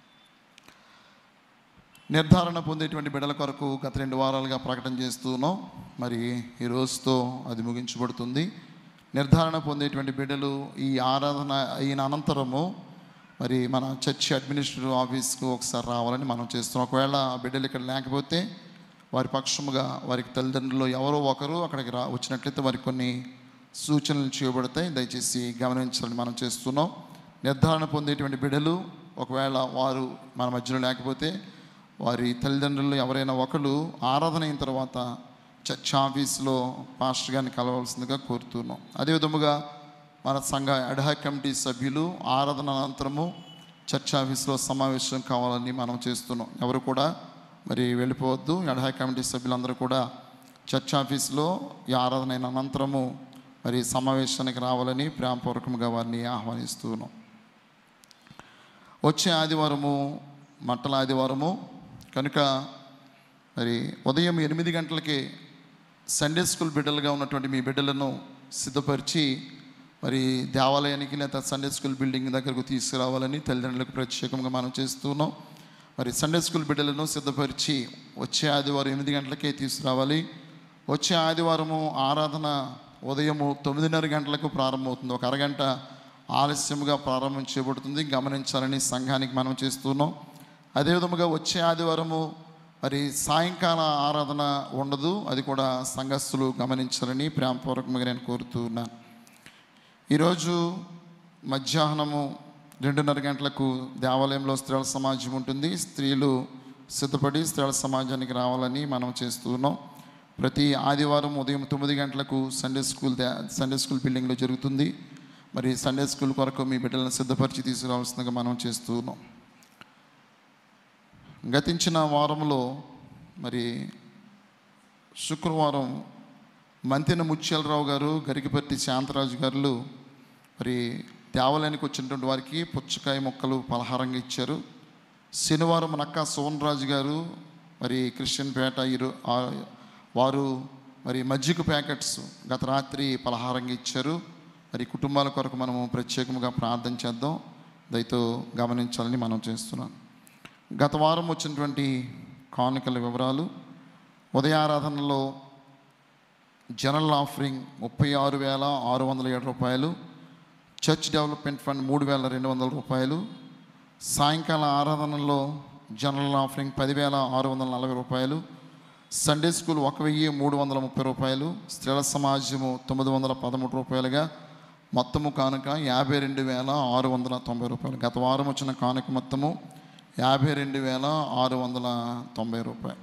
నిర్ధారణ పొందేటువంటి బిడ్డల కొరకు గత రెండు వారాలుగా ప్రకటన చేస్తున్నాం మరి ఈ రోజుతో అది ముగించబడుతుంది నిర్ధారణ పొందేటువంటి బిడ్డలు ఈ ఆరాధన అయిన అనంతరము మరి మన చర్చి అడ్మినిస్ట్రేటివ్ ఆఫీస్కు ఒకసారి రావాలని మనం చేస్తున్నాం ఒకవేళ ఆ బిడ్డలు ఇక్కడ లేకపోతే వారి పక్షముగా వారికి తల్లిదండ్రులు ఎవరో ఒకరు అక్కడికి రా వచ్చినట్లయితే వారికి కొన్ని సూచనలు చేయబడతాయి దయచేసి గమనించాలని మనం చేస్తున్నాం నిర్ధారణ పొందేటువంటి బిడ్డలు ఒకవేళ వారు మన మధ్యలో లేకపోతే వారి తల్లిదండ్రులు ఎవరైనా ఒకరు ఆరాధన అయిన తర్వాత చర్చ్ ఆఫీస్లో పాస్టర్ గారిని కలవాల్సిందిగా కోరుతున్నాం అదే విధముగా మన సంఘ అడ్హాక్ కమిటీ సభ్యులు ఆరాధన అనంతరము చర్చ్ ఆఫీస్లో సమావేశం కావాలని మనం చేస్తున్నాం ఎవరు కూడా మరి వెళ్ళిపోవద్దు అడ్హాక్ కమిటీ సభ్యులందరూ కూడా చర్చ్ ఆఫీస్లో ఈ ఆరాధన అయిన అనంతరము మరి సమావేశానికి రావాలని ప్రేమపూర్వకంగా వారిని ఆహ్వానిస్తున్నాం వచ్చే ఆదివారము మట్టల ఆదివారము కనుక మరి ఉదయం ఎనిమిది గంటలకి సండే స్కూల్ బిడ్డలుగా ఉన్నటువంటి మీ బిడ్డలను సిద్ధపరిచి మరి దేవాలయానికి లేదా సండే స్కూల్ బిల్డింగ్ దగ్గరకు తీసుకురావాలని తల్లిదండ్రులకు ప్రత్యేకంగా మనం చేస్తున్నాం మరి సండే స్కూల్ బిడ్డలను సిద్ధపరిచి వచ్చే ఆదివారం ఎనిమిది గంటలకే తీసుకురావాలి వచ్చే ఆదివారము ఆరాధన ఉదయము తొమ్మిదిన్నర గంటలకు ప్రారంభమవుతుంది ఒక అరగంట ఆలస్యముగా ప్రారంభం చేయబడుతుంది గమనించాలని సంఘానికి మనం చేస్తున్నాం అదేవిధముగా వచ్చే ఆదివారము మరి సాయంకాల ఆరాధన ఉండదు అది కూడా సంఘస్థులు గమనించాలని ప్రేమపూర్వకంగా నేను కోరుతున్నాను ఈరోజు మధ్యాహ్నము రెండున్నర గంటలకు దేవాలయంలో స్త్రీల సమాజం ఉంటుంది స్త్రీలు సిద్ధపడి స్త్రీల సమాజానికి రావాలని మనం చేస్తున్నాం ప్రతి ఆదివారం ఉదయం తొమ్మిది గంటలకు సండే స్కూల్ దే- సండే స్కూల్ బిల్డింగ్లో జరుగుతుంది మరి సండే స్కూల్ కొరకు మీ బిడ్డలను సిద్ధపరిచి తీసుకురావాల్సిందిగా మనం చేస్తున్నాం గతించిన వారంలో మరి శుక్రవారం మంతెన ముత్యాలరావు గారు గరికిపర్తి శాంతరాజు గారు మరి దేవాలయానికి వచ్చినటువంటి వారికి పుచ్చకాయ మొక్కలు పలహారంగా ఇచ్చారు శనివారం నక్కా సోనరాజు గారు మరి క్రిస్టియన్ పేట ఇరు ఆ- వారు మరి మజ్జిగ ప్యాకెట్స్ గత రాత్రి పలహారంగా ఇచ్చారు మరి కుటుంబాల కొరకు మనము ప్రత్యేకంగా ప్రార్థన చేద్దాం దయతో గమనించాలని మనం చేస్తున్నాం గత వారం వచ్చినటువంటి కానుకల వివరాలు ఉదయారాధనలో జనరల్ ఆఫరింగ్ ముప్పై ఆరు వేల ఆరు వందల ఏడు రూపాయలు చర్చ్ డెవలప్మెంట్ ఫండ్ మూడు వేల రెండు వందల రూపాయలు సాయంకాల ఆరాధనలో జనరల్ ఆఫరింగ్ పదివేల ఆరు వందల నలభై రూపాయలు సండే స్కూల్ ఒక వెయ్యి మూడు వందల ముప్పై రూపాయలు స్త్రీల సమాజము తొమ్మిది వందల పదమూడు రూపాయలుగా మొత్తము కానుక యాభై రెండు వేల ఆరు వందల తొంభై రూపాయలు గత వారం వచ్చిన కానుక మొత్తము యాభై రెండు వేల ఆరు వందల తొంభై రూపాయలు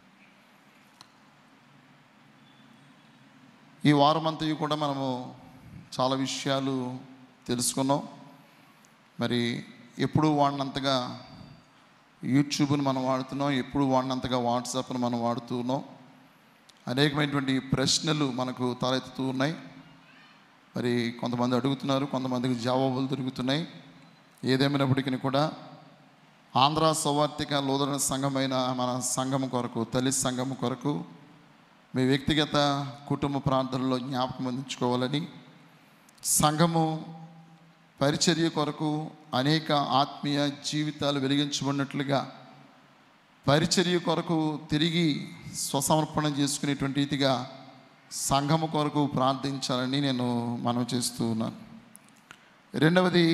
ఈ వారం అంతయు కూడా మనము చాలా విషయాలు తెలుసుకున్నాం మరి ఎప్పుడు వాడినంతగా యూట్యూబ్ని మనం వాడుతున్నాం ఎప్పుడు వాడినంతగా వాట్సాప్ను మనం వాడుతున్నాం అనేకమైనటువంటి ప్రశ్నలు మనకు తలెత్తుతూ ఉన్నాయి మరి కొంతమంది అడుగుతున్నారు కొంతమందికి జవాబులు దొరుకుతున్నాయి ఏదేమైనప్పటికీ కూడా ఆంధ్ర సౌవార్తిక లోదన సంఘమైన మన సంఘం కొరకు తల్లి సంఘం కొరకు మీ వ్యక్తిగత కుటుంబ ప్రాంతాల్లో జ్ఞాపకం అందించుకోవాలని సంఘము పరిచర్య కొరకు అనేక ఆత్మీయ జీవితాలు వెలిగించబడినట్లుగా పరిచర్య కొరకు తిరిగి స్వసమర్పణ చేసుకునేటువంటి రీతిగా సంఘము కొరకు ప్రార్థించాలని నేను మనం చేస్తూ ఉన్నాను రెండవది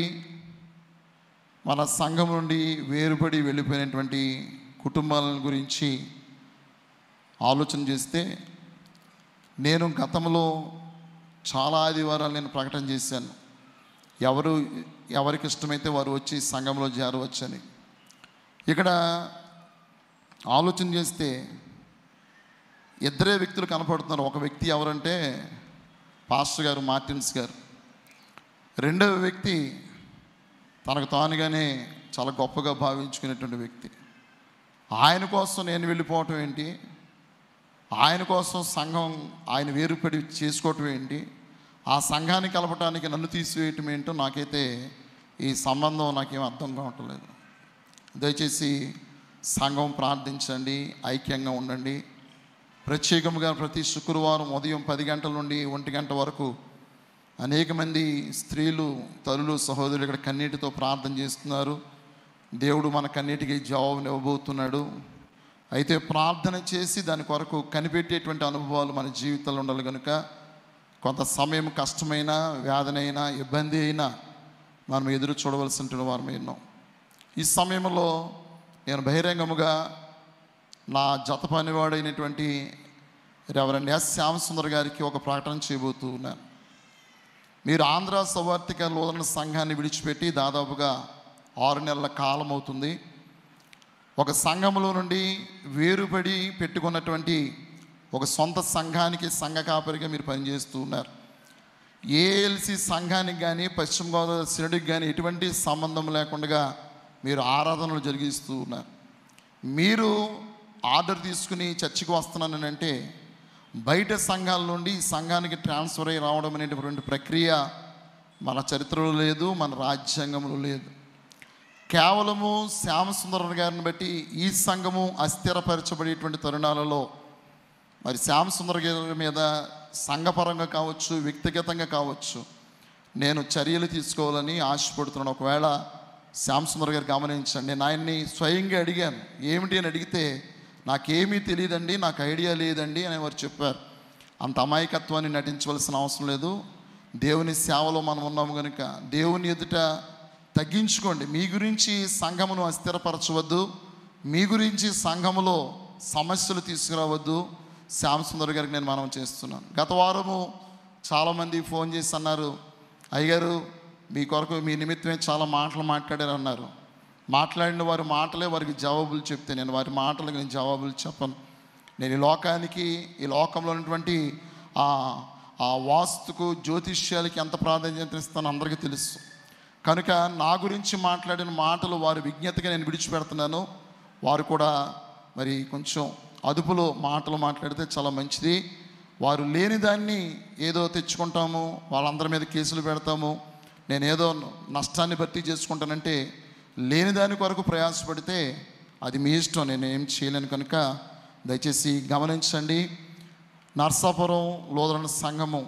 మన సంఘం నుండి వేరుపడి వెళ్ళిపోయినటువంటి కుటుంబాల గురించి ఆలోచన చేస్తే నేను గతంలో చాలా ఆదివారాలు నేను ప్రకటన చేశాను ఎవరు ఎవరికి ఇష్టమైతే వారు వచ్చి సంఘంలో చేరవచ్చని ఇక్కడ ఆలోచన చేస్తే ఇద్దరే వ్యక్తులు కనపడుతున్నారు ఒక వ్యక్తి ఎవరంటే పాస్టర్ గారు మార్టిన్స్ గారు రెండవ వ్యక్తి తనకు తానుగానే చాలా గొప్పగా భావించుకునేటువంటి వ్యక్తి ఆయన కోసం నేను వెళ్ళిపోవటం ఏంటి ఆయన కోసం సంఘం ఆయన వేరుపడి చేసుకోవటం ఏంటి ఆ సంఘాన్ని కలపటానికి నన్ను తీసివేయటం ఏంటో నాకైతే ఈ సంబంధం నాకేం అర్థం కావట్లేదు దయచేసి సంఘం ప్రార్థించండి ఐక్యంగా ఉండండి ప్రత్యేకంగా ప్రతి శుక్రవారం ఉదయం పది గంటల నుండి ఒంటి గంట వరకు అనేక మంది స్త్రీలు తల్లులు సహోదరులు ఇక్కడ కన్నీటితో ప్రార్థన చేస్తున్నారు దేవుడు మన కన్నీటికి జవాబుని ఇవ్వబోతున్నాడు అయితే ప్రార్థన చేసి దాని కొరకు కనిపెట్టేటువంటి అనుభవాలు మన జీవితంలో ఉండాలి కనుక కొంత సమయం కష్టమైన వేదనైనా ఇబ్బంది అయినా మనం ఎదురు చూడవలసిన వారం ఎన్నో ఈ సమయంలో నేను బహిరంగముగా నా జత పనివాడైనటువంటి రెవరెండ్ ఎస్ శ్యామసుందర్ గారికి ఒక ప్రకటన చేయబోతూ ఉన్నాను మీరు ఆంధ్ర సవార్థిక లోదన సంఘాన్ని విడిచిపెట్టి దాదాపుగా ఆరు నెలల కాలం అవుతుంది ఒక సంఘములో నుండి వేరుపడి పెట్టుకున్నటువంటి ఒక సొంత సంఘానికి సంఘ కాపరిగా మీరు పనిచేస్తూ ఉన్నారు ఏఎల్సి సంఘానికి కానీ పశ్చిమ గోదావరి సినడికి కానీ ఎటువంటి సంబంధం లేకుండా మీరు ఆరాధనలు జరిగిస్తూ ఉన్నారు మీరు ఆర్డర్ తీసుకుని చర్చికి వస్తున్నానంటే బయట సంఘాల నుండి ఈ సంఘానికి ట్రాన్స్ఫర్ అయ్యి రావడం అనేటటువంటి ప్రక్రియ మన చరిత్రలో లేదు మన రాజ్యాంగంలో లేదు కేవలము శ్యామసుందర గారిని బట్టి ఈ సంఘము అస్థిరపరచబడేటువంటి తరుణాలలో మరి శ్యామసుందర గారి మీద సంఘపరంగా కావచ్చు వ్యక్తిగతంగా కావచ్చు నేను చర్యలు తీసుకోవాలని ఆశపడుతున్నాను ఒకవేళ శ్యామసుందర్ గారు గమనించండి నేను ఆయన్ని స్వయంగా అడిగాను ఏమిటి అని అడిగితే నాకేమీ తెలియదండి నాకు ఐడియా లేదండి అని వారు చెప్పారు అంత అమాయకత్వాన్ని నటించవలసిన అవసరం లేదు దేవుని సేవలో మనం ఉన్నాము కనుక దేవుని ఎదుట తగ్గించుకోండి మీ గురించి సంఘమును అస్థిరపరచవద్దు మీ గురించి సంఘములో సమస్యలు తీసుకురావద్దు శ్యామ్ సుందర్ గారికి నేను మనం చేస్తున్నాను గత వారము చాలామంది ఫోన్ చేసి అన్నారు అయ్యగారు మీ కొరకు మీ నిమిత్తమే చాలా మాటలు మాట్లాడారు అన్నారు మాట్లాడిన వారి మాటలే వారికి జవాబులు చెప్తే నేను వారి మాటలకు నేను జవాబులు చెప్పను నేను ఈ లోకానికి ఈ లోకంలో ఉన్నటువంటి ఆ ఆ వాస్తుకు జ్యోతిష్యాలకి ఎంత ప్రాధాన్యత ఇస్తానో అందరికీ తెలుసు కనుక నా గురించి మాట్లాడిన మాటలు వారి విజ్ఞతగా నేను విడిచిపెడుతున్నాను వారు కూడా మరి కొంచెం అదుపులో మాటలు మాట్లాడితే చాలా మంచిది వారు లేని దాన్ని ఏదో తెచ్చుకుంటాము వాళ్ళందరి మీద కేసులు పెడతాము నేను ఏదో నష్టాన్ని భర్తీ చేసుకుంటానంటే లేని దాని కొరకు ప్రయాసపడితే అది మీ ఇష్టం నేను ఏం చేయలేను కనుక దయచేసి గమనించండి నర్సాపురం లోదరణ సంఘము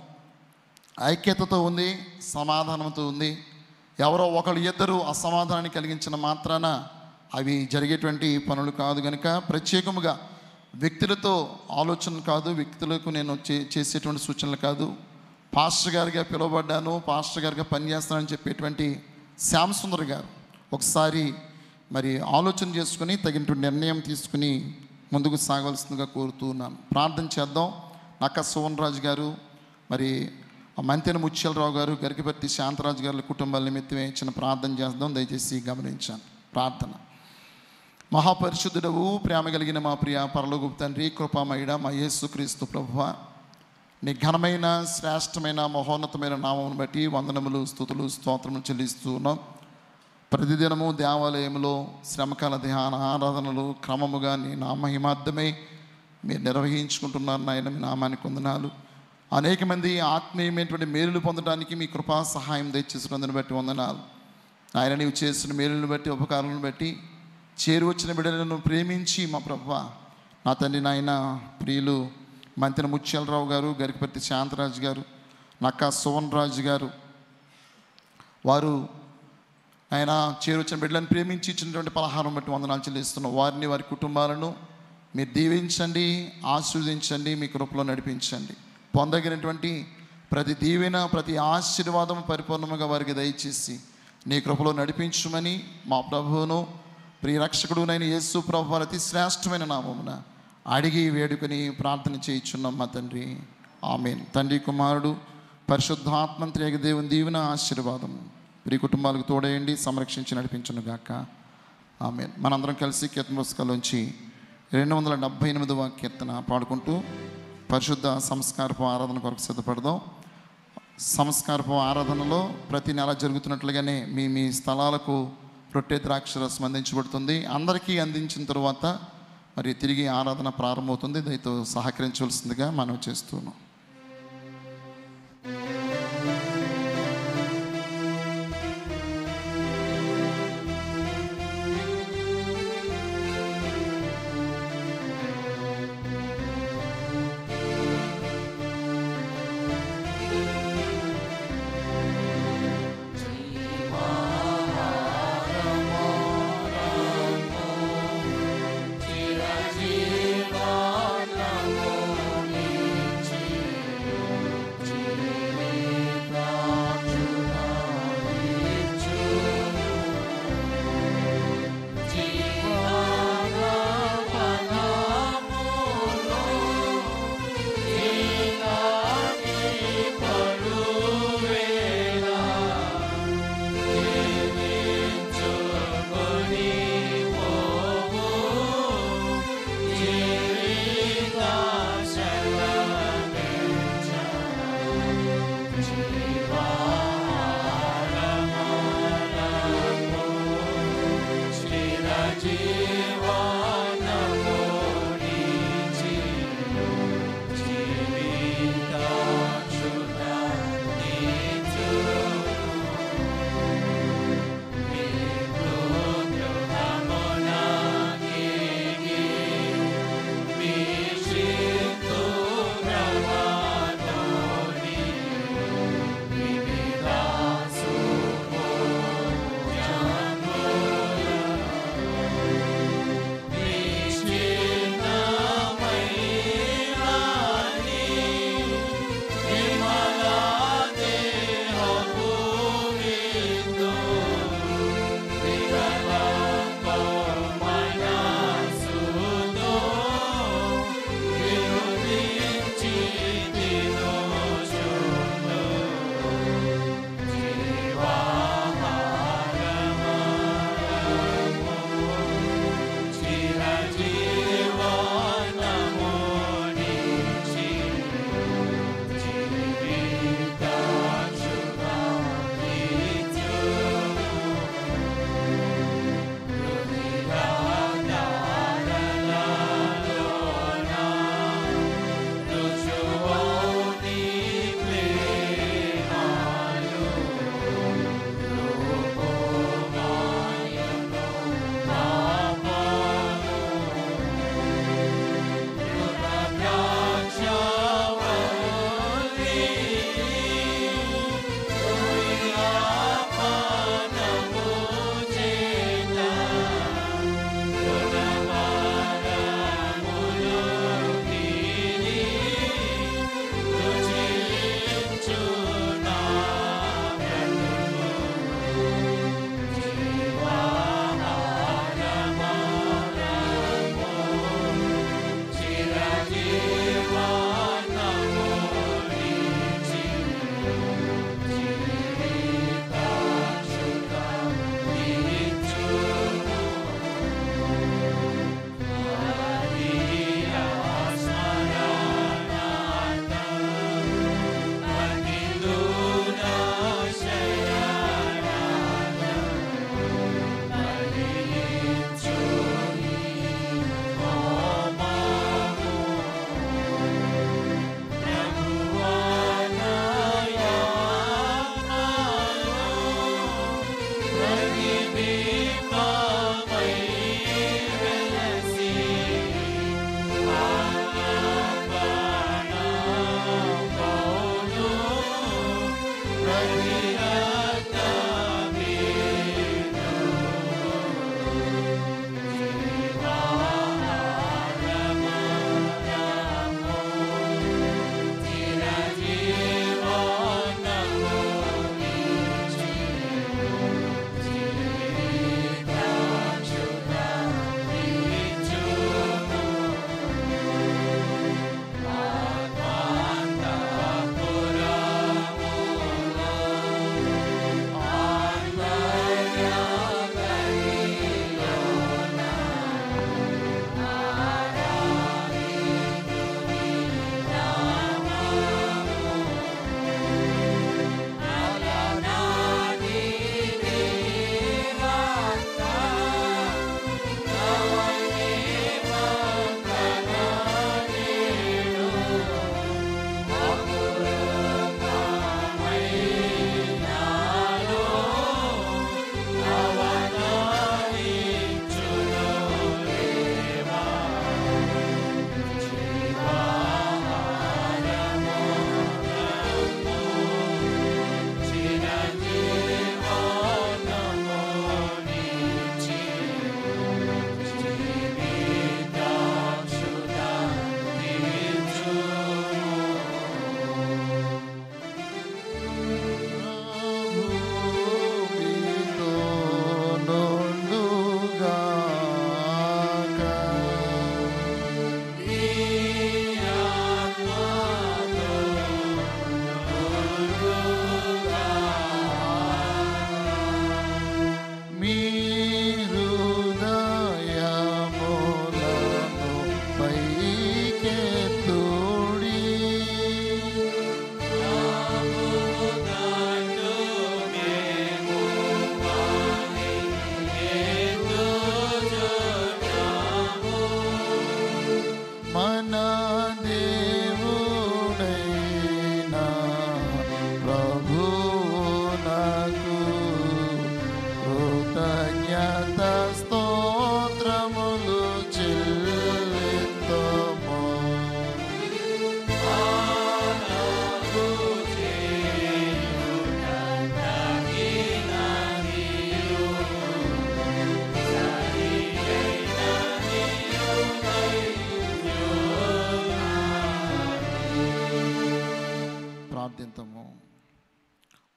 ఐక్యతతో ఉంది సమాధానంతో ఉంది ఎవరో ఒకళ్ళు ఇద్దరు అసమాధానాన్ని కలిగించిన మాత్రాన అవి జరిగేటువంటి పనులు కాదు కనుక ప్రత్యేకముగా వ్యక్తులతో ఆలోచన కాదు వ్యక్తులకు నేను చే- చేసేటువంటి సూచనలు కాదు పాస్టర్ గారిగా పిలువబడ్డాను పాస్టర్ గారిగా పనిచేస్తానని చెప్పేటువంటి శ్యామ్ సుందర్ గారు ఒకసారి మరి ఆలోచన చేసుకుని తగినటువంటి నిర్ణయం తీసుకుని ముందుకు సాగవలసిందిగా కోరుతూ ఉన్నాను ప్రార్థన చేద్దాం నక్క సోమన్ రాజు గారు మరి ఆ మంతెన ముత్యాలరావు గారు గరికపర్తి శాంతరాజు గారి కుటుంబాల నిమిత్తమే ఇచ్చిన ప్రార్థన చేద్దాం దయచేసి గమనించాను ప్రార్థన మహాపరిశుద్ధుడవు ప్రేమ కలిగిన మా ప్రియ పరలోగు తండ్రి కృపామయుడ మా యేసుక్రీస్తు ప్రభువ నీ ఘనమైన శ్రేష్టమైన మహోన్నతమైన నామమును బట్టి వందనములు స్థుతులు స్తోత్రములు చెల్లిస్తూ ఉన్నాం ప్రతిదినము దేవాలయంలో శ్రమకాల ధ్యాన ఆరాధనలు క్రమముగా నీ నామహిమార్థమై మీరు నిర్వహించుకుంటున్నారు నాయన మీ నామానికి వందనాలు అనేక మంది ఆత్మీయమైనటువంటి మేలులు పొందడానికి మీ కృపా సహాయం దయచేసినందుని బట్టి వందనాలు ఆయన నీవు చేసిన మేలును బట్టి ఉపకారాలను బట్టి చేరువచ్చిన బిడ్డలను ప్రేమించి మా ప్రభు నా తండ్రి నాయన ప్రియులు మంతిన ముత్యాలరావు గారు గరికపర్తి శాంతరాజు గారు నక్కా సువన్ రాజు గారు వారు ఆయన చేరువచ్చిన బిడ్డలను ప్రేమించి ఇచ్చినటువంటి పలహారం బట్టి వందనాలు చెల్లిస్తున్నాం వారిని వారి కుటుంబాలను మీరు దీవించండి ఆశీర్వదించండి మీ కృపలో నడిపించండి పొందగినటువంటి ప్రతి దీవెన ప్రతి ఆశీర్వాదం పరిపూర్ణముగా వారికి దయచేసి నీ కృపలో నడిపించమని మా ప్రభువును ప్రియరక్షకుడునైన యేసు ప్రభు వారి అతి శ్రేష్టమైన నామమున అడిగి వేడుకొని ప్రార్థన చేయించున్నాం మా తండ్రి ఆమెన్ తండ్రి కుమారుడు పరిశుద్ధాత్మ త్రేగ దేవుని దీవెన ఆశీర్వాదం ప్రియ కుటుంబాలకు తోడేయండి సంరక్షించి నడిపించును గాక ఆమె మనందరం కలిసి కీర్తన పుస్తకాల్లోంచి రెండు వందల డెబ్భై ఎనిమిదవ కీర్తన పాడుకుంటూ పరిశుద్ధ సంస్కారపు ఆరాధన కొరకు సిద్ధపడదాం సంస్కారపు ఆరాధనలో ప్రతి నెల జరుగుతున్నట్లుగానే మీ మీ స్థలాలకు రొట్టె ద్రాక్ష రసం అందించబడుతుంది అందరికీ అందించిన తరువాత మరి తిరిగి ఆరాధన ప్రారంభమవుతుంది దయతో సహకరించవలసిందిగా మనం చేస్తున్నాం Thank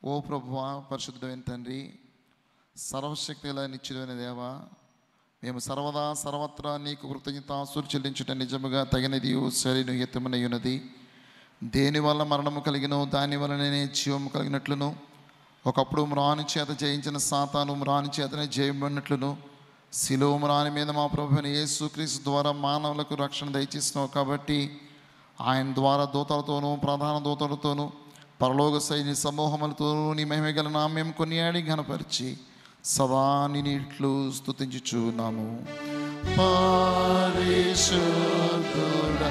ఓ ప్రభువా పరిశుద్ధమైన తండ్రి సర్వశక్తి గల నిత్యుడైన దేవా మేము సర్వదా సర్వత్రా నీకు కృతజ్ఞతాసులు చెల్లించుట నిజముగా తగినది శరీరం హితమునయ్యున్నది దేని వల్ల మరణము కలిగినో దాని వలననే జీవము కలిగినట్లును ఒకప్పుడు మ్రాని చేత జయించిన సాతాను మ్రాని చేతనే జయబడినట్లును శిలువ మ్రాని మీద మా ప్రభుని యేసుక్రీస్తు ద్వారా మానవులకు రక్షణ దయచేసినావు కాబట్టి ఆయన ద్వారా దూతలతోనూ ప్రధాన దూతలతోనూ పరలోక సైన్య సమూహములతోనూ నీ మహిమ గల నామ్యం కొనియాడి ఘనపరిచి సదా నీ నీట్లు స్తుతించుచున్నాము పరిశుద్ధుడా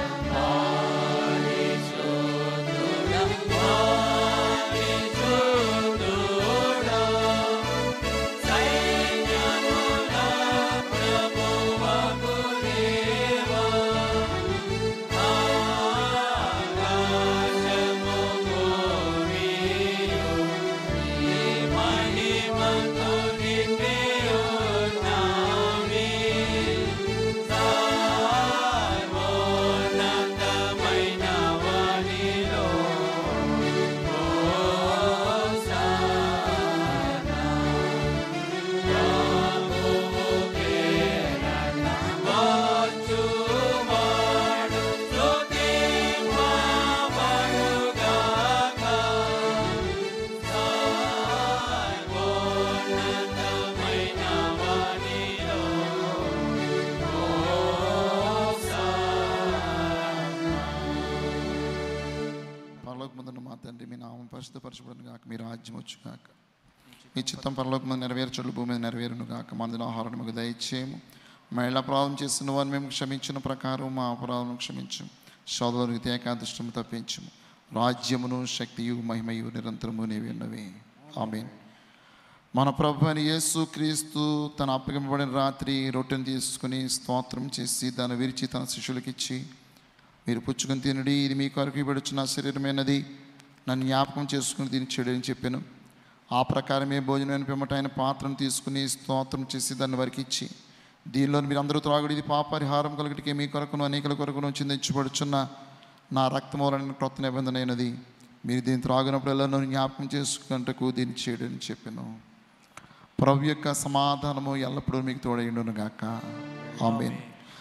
పరలోక ముందున్న మా తండ్రి మీ నామం పరిశుద్ధపరచబడును గాక మీ రాజ్యం వచ్చు గాక మీ చిత్తం పరలోక ముందు నెరవేర్చడు భూమి మీద నెరవేరును గాక మందిన ఆహారం మాకు దయచేయము మహిళ అపరాధం చేస్తున్న వారిని మేము క్షమించిన ప్రకారం మా అపరాధం క్షమించము సోదరునికి తేకాదృష్టము తప్పించము రాజ్యమును శక్తియు మహిమయు నిరంతరము నీవి ఉన్నవి ఆమె మన ప్రభు అని యేసు క్రీస్తు తన అప్పగింపబడిన రాత్రి రొట్టెను తీసుకుని స్తోత్రం చేసి దాన్ని విరిచి తన శిష్యులకి ఇచ్చి మీరు పుచ్చుకొని తినడి ఇది మీ కొరకు ఇవ్వడుచు నా శరీరమైనది నన్ను జ్ఞాపకం చేసుకుని దీన్ని చెడని చెప్పాను ఆ ప్రకారమే భోజనం పిమ్మట ఆయన పాత్రను తీసుకుని స్తోత్రం చేసి దాన్ని వరకు ఇచ్చి దీనిలో మీరు అందరూ త్రాగుడు ఇది పాపరిహారం కలిగిటికి మీ కొరకును అనేకల కొరకును చిందించబడుచున్న నా రక్తమూలని క్రొత్త నిబంధన అయినది మీరు దీన్ని త్రాగినప్పుడల్లా నన్ను జ్ఞాపకం చేసుకుంటకు దీన్ని చేయడని చెప్పాను ప్రభు యొక్క సమాధానము ఎల్లప్పుడూ మీకు తోడైండును గాక ఆమెన్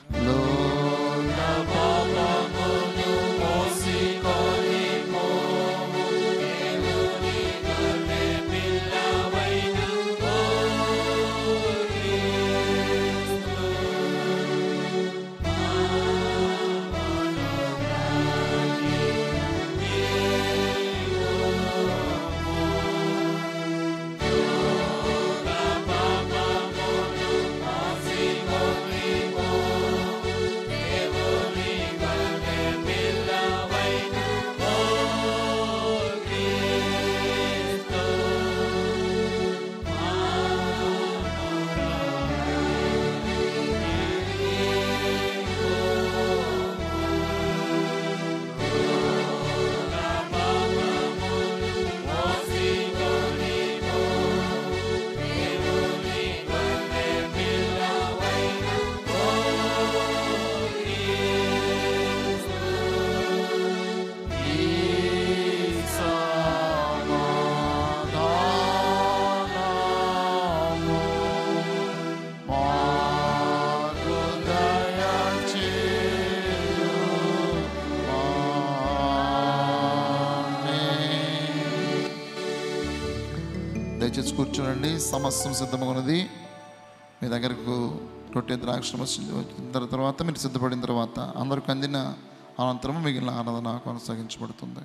దయచేసి కూర్చోనండి సమస్తం సిద్ధంగా ఉన్నది మీ దగ్గరకు రొట్టె ద్రాక్ష వచ్చిన తర్వాత మీరు సిద్ధపడిన తర్వాత అందరికి అందిన అనంతరం మిగిలిన ఆరాధన కొనసాగించబడుతుంది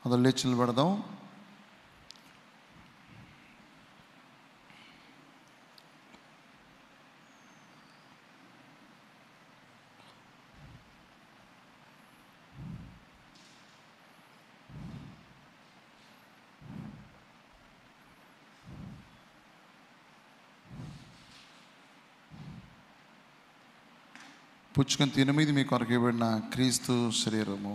అందులో లేచి నిలబడదాం పుచ్చుకొని తినమీది మీ కొరకు ఇవ్వబడిన క్రీస్తు శరీరము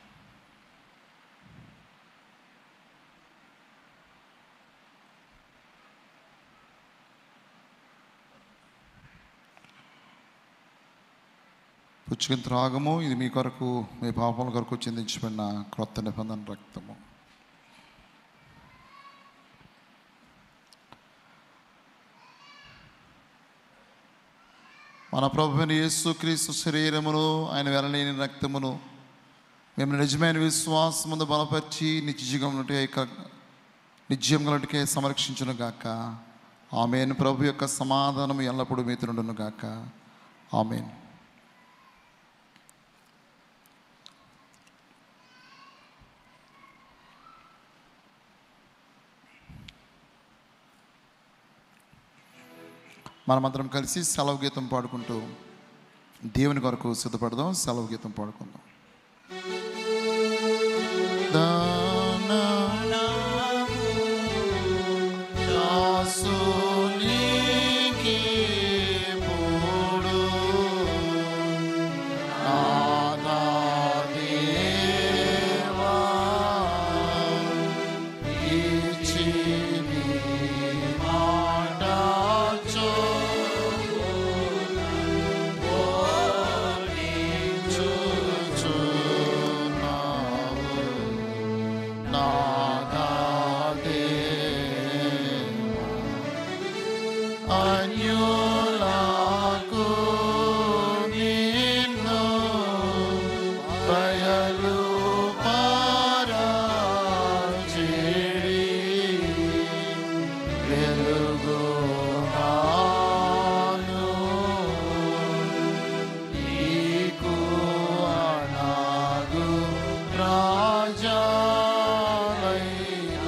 పుచ్చుకొని త్రాగము ఇది మీ కొరకు మీ పాపముల కొరకు చిందించబడిన క్రొత్త నిబంధన రక్తము మన ప్రభుని యేసుక్రీస్తు శరీరమును ఆయన వెలలేని రక్తమును మేము నిజమైన విశ్వాసమును బలపరిచి నిత్య జీవమునకే నిత్యములకే సంరక్షించును గాక ఆమెన్ ప్రభు యొక్క సమాధానం ఎల్లప్పుడూ మీతునుండును గాక ఆమెన్ మనమందరం కలిసి సెలవు గీతం పాడుకుంటూ దేవుని కొరకు సిద్ధపడదాం సెలవు గీతం పాడుకుందాం దానా దాసునికి మూడు నానా దేవా ఇచ్చిని మాట అన్యులకు నిన్ను బయలు పరాచిడి వెలుగు నాను నీకు అనాగు రాజాలైన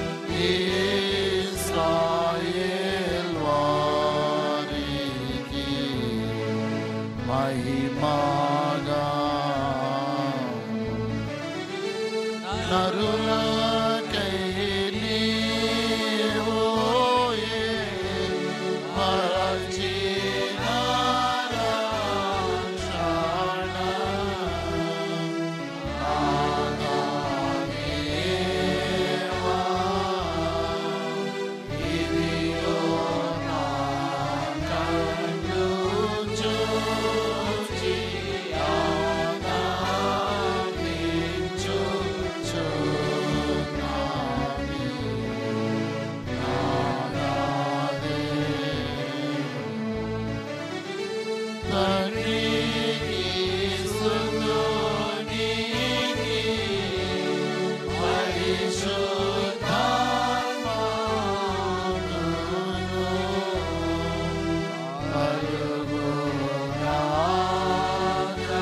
ఇస్రాయేల్ వారికి మహిమగా నరులకై నీవోయే మరచిన రక్షణ. నాదనేవా, ఇదిగో నా కళ్ళు చూచి ఆనందించుచున్నావి. తండ్రికి సుతునికి పరిశుద్ధాత్మకును కలుగుగాక.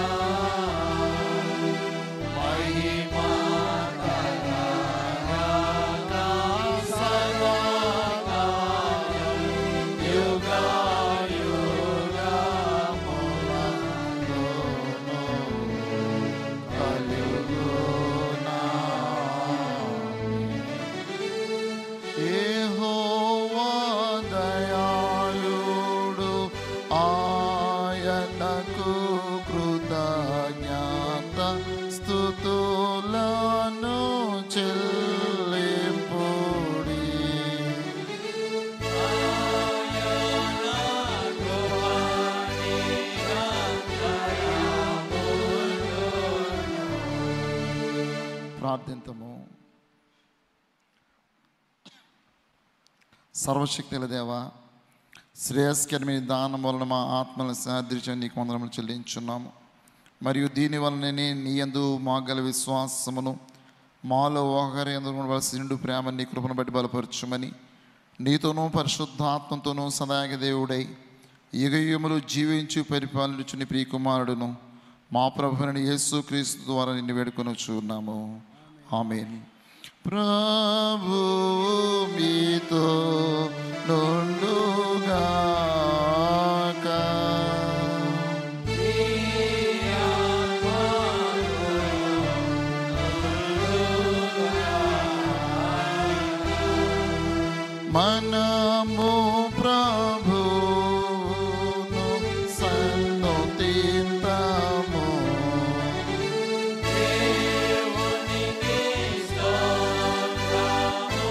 మహిమ కలగాక సదాకాలం యుగా యెహోవా దయాళుడు ఆయనకు కృతజ్ఞత స్థుతులను చెల్లింపుడి ప్రార్థింతము సర్వశక్తుల దేవ శ్రేయస్కరమైన దానం వలన మా ఆత్మల సాదృశ్యం నీకు వందనములు చెల్లించున్నాము మరియు దీని వలననే నీ యందు మాగల విశ్వాసమును మాలో ఒకరి ఎందువలసిన నిండు ప్రేమ నీ కృపను బట్టి బలపరచుమని నీతోనూ పరిశుద్ధాత్మతోనూ సదాయక దేవుడై యుగయుగములు జీవించి పరిపాలించు నీ ప్రియకుమారుడును మా ప్రభుని యేసు క్రీస్తు ద్వారా నిన్ను వేడుకొని చూన్నాము ఆమెన్ ప్రభు మీతో నుండుగాక మనము ప్రభువును సన్నుతింతాము దేవునికి స్తోత్రము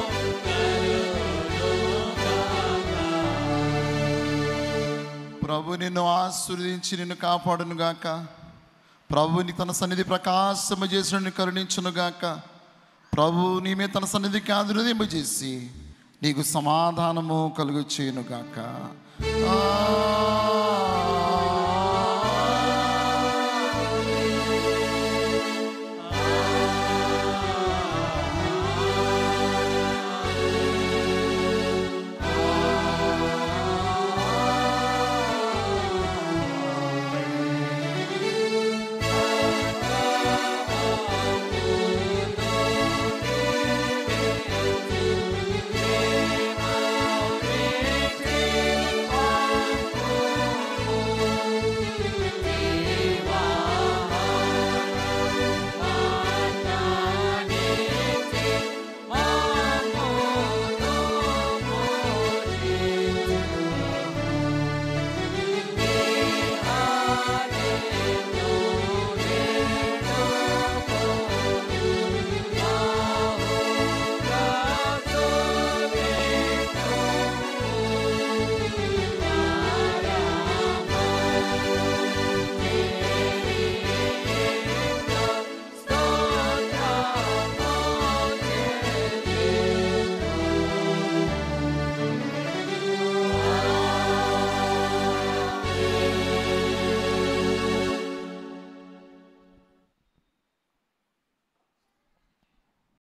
ప్రభు నిన్ను ఆశీర్వదించి నిన్ను కాపాడును గాక ప్రభుని తన సన్నిధి ప్రకాశము చేసి నిన్ను కరుణించును గాక ప్రభు నీ మీద తన సన్నిధికి ఆదిరదింపజేసి నీకు సమాధానము కలుగు చేయను గాక ఆ